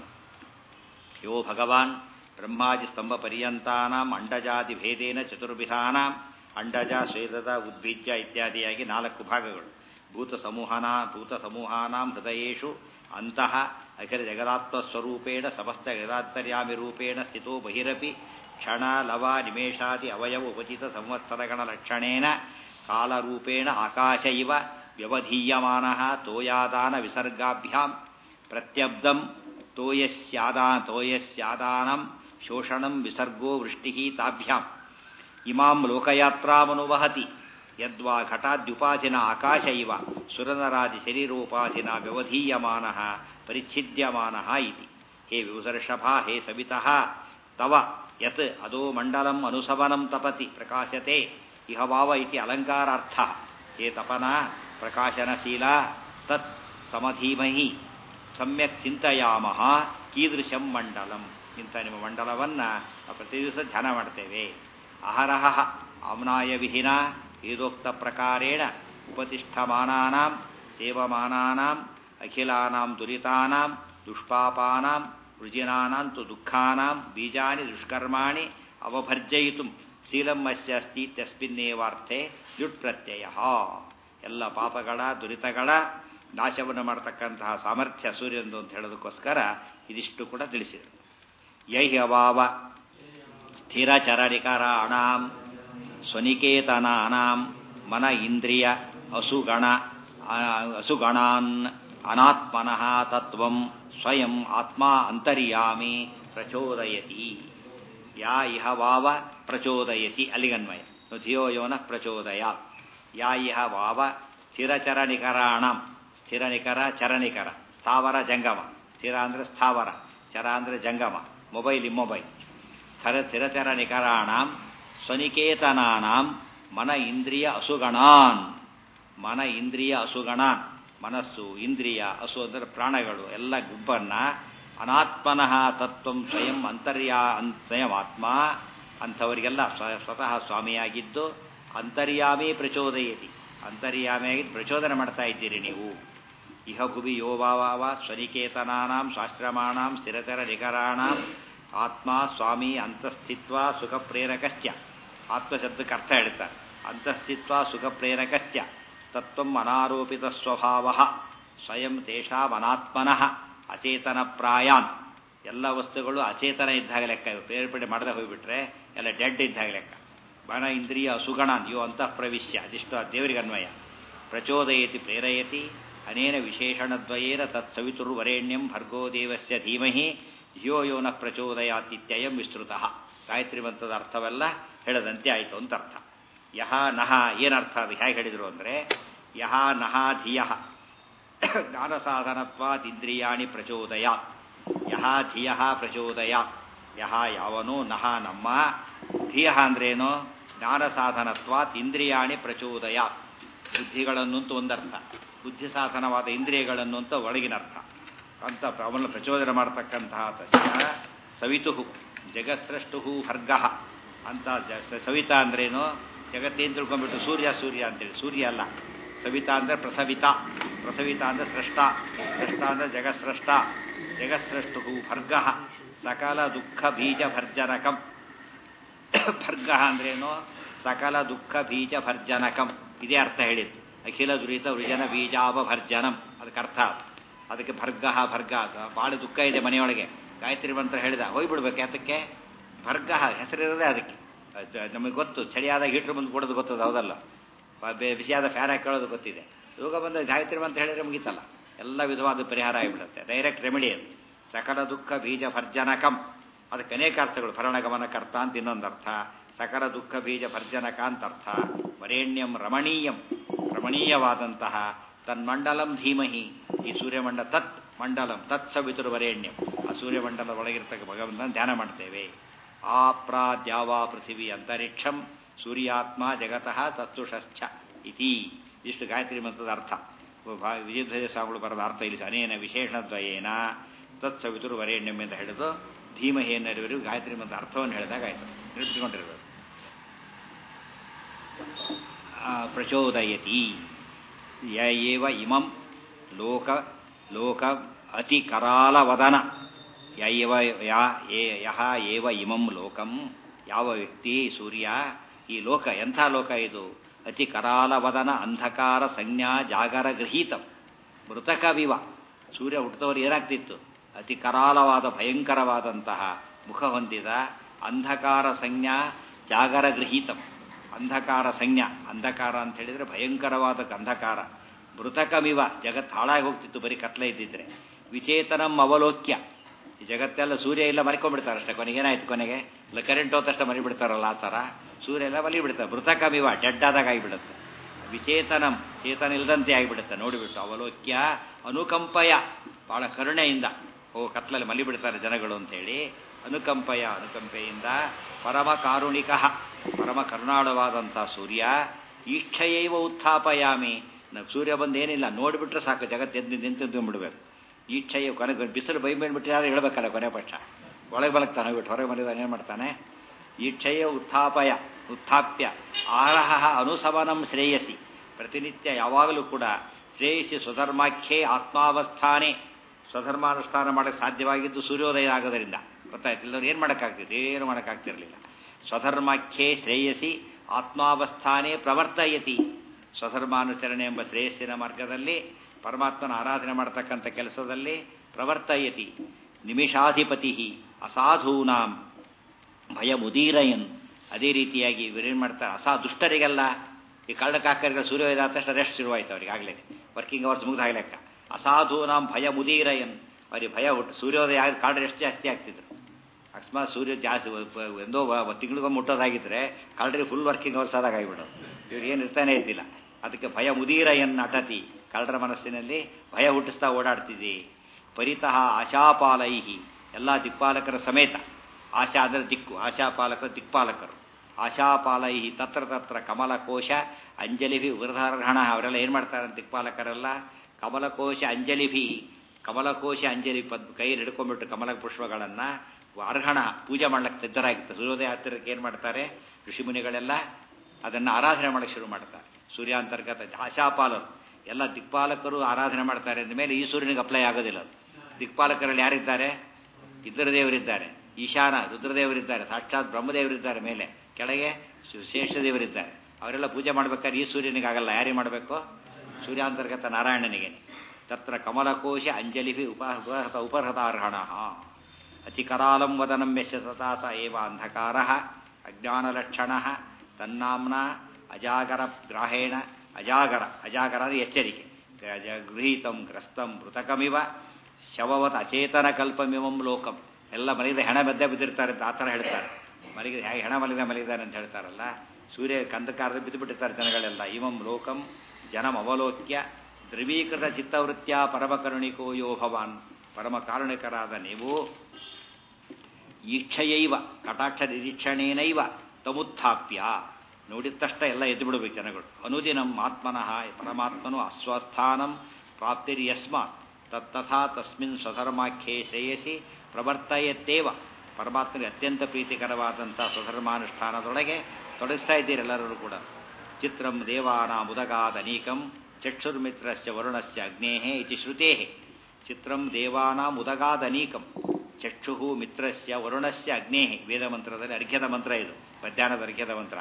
ಯೋ ಭಗವಾನ್ ಬ್ರಹ್ಮಾಜಿ ಸ್ತಂಭ ಪರ್ಯಂತಾನಾಂ ಅಂಡಜಾತಿ ಭೇದೇನ ಚತುರ್ವಿಧಾನಾಂ ಅಂಡಜ ಶ್ವೇತದ ಉದ್ಬೀಜ್ಯ ಇತ್ಯಾದಿಯಾಗಿ ನಾಲ್ಕು ಭಾಗಗಳು ಭೂತ ಸಮೂಹನ ಭೂತ ಸಮೂಹಾನಾಂ ಹೃದಯೇಶು ಅಂತಃ ಅಖಿಲ ಜಗದಾತ್ಮಸ್ವರೂಪೇಣ ಸಮಸ್ತ ಜಗದಾಂತರ್ಯಾಮಿ ರೂಪೇಣ ಸ್ಥಿತೋ ಬಹಿರಪಿ ಕ್ಷಣ ಲವ ನಿಮೇಷಾದಿ ಅವಯವ ಉಪಚಿತ ಸಂವತ್ಸರಗಣ ಲಕ್ಷಣೇನ ಕಾಲರೂಪೇಣ ಆಕಾಶ ಇವ ವ್ಯವಧೀಯಮಾನ ತೋಯಾದಾನ ವಿಸರ್ಗಾಭ್ಯಾಂ ಪ್ರತ್ಯಬ್ಧಂ ತೋಯಸ್ಯಾದಾ ತೋಯಸ್ಯಾದಾನಂ ಶೋಷಣಂ ವಿಸರ್ಗೋ ವೃಷ್ಟಿ ತಾಭ್ಯಾಂ ಇಮಾಂ ಲೋಕಯಾತ್ರಾಮನುವಹತಿ ಯದ್ವಾ ಘಟಾದ್ಯುಪಾಧಿನ ಆಕಾಶ ಇವ ಸುರನರಾದಿ ಶರೀರೋಪಾಧಿನ ವ್ಯವಧೀಯಮಾನ ಪರಿಚ್ಛಿದ್ಯಮಾನ ಇತಿ ಹೇ ವಿಭುಧರ್ಷಭ ಹೇ ಸವಿತಃ ತವ ಯತ್ ಅದೋ ಮಂಡಲಂ ಅನುಸವನಂ ತಪತಿ ಪ್ರಕಾಶತೆ ಇಹ ವಾವ ಇತಿ ಅಲಂಕಾರಾರ್ಥ ಹೇ ತಪನ ಪ್ರಕಾಶನಶೀಲ ತತ್ ಸಮಧೀಮಹಿ ಸಮ್ಯಕ್ ಚಿಂತೆಯಾಮಹ ಕೀದೃಶಂ ಮಂಡಲಂ ಇಂಥ ನಿಮ್ಮ ಮಂಡಲವನ್ನು ಪ್ರತಿ ದಿವಸ ಧ್ಯಾನ ಮಾಡ್ತೇವೆ ಅಹರಹ ಆಮ್ನಾಯ ವಿಹಿನ ವೇದೋಕ್ತ ಪ್ರಕಾರೇಣ ಉಪತಿಷ್ಠಮಾನಾನಾಂ ಸೇವಮಾನಾನಾಂ ಅಖಿಲಾನಾಂ ದುರಿತಾನಾಂ ದುಷ್ಪಾಪಾನಾಂ ವೃಜಿನಾನಾಂ ತು ದುಃಖಾನಾಂ ಬೀಜಾನಿ ದುಷ್ಕರ್ಮಾಣಿ ಅವಭರ್ಜಯಿತು ಶೀಲಂ ಅಸ್ಯ ಅಸ್ತಿ ತಸ್ಮಿನ್ನೇವಾರ್ಥೆ ಯುಟ್ ಪ್ರತ್ಯಯ ಎಲ್ಲ ಪಾಪಗಳ ದುರಿತಗಳ ನಾಶವನ್ನು ಮಾಡತಕ್ಕಂತಹ ಸಾಮರ್ಥ್ಯ ಸೂರ್ಯಂದು ಅಂತ ಹೇಳೋದಕ್ಕೋಸ್ಕರ ಇದಿಷ್ಟು ಕೂಡ ತಿಳಿಸಿದರು ಯಹ್ಯವಾವ ಸ್ಥಿರಚರಣಿಕರಾಣಾಂ ಸ್ವನಿಕೇತನಾನಾಂ ಮನ ಇಂದ್ರಿಯ ಅಸುಗಣ ಅಸುಗಣಾನ್ ಅನಾತ್ಮನಃ ತತ್ವಂ ಸ್ವಯಂ ಆತ್ಮ ಅಂತರ್ಯಾಮಿ ಪ್ರಚೋದಯತಿ ಯಾ ಇಹ ವಾವ ಪ್ರಚೋದಯತಿ ಅಲ್ಲಿಗನ್ವಯ ಧಿಯೋ ಯೋನ ಪ್ರಚೋದಯ ಯಾ ಇಹ ವಾವ ಸ್ಥಿರಚರಣಿಕರಾಣಂ ಸ್ಥಿರನಿಕರ ಚರಣಿಕರ ಸ್ಥಾವರ ಜಂಗಮ ಸ್ಥಿರ ಅಂದರೆ ಸ್ಥಾವರ ಚರ ಅಂದರೆ ಜಂಗಮ ಮೊಬೈಲ್ ಇಮ್ಮೊಬೈಲ್ ಸ್ಥರ ಸ್ಥಿರಚರಣಿಕರಾಣಾಂ ಸ್ವನಿಕೇತನಾನಾಂ ಮನ ಇಂದ್ರಿಯ ಅಸುಗಣಾನ್ ಮನ ಇಂದ್ರಿಯ ಅಸುಗಣಾನ್ ಮನಸ್ಸು ಇಂದ್ರಿಯ ಹಸು ಅಂದರೆ ಪ್ರಾಣಗಳು ಎಲ್ಲ ಗುಂಪನ್ನ ಅನಾತ್ಮನಃ ತತ್ವಂ ಸ್ವಯಂ ಅಂತರ್ಯಾ ಅನ್ ಸ್ವಯಂ ಆತ್ಮ ಅಂಥವರಿಗೆಲ್ಲ ಸ್ವ- ಸ್ವತಃ ಸ್ವಾಮಿಯಾಗಿದ್ದು ಅಂತರ್ಯಾಮಿ ಪ್ರಚೋದಯತಿ ಅಂತರ್ಯಾಮಿಯಾಗಿ ಪ್ರಚೋದನೆ ಮಾಡ್ತಾ ಇದ್ದೀರಿ ನೀವು ಇಹ ಭುವಿ ಯೋ ವಾವ ಸ್ವನಿಕೇತನಾನಾಂ ಶಾಸ್ತ್ರಮಾಣಾಂ ಸ್ಥಿರತರ ನಿಖರಾಣಾಂ ಆತ್ಮ ಸ್ವಾಮಿ ಅಂತಸ್ಥಿತ್ವ ಸುಖ ಪ್ರೇರಕಶ್ಚ ಆತ್ಮಶಬ್ದಕ್ಕೆ ಅರ್ಥ ಹೇಳ್ತಾರೆ ಅಂತಸ್ಥಿತ್ವ ಸುಖ ಪ್ರೇರಕಶ್ಚ ತತ್ವಂ ಅನಾರೋಪಿತ ಸ್ವಭಾವ ಸ್ವಯಂ ತೇಷಾಂ ಅನಾತ್ಮನಃ ಅಚೇತನ ಪ್ರಾಯಾನ್ ಎಲ್ಲ ವಸ್ತುಗಳು ಅಚೇತನ ಇದ್ದಾಗ ಲೆಕ್ಕ ಇವು ಬೇರ್ಪಡೆ ಮಾಡದೆ ಹೋಗ್ಬಿಟ್ರೆ ಎಲ್ಲ ಡೆಡ್ ಇದ್ದಾಗ ಲೆಕ್ಕ ಬಣ ಇಂದ್ರಿಯ ಸುಗಣಾನ್ ಇವು ಅಂತಃ ಪ್ರವಿಶ್ಯ ಅದಿಷ್ಟು ಆ ದೇವರಿಗೆ ಅನ್ವಯ ಪ್ರಚೋದಯತಿ ಪ್ರೇರಯತಿ ಅನೇನ ವಿಶೇಷಣದ್ವಯೇನ ತತ್ ಸವಿತುರ್ವರೇಣ್ಯಂ ಭರ್ಗೋ ದೇವಸ್ಯ ಧೀಮಹಿ ಯೋ ಯೋ ನ ಪ್ರಚೋದಯಾತಿತ್ಯಯಂ ವಿಸ್ತೃತಃ ಗಾಯತ್ರಿ ಮಂತ್ರದ ಅರ್ಥವೆಲ್ಲ ಹೇಳದಂತೆ ಆಯಿತು ಅಂತ ಅರ್ಥ ಯಹ ನಹ ಏನರ್ಥ ಅದು ಹೇಗೆ ಹೇಳಿದರು ಅಂದರೆ ಯಹ ನಹ ಧಿಯ ಜ್ಞಾನ ಸಾಧನತ್ವಾತ್ ಇಂದ್ರಿಯಾಣಿ ಪ್ರಚೋದಯಾತ್ ಯಹ ಧಿಯ ಪ್ರಚೋದಯಾತ್ ಯಹ ಯಾವನು ನಹ ನಮ್ಮ ಧಿಯ ಅಂದ್ರೇನು ಜ್ಞಾನ ಸಾಧನತ್ವಾತ್ ಇಂದ್ರಿಯಾಣಿ ಪ್ರಚೋದಯಾತ್ ಬುದ್ಧಿಗಳನ್ನು ಅಂತ ಒಂದರ್ಥ ಬುದ್ಧಿ ಸಾಧನವಾದ ಇಂದ್ರಿಯಗಳನ್ನು ಅಂತ ಒಳಗಿನ ಅರ್ಥ ಅಂತ ಅವನ್ನ ಪ್ರಚೋದನೆ ಮಾಡತಕ್ಕಂತಹ ತಸ್ಯ ಸವಿತು ಜಗತ್ಸೃಷ್ಟು ಭರ್ಗ ಅಂತ ಜ ಸ- ಸವಿತಾ ಅಂದ್ರೇನು ಜಗತ್ತೇನು ತಿಳ್ಕೊಂಡ್ಬಿಟ್ಟು ಸೂರ್ಯ ಸೂರ್ಯ ಅಂತೇಳಿ ಸೂರ್ಯ ಅಲ್ಲ ಸವಿತಾ ಅಂದ್ರೆ ಪ್ರಸವಿತ ಪ್ರಸವಿತ ಅಂದ್ರೆ ಸೃಷ್ಟ ಸೃಷ್ಟ ಅಂದ್ರೆ ಜಗತ್ಸೃಷ್ಟ ಜಗತ್ಸೃಷ್ಟು ಭರ್ಗ ಸಕಲ ದುಃಖ ಬೀಜ ಭರ್ಜನಕಂ ಭರ್ಗ ಅಂದ್ರೇನು ಸಕಲ ದುಃಖ ಬೀಜ ಭರ್ಜನಕಂ ಇದೇ ಅರ್ಥ ಹೇಳಿದ್ದು ಅಖಿಲ ದುರಿತ ವೃಜನ ಬೀಜಾವಭರ್ಜನಂ ಅದಕ್ಕೆ ಅರ್ಥ ಅದು. ಅದಕ್ಕೆ ಭರ್ಗ ಭರ್ಗ ಅದು ಭಾಳ ದುಃಖ ಇದೆ ಮನೆಯೊಳಗೆ ಗಾಯತ್ರಿ ಮಂತ್ರ ಹೇಳಿದ ಹೋಗ್ಬಿಡ್ಬೇಕು ಯಾತಕ್ಕೆ ಭರ್ಗ ಹೆಸರಿರೋದೇ ಅದಕ್ಕೆ ಅದು ನಮಗೆ ಗೊತ್ತು ಚಳಿಯಾದ ಹೀಟ್ರ್ ಬಂದು ಕೊಡೋದು ಗೊತ್ತದ ಹೌದಲ್ಲ ಬ- ಬೆ- ಬಿಸಿಯಾದ ಫ್ಯಾನ್ ಹಾಕೊಳ್ಳೋದು ಗೊತ್ತಿದೆ ಯೋಗ ಬಂದ ಗಾಯತ್ರಿ ಮಂತ್ರ ಹೇಳಿದ್ರೆ ಮುಗೀತಲ್ಲ ಎಲ್ಲ ವಿಧವಾದ ಪರಿಹಾರ ಆಗಿಬಿಡುತ್ತೆ ಡೈರೆಕ್ಟ್ ರೆಮಿಡಿ ಅದು ಸಕಲ ದುಃಖ ಬೀಜ ಭರ್ಜನಕಂ ಅದಕ್ಕೆ ಅನೇಕ ಅರ್ಥಗಳು ಭರಣಗಮನಕರ್ತ ಅಂತ ಇನ್ನೊಂದು ಅರ್ಥ ಸಕಲ ದುಃಖ ಬೀಜ ಭರ್ಜನಕ ಅಂತ ಅರ್ಥ ವರೇಣ್ಯಂ ರಮಣೀಯಂ ರಮಣೀಯವಾದಂತಹ ತನ್ಮಂಡಲಂ ಧೀಮಹಿ ಈ ಸೂರ್ಯಮಂಡ ತತ್ ಮಂಡಲಂ ತತ್ ಸವಿತುರು ವರೇಣ್ಯಂ ಆ ಸೂರ್ಯಮಂಡಲದ ಒಳಗಿರ್ತಕ್ಕ ಭಗವಂತನ ಧ್ಯಾನ ಮಾಡ್ತೇವೆ ಆ ಪ್ರಾದ್ಯಾವ ಪೃಥಿವಿ ಅಂತರಿಕ್ಷಂ ಸೂರ್ಯಾತ್ಮ ಜಗತಃ ತತ್ತುಷಶ್ಚ ಇತಿ ಇಷ್ಟು ಗಾಯತ್ರಿ ಮಂತ್ರದ ಅರ್ಥ ಭಾ- ವಿಜಯಧ್ವಜ ಸ್ವಾಮಿಗಳು ಬರೆದ ಅರ್ಥ ಇಲ್ಲಿ ಅನೇನ ವಿಶೇಷದ್ವಯೇನ ತತ್ಸವಿತುರು ವರೇಣ್ಯಂ ಅಂತ ಹೇಳಿದು ಧೀಮಹಿ ಅನ್ನರಿವರೆಗೂ ಗಾಯತ್ರಿ ಮಂತ್ರ ಅರ್ಥವನ್ನು ಹೇಳಿದಾಗ ಆಯ್ತು ನೆನಪಿಟ್ಕೊಂಡಿರ್ಬೇಕು ಆ, ಪ್ರಚೋದಯತಿ ಯ ಏವ ಇಮಂ ಲೋಕ ಲೋಕ ಅತಿ ಕರಾಲವದನ ಯ ಏವ ಯಾ ಏ- ಯಹ ಏವ ಇಮಂ ಲೋಕಂ ಯಾವ ವ್ಯಕ್ತಿ ಸೂರ್ಯ ಈ ಲೋಕ ಎಂಥ ಲೋಕ ಇದು ಅತಿ ಕರಾಲವದನ ಅಂಧಕಾರ ಸಂಜ್ಞಾ ಜಾಗರ ಗೃಹೀತಂ ಮೃತಕವಿವ ಸೂರ್ಯ ಹುಟ್ಟಿದವರು ಏನಾಗ್ತಿತ್ತು ಅತಿ ಕರಾಲವಾದ ಭಯಂಕರವಾದಂತಹ ಮುಖ ಹೊಂದಿದ ಅಂಧಕಾರ ಸಂಜ್ಞಾ ಜಾಗರ ಗೃಹೀತಂ ಅಂಧಕಾರ ಸಂಜ್ಞಾ ಅಂಧಕಾರ ಅಂತ ಹೇಳಿದ್ರೆ ಭಯಂಕರವಾದ ಅಂಧಕಾರ ಮೃತಕಮಿವ ಜಗತ್ತು ಹಾಳಾಗಿ ಹೋಗ್ತಿತ್ತು ಬರೀ ಕತ್ಲೆ ಇದ್ದಿದ್ರೆ ವಿಚೇತನಂ ಅವಲೋಕ್ಯ ಈ ಜಗತ್ತೆಲ್ಲ ಸೂರ್ಯ ಇಲ್ಲ ಮರಿಕೊಂಡ್ಬಿಡ್ತಾರೆ ಅಷ್ಟೇ ಕೊನೆಗೆ ಏನಾಯ್ತು ಕೊನೆಗೆ ಇಲ್ಲ ಕರೆಂಟ್ ಹೋದಷ್ಟು ಮರಿಬಿಡ್ತಾರಲ್ಲ ಆ ಥರ ಸೂರ್ಯ ಎಲ್ಲ ಮಲಿಬಿಡ್ತಾರೆ ಮೃತಕಮಿವ ಡೆಡ್ ಆದಾಗ ಆಗಿಬಿಡುತ್ತೆ ವಿಚೇತನಂ ಚೇತನ ಇಲ್ಲದಂತೆ ಆಗಿಬಿಡುತ್ತೆ ನೋಡಿಬಿಟ್ಟು ಅವಲೋಕ್ಯ ಅನುಕಂಪಯ ಬಹಳ ಕರುಣೆಯಿಂದ ಓ ಕತ್ಲಲ್ಲಿ ಮಲಿಬಿಡ್ತಾರೆ ಜನಗಳು ಅಂತೇಳಿ ಅನುಕಂಪಯ ಅನುಕಂಪೆಯಿಂದ ಪರಮ ಕಾರುಣಿಕ ಪರಮ ಕರುಣಾಳವಾದಂಥ ಸೂರ್ಯ ಈಕ್ಷಯೈವ ಉತ್ಥಾಪಯಾಮಿ ನಾವು ಸೂರ್ಯ ಬಂದು ಏನಿಲ್ಲ ನೋಡಿಬಿಟ್ರೆ ಸಾಕು ಜಗತ್ತು ಎದ್ದು ನಿಂತು ಬಿಡಬೇಕು ಈಕ್ಷಯ ಕೊನೆಗೆ ಬಿಸಿಲು ಬೈ ಮೇಲ್ಬಿಟ್ಟು ಯಾರು ಹೇಳ್ಬೇಕಲ್ಲ ಕೊನೆ ಪಕ್ಷ ಒಳಗೆ ಬಲಕ್ತಾನೆ ಹೋಗ್ಬಿಟ್ಟು ಹೊರಗೆ ಬಂದಿದ್ದಾನೆ ಏನು ಮಾಡ್ತಾನೆ ಈಕ್ಷಯ ಉತ್ಥಾಪಯ ಉತ್ಥಾಪ್ಯ ಆರಹ ಅನುಸವನಂ ಶ್ರೇಯಸಿ ಪ್ರತಿನಿತ್ಯ ಯಾವಾಗಲೂ ಕೂಡ ಶ್ರೇಯಸಿ ಸ್ವಧರ್ಮಾಖ್ಯೆ ಆತ್ಮಾವಸ್ಥಾನೆ ಸ್ವಧರ್ಮಾನುಷ್ಠಾನ ಮಾಡಕ್ಕೆ ಸಾಧ್ಯವಾಗಿದ್ದು ಸೂರ್ಯೋದಯ ಆಗೋದರಿಂದ ಗೊತ್ತಾಯ್ತು ಇಲ್ಲವ್ರು ಏನು ಮಾಡೋಕ್ಕಾಗ್ತಿತ್ತು ಏನು ಮಾಡೋಕ್ಕಾಗ್ತಿರಲಿಲ್ಲ ಸ್ವಧರ್ಮಾಖ್ಯೆ ಶ್ರೇಯಸಿ ಆತ್ಮಾವಸ್ಥಾನೆ ಪ್ರವರ್ತಯತಿ ಸ್ವಧರ್ಮಾನುಚರಣೆ ಎಂಬ ಶ್ರೇಯಸ್ಸಿನ ಮಾರ್ಗದಲ್ಲಿ ಪರಮಾತ್ಮನ ಆರಾಧನೆ ಮಾಡತಕ್ಕಂಥ ಕೆಲಸದಲ್ಲಿ ಪ್ರವರ್ತಯತಿ ನಿಮಿಷಾಧಿಪತಿ ಅಸಾಧೂನಾಂ ಭಯ ಮುದೀರಯನ್ ಅದೇ ರೀತಿಯಾಗಿ ಇವರೇನು ಮಾಡ್ತಾರೆ ಅಸಾ ದುಷ್ಟರಿಗೆಲ್ಲ ಈ ಕಳ್ಳಕಾಕರಿಗೆ ಸೂರ್ಯೋದಯ ಆದ ತಕ್ಷಣ ರೆಸ್ಟ್ ಶುರುವಾಯಿತು ಅವ್ರಿಗೆ ಆಗಲೇ ವರ್ಕಿಂಗ್ ಅವರ್ಸ್ ಮುಗಿದ ಲೆಕ್ಕ ಅಸಾಧೂನಾಂ ಭಯ ಮುದೀರಯನ್ ಅವರಿಗೆ ಭಯ ಹುಟ್ಟು ಸೂರ್ಯೋದಯ ಆಗ ಕಾಡ್ರೆ ಎಷ್ಟು ಜಾಸ್ತಿ ಆಗ್ತಿದ್ರು ಅಕಸ್ಮಾತ್ ಸೂರ್ಯ ಜಾಸ್ತಿ ಎಂದೋ ತಿಂಗಳಿಗೊಮ್ಮೆ ಮುಟ್ಟೋದಾಗಿದ್ರೆ ಕಳ್ಳರಿಗೆ ಫುಲ್ ವರ್ಕಿಂಗ್ ಅವರ್ಸ್ ಆದಾಗ ಆಗಿಬಿಡೋದು ಇವ್ರು ಏನು ಇರ್ತಾನೆ ಇದ್ದಿಲ್ಲ ಅದಕ್ಕೆ ಭಯ ಮುದೀರಯನ್ ಅಟತಿ ಕಳ್ಳರ ಮನಸ್ಸಿನಲ್ಲಿ ಭಯ ಹುಟ್ಟಿಸ್ತಾ ಓಡಾಡ್ತಿದ್ದಿ ಪರಿತಃ ಆಶಾಪಾಲೈಹಿ ಎಲ್ಲ ದಿಕ್ಪಾಲಕರ ಸಮೇತ ಆಶಾ ಅಂದರೆ ದಿಕ್ಕು ಆಶಾಪಾಲಕರು ದಿಕ್ಪಾಲಕರು ಆಶಾಪಾಲೈಹಿ ತತ್ರ ತತ್ರ ಕಮಲಕೋಶ ಅಂಜಲಿ ವೃಧಾರ್ಹಣ ಅವರೆಲ್ಲ ಏನು ಮಾಡ್ತಾರೆ ದಿಕ್ಪಾಲಕರೆಲ್ಲ ಕಮಲಕೋಶ ಅಂಜಲಿಭಿ ಕಮಲಕೋಶ ಅಂಜಲಿ ಪದ್ ಕೈಯಲ್ಲಿ ಹಿಡ್ಕೊಂಡ್ಬಿಟ್ಟು ಕಮಲ ಪುಷ್ಪಗಳನ್ನು ಅರ್ಹಣ ಪೂಜೆ ಮಾಡ್ಲಿಕ್ಕೆ ಸಿದ್ಧರಾಗಿತ್ತು ಸೂರ್ಯೋದಯ ಹತ್ತಿರಕ್ಕೆ ಏನು ಮಾಡ್ತಾರೆ ಋಷಿಮುನಿಗಳೆಲ್ಲ ಅದನ್ನು ಆರಾಧನೆ ಮಾಡಕ್ಕೆ ಶುರು ಮಾಡ್ತಾರೆ ಸೂರ್ಯಾಂತರ್ಗತ ಆಶಾಪಾಲರು ಎಲ್ಲ ದಿಕ್ಪಾಲಕರು ಆರಾಧನೆ ಮಾಡ್ತಾರೆ ಅಂದಮೇಲೆ ಈ ಸೂರ್ಯನಿಗೆ ಅಪ್ಲೈ ಆಗೋದಿಲ್ಲ ಅದು ದಿಕ್ಪಾಲಕರಲ್ಲಿ ಯಾರಿದ್ದಾರೆ ಇಂದ್ರದೇವರಿದ್ದಾರೆ ಈಶಾನ ರುದ್ರದೇವರಿದ್ದಾರೆ ಸಾಕ್ಷಾತ್ ಬ್ರಹ್ಮದೇವರಿದ್ದಾರೆ ಮೇಲೆ ಕೆಳಗೆ ಶೇಷದೇವರಿದ್ದಾರೆ ಅವರೆಲ್ಲ ಪೂಜೆ ಮಾಡ್ಬೇಕಾದ್ರೆ ಈ ಸೂರ್ಯನಿಗಾಗಲ್ಲ ಯಾರಿಗೆ ಮಾಡಬೇಕು ಸೂರ್ಯಾಂತರ್ಗತ ನಾರಾಯಣನಿಗೆ ತತ್ರ ಕಮಲಕೋಶ ಅಂಜಲಿ ಉಪ ಉಪಹೃತ ಉಪಹೃತಾರ್ಹಣ ಅತಿ ಕರಾಲಂ ವದನಂ ಯಶ ಸತಾತ ಏವ ಅಂಧಕಾರ ಅಜ್ಞಾನಲಕ್ಷಣ ತನ್ನಾಂನ ಅಜಾಗರ ಗ್ರಾಹೇಣ ಅಜಾಗರ ಅಜಾಗರ ಅಂದರೆ ಎಚ್ಚರಿಕೆ ಗೃಹೀತಂ ಗ್ರಸ್ತಂ ಮೃತಕಮಿವ ಶವವತ್ ಅಚೇತನ ಕಲ್ಪಮಿವಂ ಲೋಕಂ ಎಲ್ಲ ಮಲಗಿದ ಹೆಣ ಮಧ್ಯೆ ಬಿದ್ದಿರ್ತಾರೆ ಅಂತ ಆ ಥರ ಹೇಳ್ತಾರೆ ಮಲಗಿದ ಹೇಗೆ ಹೆಣ ಮಲಗಿದ ಮಲಗಿದ್ದಾರೆ ಅಂತ ಹೇಳ್ತಾರಲ್ಲ ಸೂರ್ಯ ಕಂದಕಾರದ ಬಿದ್ದು ಬಿಟ್ಟಿರ್ತಾರೆ ಜನಗಳೆಲ್ಲ ಇವಂ ಲೋಕಂ ಜನಂ ಅವಲೋಕ್ಯ ಧ್ರುವೀಕೃತ ಚಿತ್ತವೃತ್ಯ ಪರಮಕರುಣಿಕೋ ಯೋ ಭವಾನ್ ಪರಮ ಕಾರುಣಿಕರಾದ ನೀವು ಈಕ್ಷಯೈವ ಕಟಾಕ್ಷ ನಿರೀಕ್ಷಣೇನೈವ ತಮುತ್ಥಾಪ್ಯ ನೋಡಿದ ತಕ್ಷಣ ಎಲ್ಲ ಎದ್ದು ಬಿಡಬೇಕು ಜನಗಳು ಅನುದಿನಂ ಆತ್ಮನಃ ಪರಮಾತ್ಮನು ಅಸ್ವಸ್ಥಾನಂ ಪ್ರಾಪ್ತಿರ್ಯಸ್ಮ ತತ್ತಥಾ ತಸ್ಮಿನ್ ಸ್ವಧರ್ಮಾಖ್ಯೆ ಶ್ರೇಯಸಿ ಪ್ರವರ್ತಯತ್ತೇವ ಪರಮಾತ್ಮನಿಗೆ ಅತ್ಯಂತ ಪ್ರೀತಿಕರವಾದಂಥ ಸ್ವಧರ್ಮಾನುಷ್ಠಾನದೊಳಗೆ ತೊಡಗಿಸ್ತಾ ಇದ್ದೀರೆಲ್ಲರೂ ಕೂಡ ಚಿತ್ರಂ ದೇವಾನ ಮುದಗಾದನೀಕಂ ಚಕ್ಷುರ್ಮಿತ್ರಸ್ಯ ವರುಣಸ್ಯ ಅಗ್ನೇಃ ಇತಿ ಶ್ರುತೇಃ ಚಿತ್ರಂ ದೇವಾನಾಂ ಉದಗಾದನೀಕಂ ಚಕ್ಷು ಮಿತ್ರಸ್ಯ ವರುಣಸ್ಯ ಅಗ್ನೇಃ ವೇದ ಮಂತ್ರದಲ್ಲಿ ಅರ್ಘ್ಯದ ಮಂತ್ರ ಇದು ಮಧ್ಯಾಹ್ನದ ಅರ್ಘ್ಯದ ಮಂತ್ರ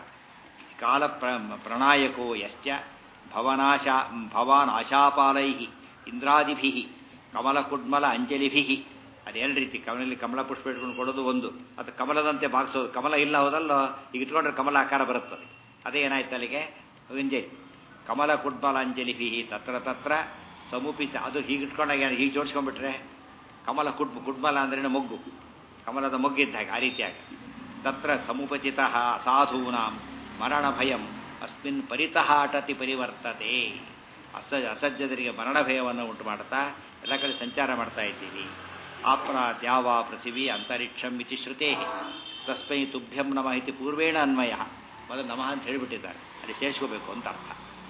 ಕಾಲ ಪ್ರ ಪ್ರಣಾಯಕೋ ಯಶ್ಚ ಭವನಾಶ ಭವಾನ್ ಆಶಾಪಾಲೈ ಇಂದ್ರಾದಿಭಿ ಕಮಲಕುಡ್ಮಲ ಅಂಜಲಿಭಿ ಅದೆರಡು ರೀತಿ ಕಮಲಲ್ಲಿ ಕಮಲ ಪುಷ್ಪ ಇಟ್ಕೊಂಡು ಕೊಡೋದು ಒಂದು ಅದು ಕಮಲದಂತೆ ಬಾಗಿಸೋದು ಕಮಲ ಇಲ್ಲ ಹೋದಲ್ಲೋ ಈಗ ಇಟ್ಕೊಂಡ್ರೆ ಕಮಲ ಆಕಾರ ಬರುತ್ತದೆ ಅದೇ ಏನಾಯ್ತು ಅಲ್ಲಿಗೆ ಅಂಜಲಿ ಕಮಲ ಕುಡ್ಮಲ ಅಂಜಲಿಭಿ ತತ್ರ ತತ್ರ ಸಮುಪಿತ ಅದು ಹೀಗೆ ಇಟ್ಕೊಂಡಾಗ ಹೀಗೆ ಜೋಡಿಸ್ಕೊಂಡ್ಬಿಟ್ರೆ ಕಮಲ ಕುಡ್ ಕುಡ್ಮಲ ಅಂದ್ರೆ ಮೊಗ್ಗು ಕಮಲದ ಮೊಗ್ಗಿದ್ದ ಹಾಗೆ ಆ ರೀತಿಯಾಗಿ ತತ್ರ ಸಮುಪಚಿತ ಅಸಾಧೂನಾಂ ಮರಣ ಭಯಂ ಅಸ್ಮಿನ್ ಪರಿತಃ ಅಟತಿ ಪರಿವರ್ತತೆ ಅಸ ಅಸಜ್ಜದರಿಗೆ ಮರಣ ಭಯವನ್ನು ಉಂಟು ಮಾಡ್ತಾ ಎಲ್ಲ ಕಡೆ ಸಂಚಾರ ಮಾಡ್ತಾ ಇದ್ದೀವಿ ಆಪ್ರಾತ್ ಯಾವ ಪೃಥಿವಿ ಅಂತರಿಕ್ಷಂ ಇತಿ ಶ್ರುತೇ ತಸ್ಮೈ ತುಭ್ಯಂ ನಮಃ ಇತಿ ಪೂರ್ವೇಣ ಅನ್ವಯ ಮೊದಲು ನಮಃ ಅಂತ ಹೇಳಿಬಿಟ್ಟಿದ್ದಾರೆ ಅಲ್ಲಿ ಸೇರಿಸ್ಕೋಬೇಕು ಅಂತ ಅರ್ಥ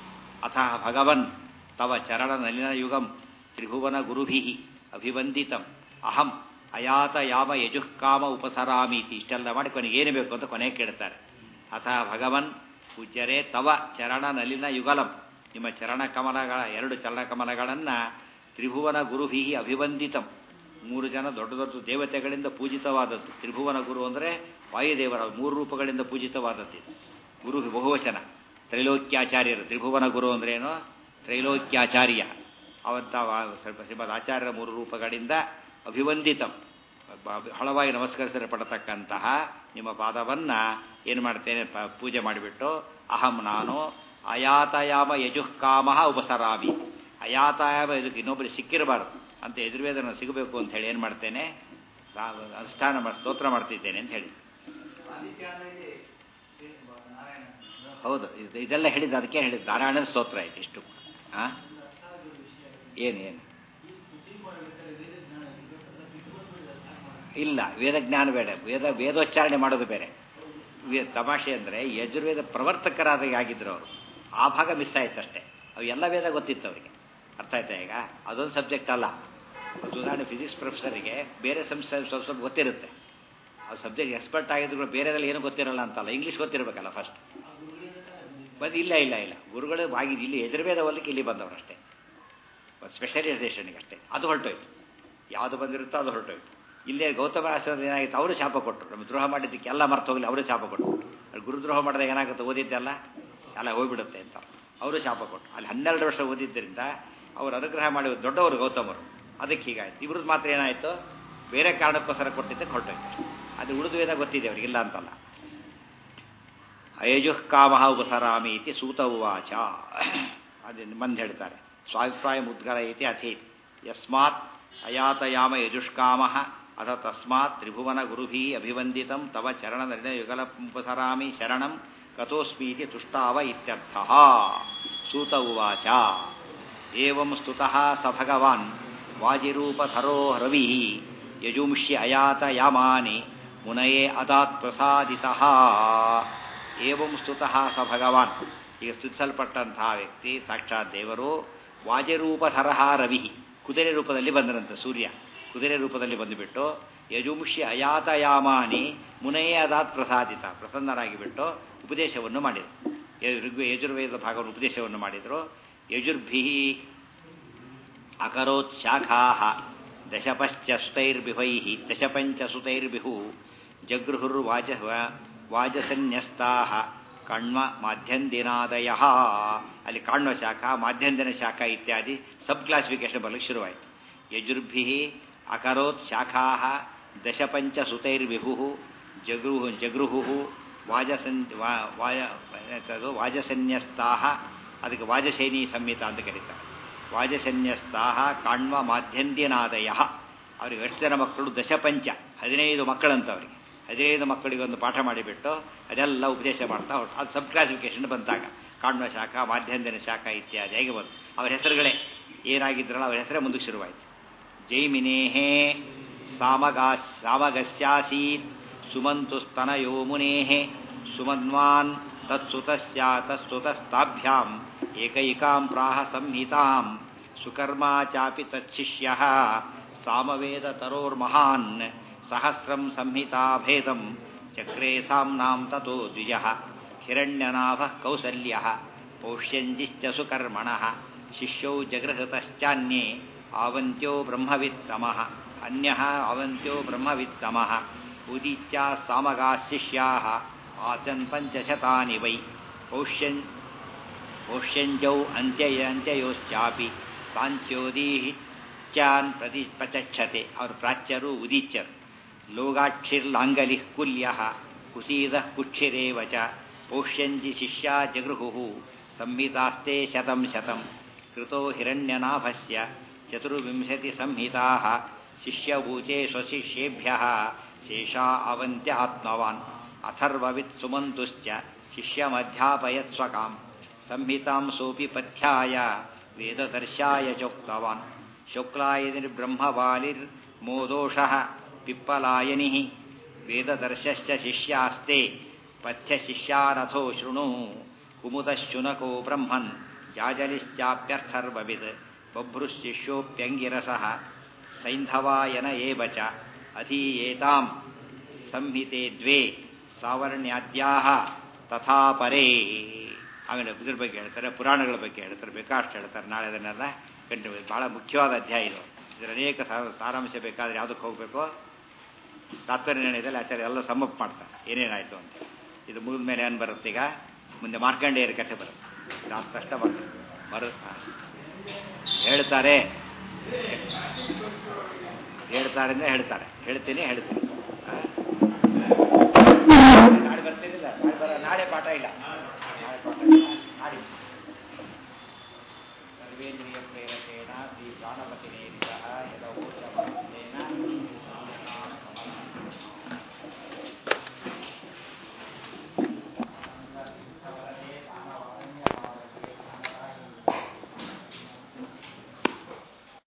ಅಥ ಭಗವನ್ ತವ ಚರಣ ನಲಿನ ಯುಗಂ ತ್ರಿಭುವನ ಗುರುಭಿ ಅಭಿವಂದಿತಂ ಅಹಂ ಅಯಾತ ಯಾಮ ಯಜುಃಕಾಮ ಉಪಸರಾಮೀತಿ ಇಷ್ಟೆಲ್ಲ ಮಾಡಿ ಕೊನೆಗೆ ಏನು ಬೇಕು ಅಂತ ಕೊನೆಗೆ ಕೇಳ್ತಾರೆ ಅಥ ಭಗವನ್ ಪೂಜ್ಯರೇ ತವ ಚರಣ ನಲಿನ ಯುಗಲಂ ನಿಮ್ಮ ಚರಣ ಕಮಲಗಳ ಎರಡು ಚರಣ ಕಮಲಗಳನ್ನು ತ್ರಿಭುವನ ಗುರುಭಿ ಅಭಿವಂದಿತಂ ಮೂರು ಜನ ದೊಡ್ಡ ದೊಡ್ಡ ದೇವತೆಗಳಿಂದ ಪೂಜಿತವಾದದ್ದು ತ್ರಿಭುವನ ಗುರು ಅಂದರೆ ವಾಯುದೇವರ ಮೂರು ರೂಪಗಳಿಂದ ಪೂಜಿತವಾದದ್ದು ಗುರು ಬಹುವಚನ ತ್ರೈಲೋಕ್ಯಾಚಾರ್ಯರು ತ್ರಿಭುವನ ಗುರು ಅಂದ್ರೇನು ತ್ರೈಲೋಕ್ಯಾಚಾರ್ಯ ಅವಂತ ಸ್ವಲ್ಪ ಶ್ರೀಮದ್ ಆಚಾರ್ಯರ ಮೂರು ರೂಪಗಳಿಂದ ಅಭಿವಂದಿತಂ ಹಳವಾಗಿ ನಮಸ್ಕರಿಸಲ್ಪಡತಕ್ಕಂತಹ ನಿಮ್ಮ ಪಾದವನ್ನು ಏನು ಮಾಡ್ತೇನೆ ಪೂಜೆ ಮಾಡಿಬಿಟ್ಟು ಅಹಂ ನಾನು ಅಯಾತಯಾಮ ಯಜುಃಕಾಮ ಉಪಸರಾಮಿ ಅಯಾತಾಯಾಮ ಯಜುಕ್ ಇನ್ನೊಬ್ಬರಿಗೆ ಸಿಕ್ಕಿರಬಾರ್ದು ಅಂತ ಎದುರ್ವೇದನ ಸಿಗಬೇಕು ಅಂತ ಹೇಳಿ ಏನು ಮಾಡ್ತೇನೆ ಅನುಷ್ಠಾನ ಮಾಡಿ ಸ್ತೋತ್ರ ಮಾಡ್ತಿದ್ದೇನೆ ಅಂತ ಹೇಳಿ ಹೌದು ಇದೆಲ್ಲ ಹೇಳಿದ್ದು ಅದಕ್ಕೆ ಹೇಳಿದ್ದು ನಾರಾಯಣನ ಸ್ತೋತ್ರ ಆಯ್ತು ಇಷ್ಟು ಹಾಂ ಏನು ಏನು ಇಲ್ಲ ವೇದಜ್ಞಾನ ಬೇಡ ವೇದ ವೇದೋಚ್ಚಾರಣೆ ಮಾಡೋದು ಬೇರೆ ತಮಾಷೆ ಅಂದರೆ ಯಜುರ್ವೇದ ಪ್ರವರ್ತಕರಾದ ಆಗಿದ್ರು ಅವರು ಆ ಭಾಗ ಮಿಸ್ ಆಯ್ತು ಅಷ್ಟೇ ಅವು ಎಲ್ಲ ವೇದ ಗೊತ್ತಿತ್ತು ಅವರಿಗೆ ಅರ್ಥ ಆಯ್ತಾ ಈಗ ಅದೊಂದು ಸಬ್ಜೆಕ್ಟ್ ಅಲ್ಲ ಅದು ಉದಾಹರಣೆ ಫಿಸಿಕ್ಸ್ ಪ್ರೊಫೆಸರಿಗೆ ಬೇರೆ ಸಂಸ್ಥೆ ಸ್ವಲ್ಪ ಸ್ವಲ್ಪ ಗೊತ್ತಿರುತ್ತೆ ಆ ಸಬ್ಜೆಕ್ಟ್ ಎಕ್ಸ್ಪರ್ಟ್ ಆಗಿದ್ರು ಬೇರೆದಲ್ಲಿ ಏನೂ ಗೊತ್ತಿರಲ್ಲ ಅಂತಲ್ಲ ಇಂಗ್ಲೀಷ್ ಗೊತ್ತಿರಬೇಕಲ್ಲ ಫಸ್ಟ್ ಬಂದು ಇಲ್ಲ ಇಲ್ಲ ಇಲ್ಲ ಗುರುಗಳು ಆಗಿದ್ದು ಇಲ್ಲಿ ಯಜುರ್ವೇದ ಓದಲಿಕ್ಕೆ ಇಲ್ಲಿ ಬಂದವರು ಅಷ್ಟೇ ಸ್ಪೆಷಲೈಸೇಷನ್ಗೆ ಅಷ್ಟೇ ಅದು ಹೊರಟೋಯ್ತು ಯಾವುದು ಬಂದಿರುತ್ತೋ ಅದು ಹೊರಟೋಯ್ತು ಇಲ್ಲೇ ಗೌತಮ ಆಶ್ರಮದ ಏನಾಗಿತ್ತು ಅವರು ಶಾಪ ಕೊಟ್ಟರು ನಮ್ಮ ದ್ರೋಹ ಮಾಡಿದ್ದಕ್ಕೆ ಎಲ್ಲ ಮರ್ತು ಹೋಗಲಿ ಅವರು ಶಾಪ ಕೊಟ್ಟರು ಅಲ್ಲಿ ಗುರುದ್ರೋಹ ಮಾಡಿದಾಗ ಏನಾಗುತ್ತೆ ಓದಿದ್ದೆಲ್ಲ ಎಲ್ಲ ಹೋಗ್ಬಿಡುತ್ತೆ ಅಂತ ಅವರು ಶಾಪ ಕೊಟ್ಟರು ಅಲ್ಲಿ ಹನ್ನೆರಡು ವರ್ಷ ಓದಿದ್ದರಿಂದ ಅವರು ಅನುಗ್ರಹ ಮಾಡಿ ದೊಡ್ಡವರು ಗೌತಮರು ಅದಕ್ಕೆ ಹೀಗಾಯ್ತು ಇವ್ರದ್ದು ಮಾತ್ರ ಏನಾಯಿತು ಬೇರೆ ಕಾರಣಕ್ಕೋಸ್ಕರ ಕೊಟ್ಟಿದ್ದಕ್ಕೆ ಹೊರಟೋಯ್ತು ಅದು ಉಳಿದು ವೇದ ಗೊತ್ತಿದೆ ಅವ್ರಿಗೆ ಇಲ್ಲ ಅಂತಲ್ಲ ಅಯಜುಃ ಕಾಮ ಉಪಸರಾಮಿ ಇತಿ ಸೂತ ಉವಾಚ ಅದು ಮಂದ್ ಹೇಳ್ತಾರೆ ಸ್ವಾಭಿಪ್ರಾಯ ಮುದ್ಗಲ ಇತಿ ಅಥೇತ್ ಯಸ್ಮಾತ್ ಅಯಾತಯಾಮ ಯಜುಷ್ಕಾಮ ಅಥ ತಸ್ಮಾತ್ ತ್ರಿಭುವನ ಗುರುಭಿ ಅಭಿವಂದಿತಂ ತವ ಚರಣ ಯುಗಲ ಉಪಸರಾಮಿ ಶರಣಂ ಕಥೋಸ್ಮೀತಿ ತುಷ್ಟಾವ ಇತ್ಯರ್ಥ ಸೂತ ಉವಾಚ ಏವಂ ಸ್ತುತಃ ಸ ಭಗವಾನ್ ವಾಜಿರೂಪಧರೋ ರವಿ ಯಜುಂಷ್ಯ ಅಯಾತ ಯಾಮಾನಿ ಮುನಯೇ ಅದಾತ್ ಪ್ರಸಾದಿತಃ ಏವಂ ಸ್ತುತಃ ಸ ಭಗವಾನ್ ಈಗ ಸ್ತುತಿಸಲ್ಪಟ್ಟಂತಹ ವ್ಯಕ್ತಿ ಸಾಕ್ಷಾತ್ ದೇವರು ವಾಜರೂಪಧರಹ ರವಿ ಕುದುರೆ ರೂಪದಲ್ಲಿ ಬಂದನಂತೆ ಸೂರ್ಯ ಕುದುರೆ ರೂಪದಲ್ಲಿ ಬಂದುಬಿಟ್ಟು ಯಜುಂಷಿ ಅಯಾತಯಾಮಾನಿ ಮುನಯೇ ಅದಾತ್ ಪ್ರಸಾದಿತ ಪ್ರಸನ್ನರಾಗಿ ಬಿಟ್ಟು ಉಪದೇಶವನ್ನು ಮಾಡಿದರು ಯ- ಋಗ್ವೇ ಯಜುರ್ವೇದ ಭಾಗವನ್ನು ಉಪದೇಶವನ್ನು ಮಾಡಿದರು ಯಜುರ್ಭಿ ಅಕರೋತ್ ಶಾಖಾ ದಶಪಶ್ಚ ಸುತೈರ್ಬಿಹೈ ದಶಪಂಚ ಸುತೈರ್ಬಿಹು ಜಗೃಹುರ್ವಾಜ ವಾಜಸನ್ಯಸ್ತಾ ಕಣ್ವ ಮಾಧ್ಯಂದಿನಾದಯ ಅಲ್ಲಿ ಕಾಣ್ವ ಶಾಖ ಮಾಧ್ಯಂದಿನ ಶಾಖ ಇತ್ಯಾದಿ ಸಬ್ ಕ್ಲಾಸಿಫಿಕೇಶನ್ ಬರಲಿಕ್ಕೆ ಶುರುವಾಯಿತು ಯಜುರ್ಭಿ ಅಕರೋತ್ ಶಾಖಾ ದಶಪಂಚ ಸುತೈರ್ವಿಭು ಜಗೃಹು ಜಗೃಹು ವಾಜಸನ್ ವಾ- ವಾಯ ಎಂಥದ್ದು? ವಾಜಸನ್ಯಸ್ತಾ ಅದಕ್ಕೆ ವಾಜಸೇನಿ ಸಂಹಿತ ಅಂತ ಕರೀತಾರೆ ವಾಜಸನ್ಯಸ್ತಾ ಕಾಣ್ವ ಮಾಧ್ಯಂದ್ಯನಾದಯ ಅವ್ರಿಗೆ ಎಷ್ಟು ಜನ ಮಕ್ಕಳು ದಶಪಂಚ ಹದಿನೈದು ಮಕ್ಕಳಂತ ಅವರಿಗೆ ಹದಿನೈದು ಮಕ್ಕಳಿಗೆ ಒಂದು ಪಾಠ ಮಾಡಿಬಿಟ್ಟು ಅದೆಲ್ಲ ಉಪದೇಶ ಮಾಡ್ತಾ ಹೊರಟು ಅದು ಸಬ್ ಕ್ಲಾಸಿಫಿಕೇಶನ್ ಬಂದಾಗ ಕಾಣ್ವ ಶಾಖ ಮಾಧ್ಯಂದಿನ ಶಾಖ ಇತ್ಯಾದಿಯಾಗಿ ಬಂತು ಅವರ ಹೆಸರುಗಳೇ ಏನಾಗಿದ್ರಲ್ಲ ಅವರ ಹೆಸರೇ ಮುಂದಕ್ಕೆ ಶುರುವಾಯಿತು ಜೈಮಿನೇಹೇ ಸಾಮಗಾ ಸಾಮಗಸ್ಯಾಸೀತ್ ಸುಮಂತು ಸ್ತನಯೋ ಮುನೇಃ ಸುಮನ್ವಾನ್ ತತ್ಸುತಸ್ಯ ತತ್ಸುತಸ್ತಾಭ್ಯಾಂ ಏಕೈಕಾಂ ಪ್ರಾಹ ಸಂಹಿತಾಂ ಸುಕರ್ಮಾ ಚಾಪಿ ತಚ್ಚಿಷ್ಯಃ ಸಾಮವೇದ ತರೋರ್ಮಹಾನ್ ಸಹಸ್ರಂ ಸಂಹಿತಾಭೇದಂ ಚಕ್ರೇ ಸಾಮ್ನಾಂ ತಥೋ ದ್ವಿಜಃ ಹಿರಣ್ಯನಾಭಃ ಕೌಸಲ್ಯಃ ಪೌಷ್ಯಂಜಿಶ್ಚ ಸುಕರ್ಮಣಃ ಶಿಷ್ಯೌ ಜಗೃಹತಶ್ಚಾನ್ಯೇ ಆವಂತ್ಯೋ ಬ್ರಹ್ಮವಿತ್ತಮಃ ಅನ್ಯಃ ಅವಂತ್ಯೋ ಬ್ರಹ್ಮವಿತ್ತಮಃ ಉದಿತ್ಯ ಸಾಮಗಾ ಶಿಷ್ಯಾः ಆಸನ್ ಪಂಚಶತಾನಿ ವೈ ಪೌಷ್ಯಂ ಪೌಷ್ಯಂಜೌ ಅಂತ್ಯಯ ಅಂತ್ಯಯೋಶ್ಚಾಪಿ ಸಾಂತ್ಯೋದೀಚಾನ್ ಪ್ರತಿ ಪ್ರಚಕ್ಷತೆ ಅವರು ಪ್ರಾಚ್ಯರು ಉದೀಚ್ಯರು ಲೋಗಾಕ್ಷಿರ್ಲಾಂಗಲಿ ಕುಲ್ಯ ಕುಸೀದ ಕುಕ್ಷಿರೇವ ಚ ಪೌಷ್ಯಂಜಿ ಶಿಷ್ಯ ಜಗೃಹು ಸಂಹಿತಾಸ್ತೆ ಶತಂ ಶತಂ ಕೃತೋ ಹಿರಣ್ಯನಾಭಸ್ಯ ಚತುರ್ವಿಂಶತಿ ಸಂಹಿತಾ ಶಿಷ್ಯವೂಚೆ ಸ್ವಶಿಷ್ಯೇಭ್ಯ ಶೇಷಾ ಅವಂತ್ಯ ಆತ್ಮವಾನ್ ಅಥರ್ವವಿತ್ ಸುಮಂತುಶ್ಚ ಶಿಷ್ಯಮಧ್ಯಾಪಯತ್ ಸ್ವಕಾಂ ಸಂಹಿತಾಂ ಸೋಪಿ ಪಥ್ಯಾಯ ವೇದದರ್ಶಾಯ ಚೋಕ್ತವಾನ್ ಶುಕ್ಲಾಯನಿರ್ಬ್ರಹ್ಮವಾಲಿರ್ಮೋದೋಷಃ ಪಿಪ್ಪಲಾಯನಿ ವೇದದರ್ಶಶ್ಚ ಶಿಷ್ಯಾಸ್ತೆ ಪಥ್ಯಶಿಷ್ಯಾರಥೋ ಶೃಣು ಕುಮುದಶುನಕೋ ಬ್ರಹ್ಮನ್ ಜಾಜಲಿಶ್ಚಾಪ್ಯರ್ಥರ್ವವಿದ್ ಬಭ್ರುಶಿಷ್ಯೋಪ್ಯಂಗಿರಸಃ ಸೈಂಧವಾಯನ ಏವ ಚ ಅಧೀಯೇತಾಂ ಸಂಹಿತೆ ದ್ವೇ ಸಾವರ್ಣ್ಯಾದ್ಯಾಹ ತಥಾ ಪರೇ ಆಮೇಲೆ ಇದ್ರ ಬಗ್ಗೆ ಹೇಳ್ತಾರೆ ಪುರಾಣಗಳ ಬಗ್ಗೆ ಹೇಳ್ತಾರೆ ಬೇಕಾಷ್ಟು ಹೇಳ್ತಾರೆ ನಾಳೆ ಅದನ್ನೆಲ್ಲ ಕಂಟಿನ್ಯೂ ಬಹಳ ಮುಖ್ಯವಾದ ಅಧ್ಯಾಯ ಇದು ಇದರ ಅನೇಕ ಸಾ- ಸಾರಾಂಶ ಬೇಕಾದ್ರೆ ಯಾವುದಕ್ಕೆ ಹೋಗಬೇಕು ತಾತ್ಪರ್ಯ ನಿರ್ಣಯದಲ್ಲಿ ಆಚಾರ್ಯ ಎಲ್ಲ ಸಮ್ಮಪ್ ಮಾಡ್ತಾರೆ ಏನೇನಾಯಿತು ಅಂತ ಇದು ಮುಗಿದ ಮೇಲೆ ಏನು ಬರುತ್ತೆ ಈಗ ಮುಂದೆ ಮಾರ್ಕಂಡೇಯರ ಕಥೆ ಬರುತ್ತೆ ಇದಾದ ಕಷ್ಟ ಬರ್ತದೆ ಬರು ಹಾ. ಹೇಳ್ತಾರೆ ಹೇಳ್ತಾರೆ ಅಂದ್ರೆ ಹೇಳ್ತಾರೆ ಹೇಳ್ತೀನಿ ಹೇಳ್ತೀನಿ ಹಾ? ನಾಳೆ ಬರ್ತೀನಿಲ್ಲ ನಾಳೆ ಬರ ನಾಳೆ ಪಾಠ ಇಲ್ಲ ನಾಳೆ ಪಾಠ ಇಲ್ಲ ನಾಳೆ ಸರ್ವೇಂದ್ರಿಯ ಪ್ರೇರಕೇಣ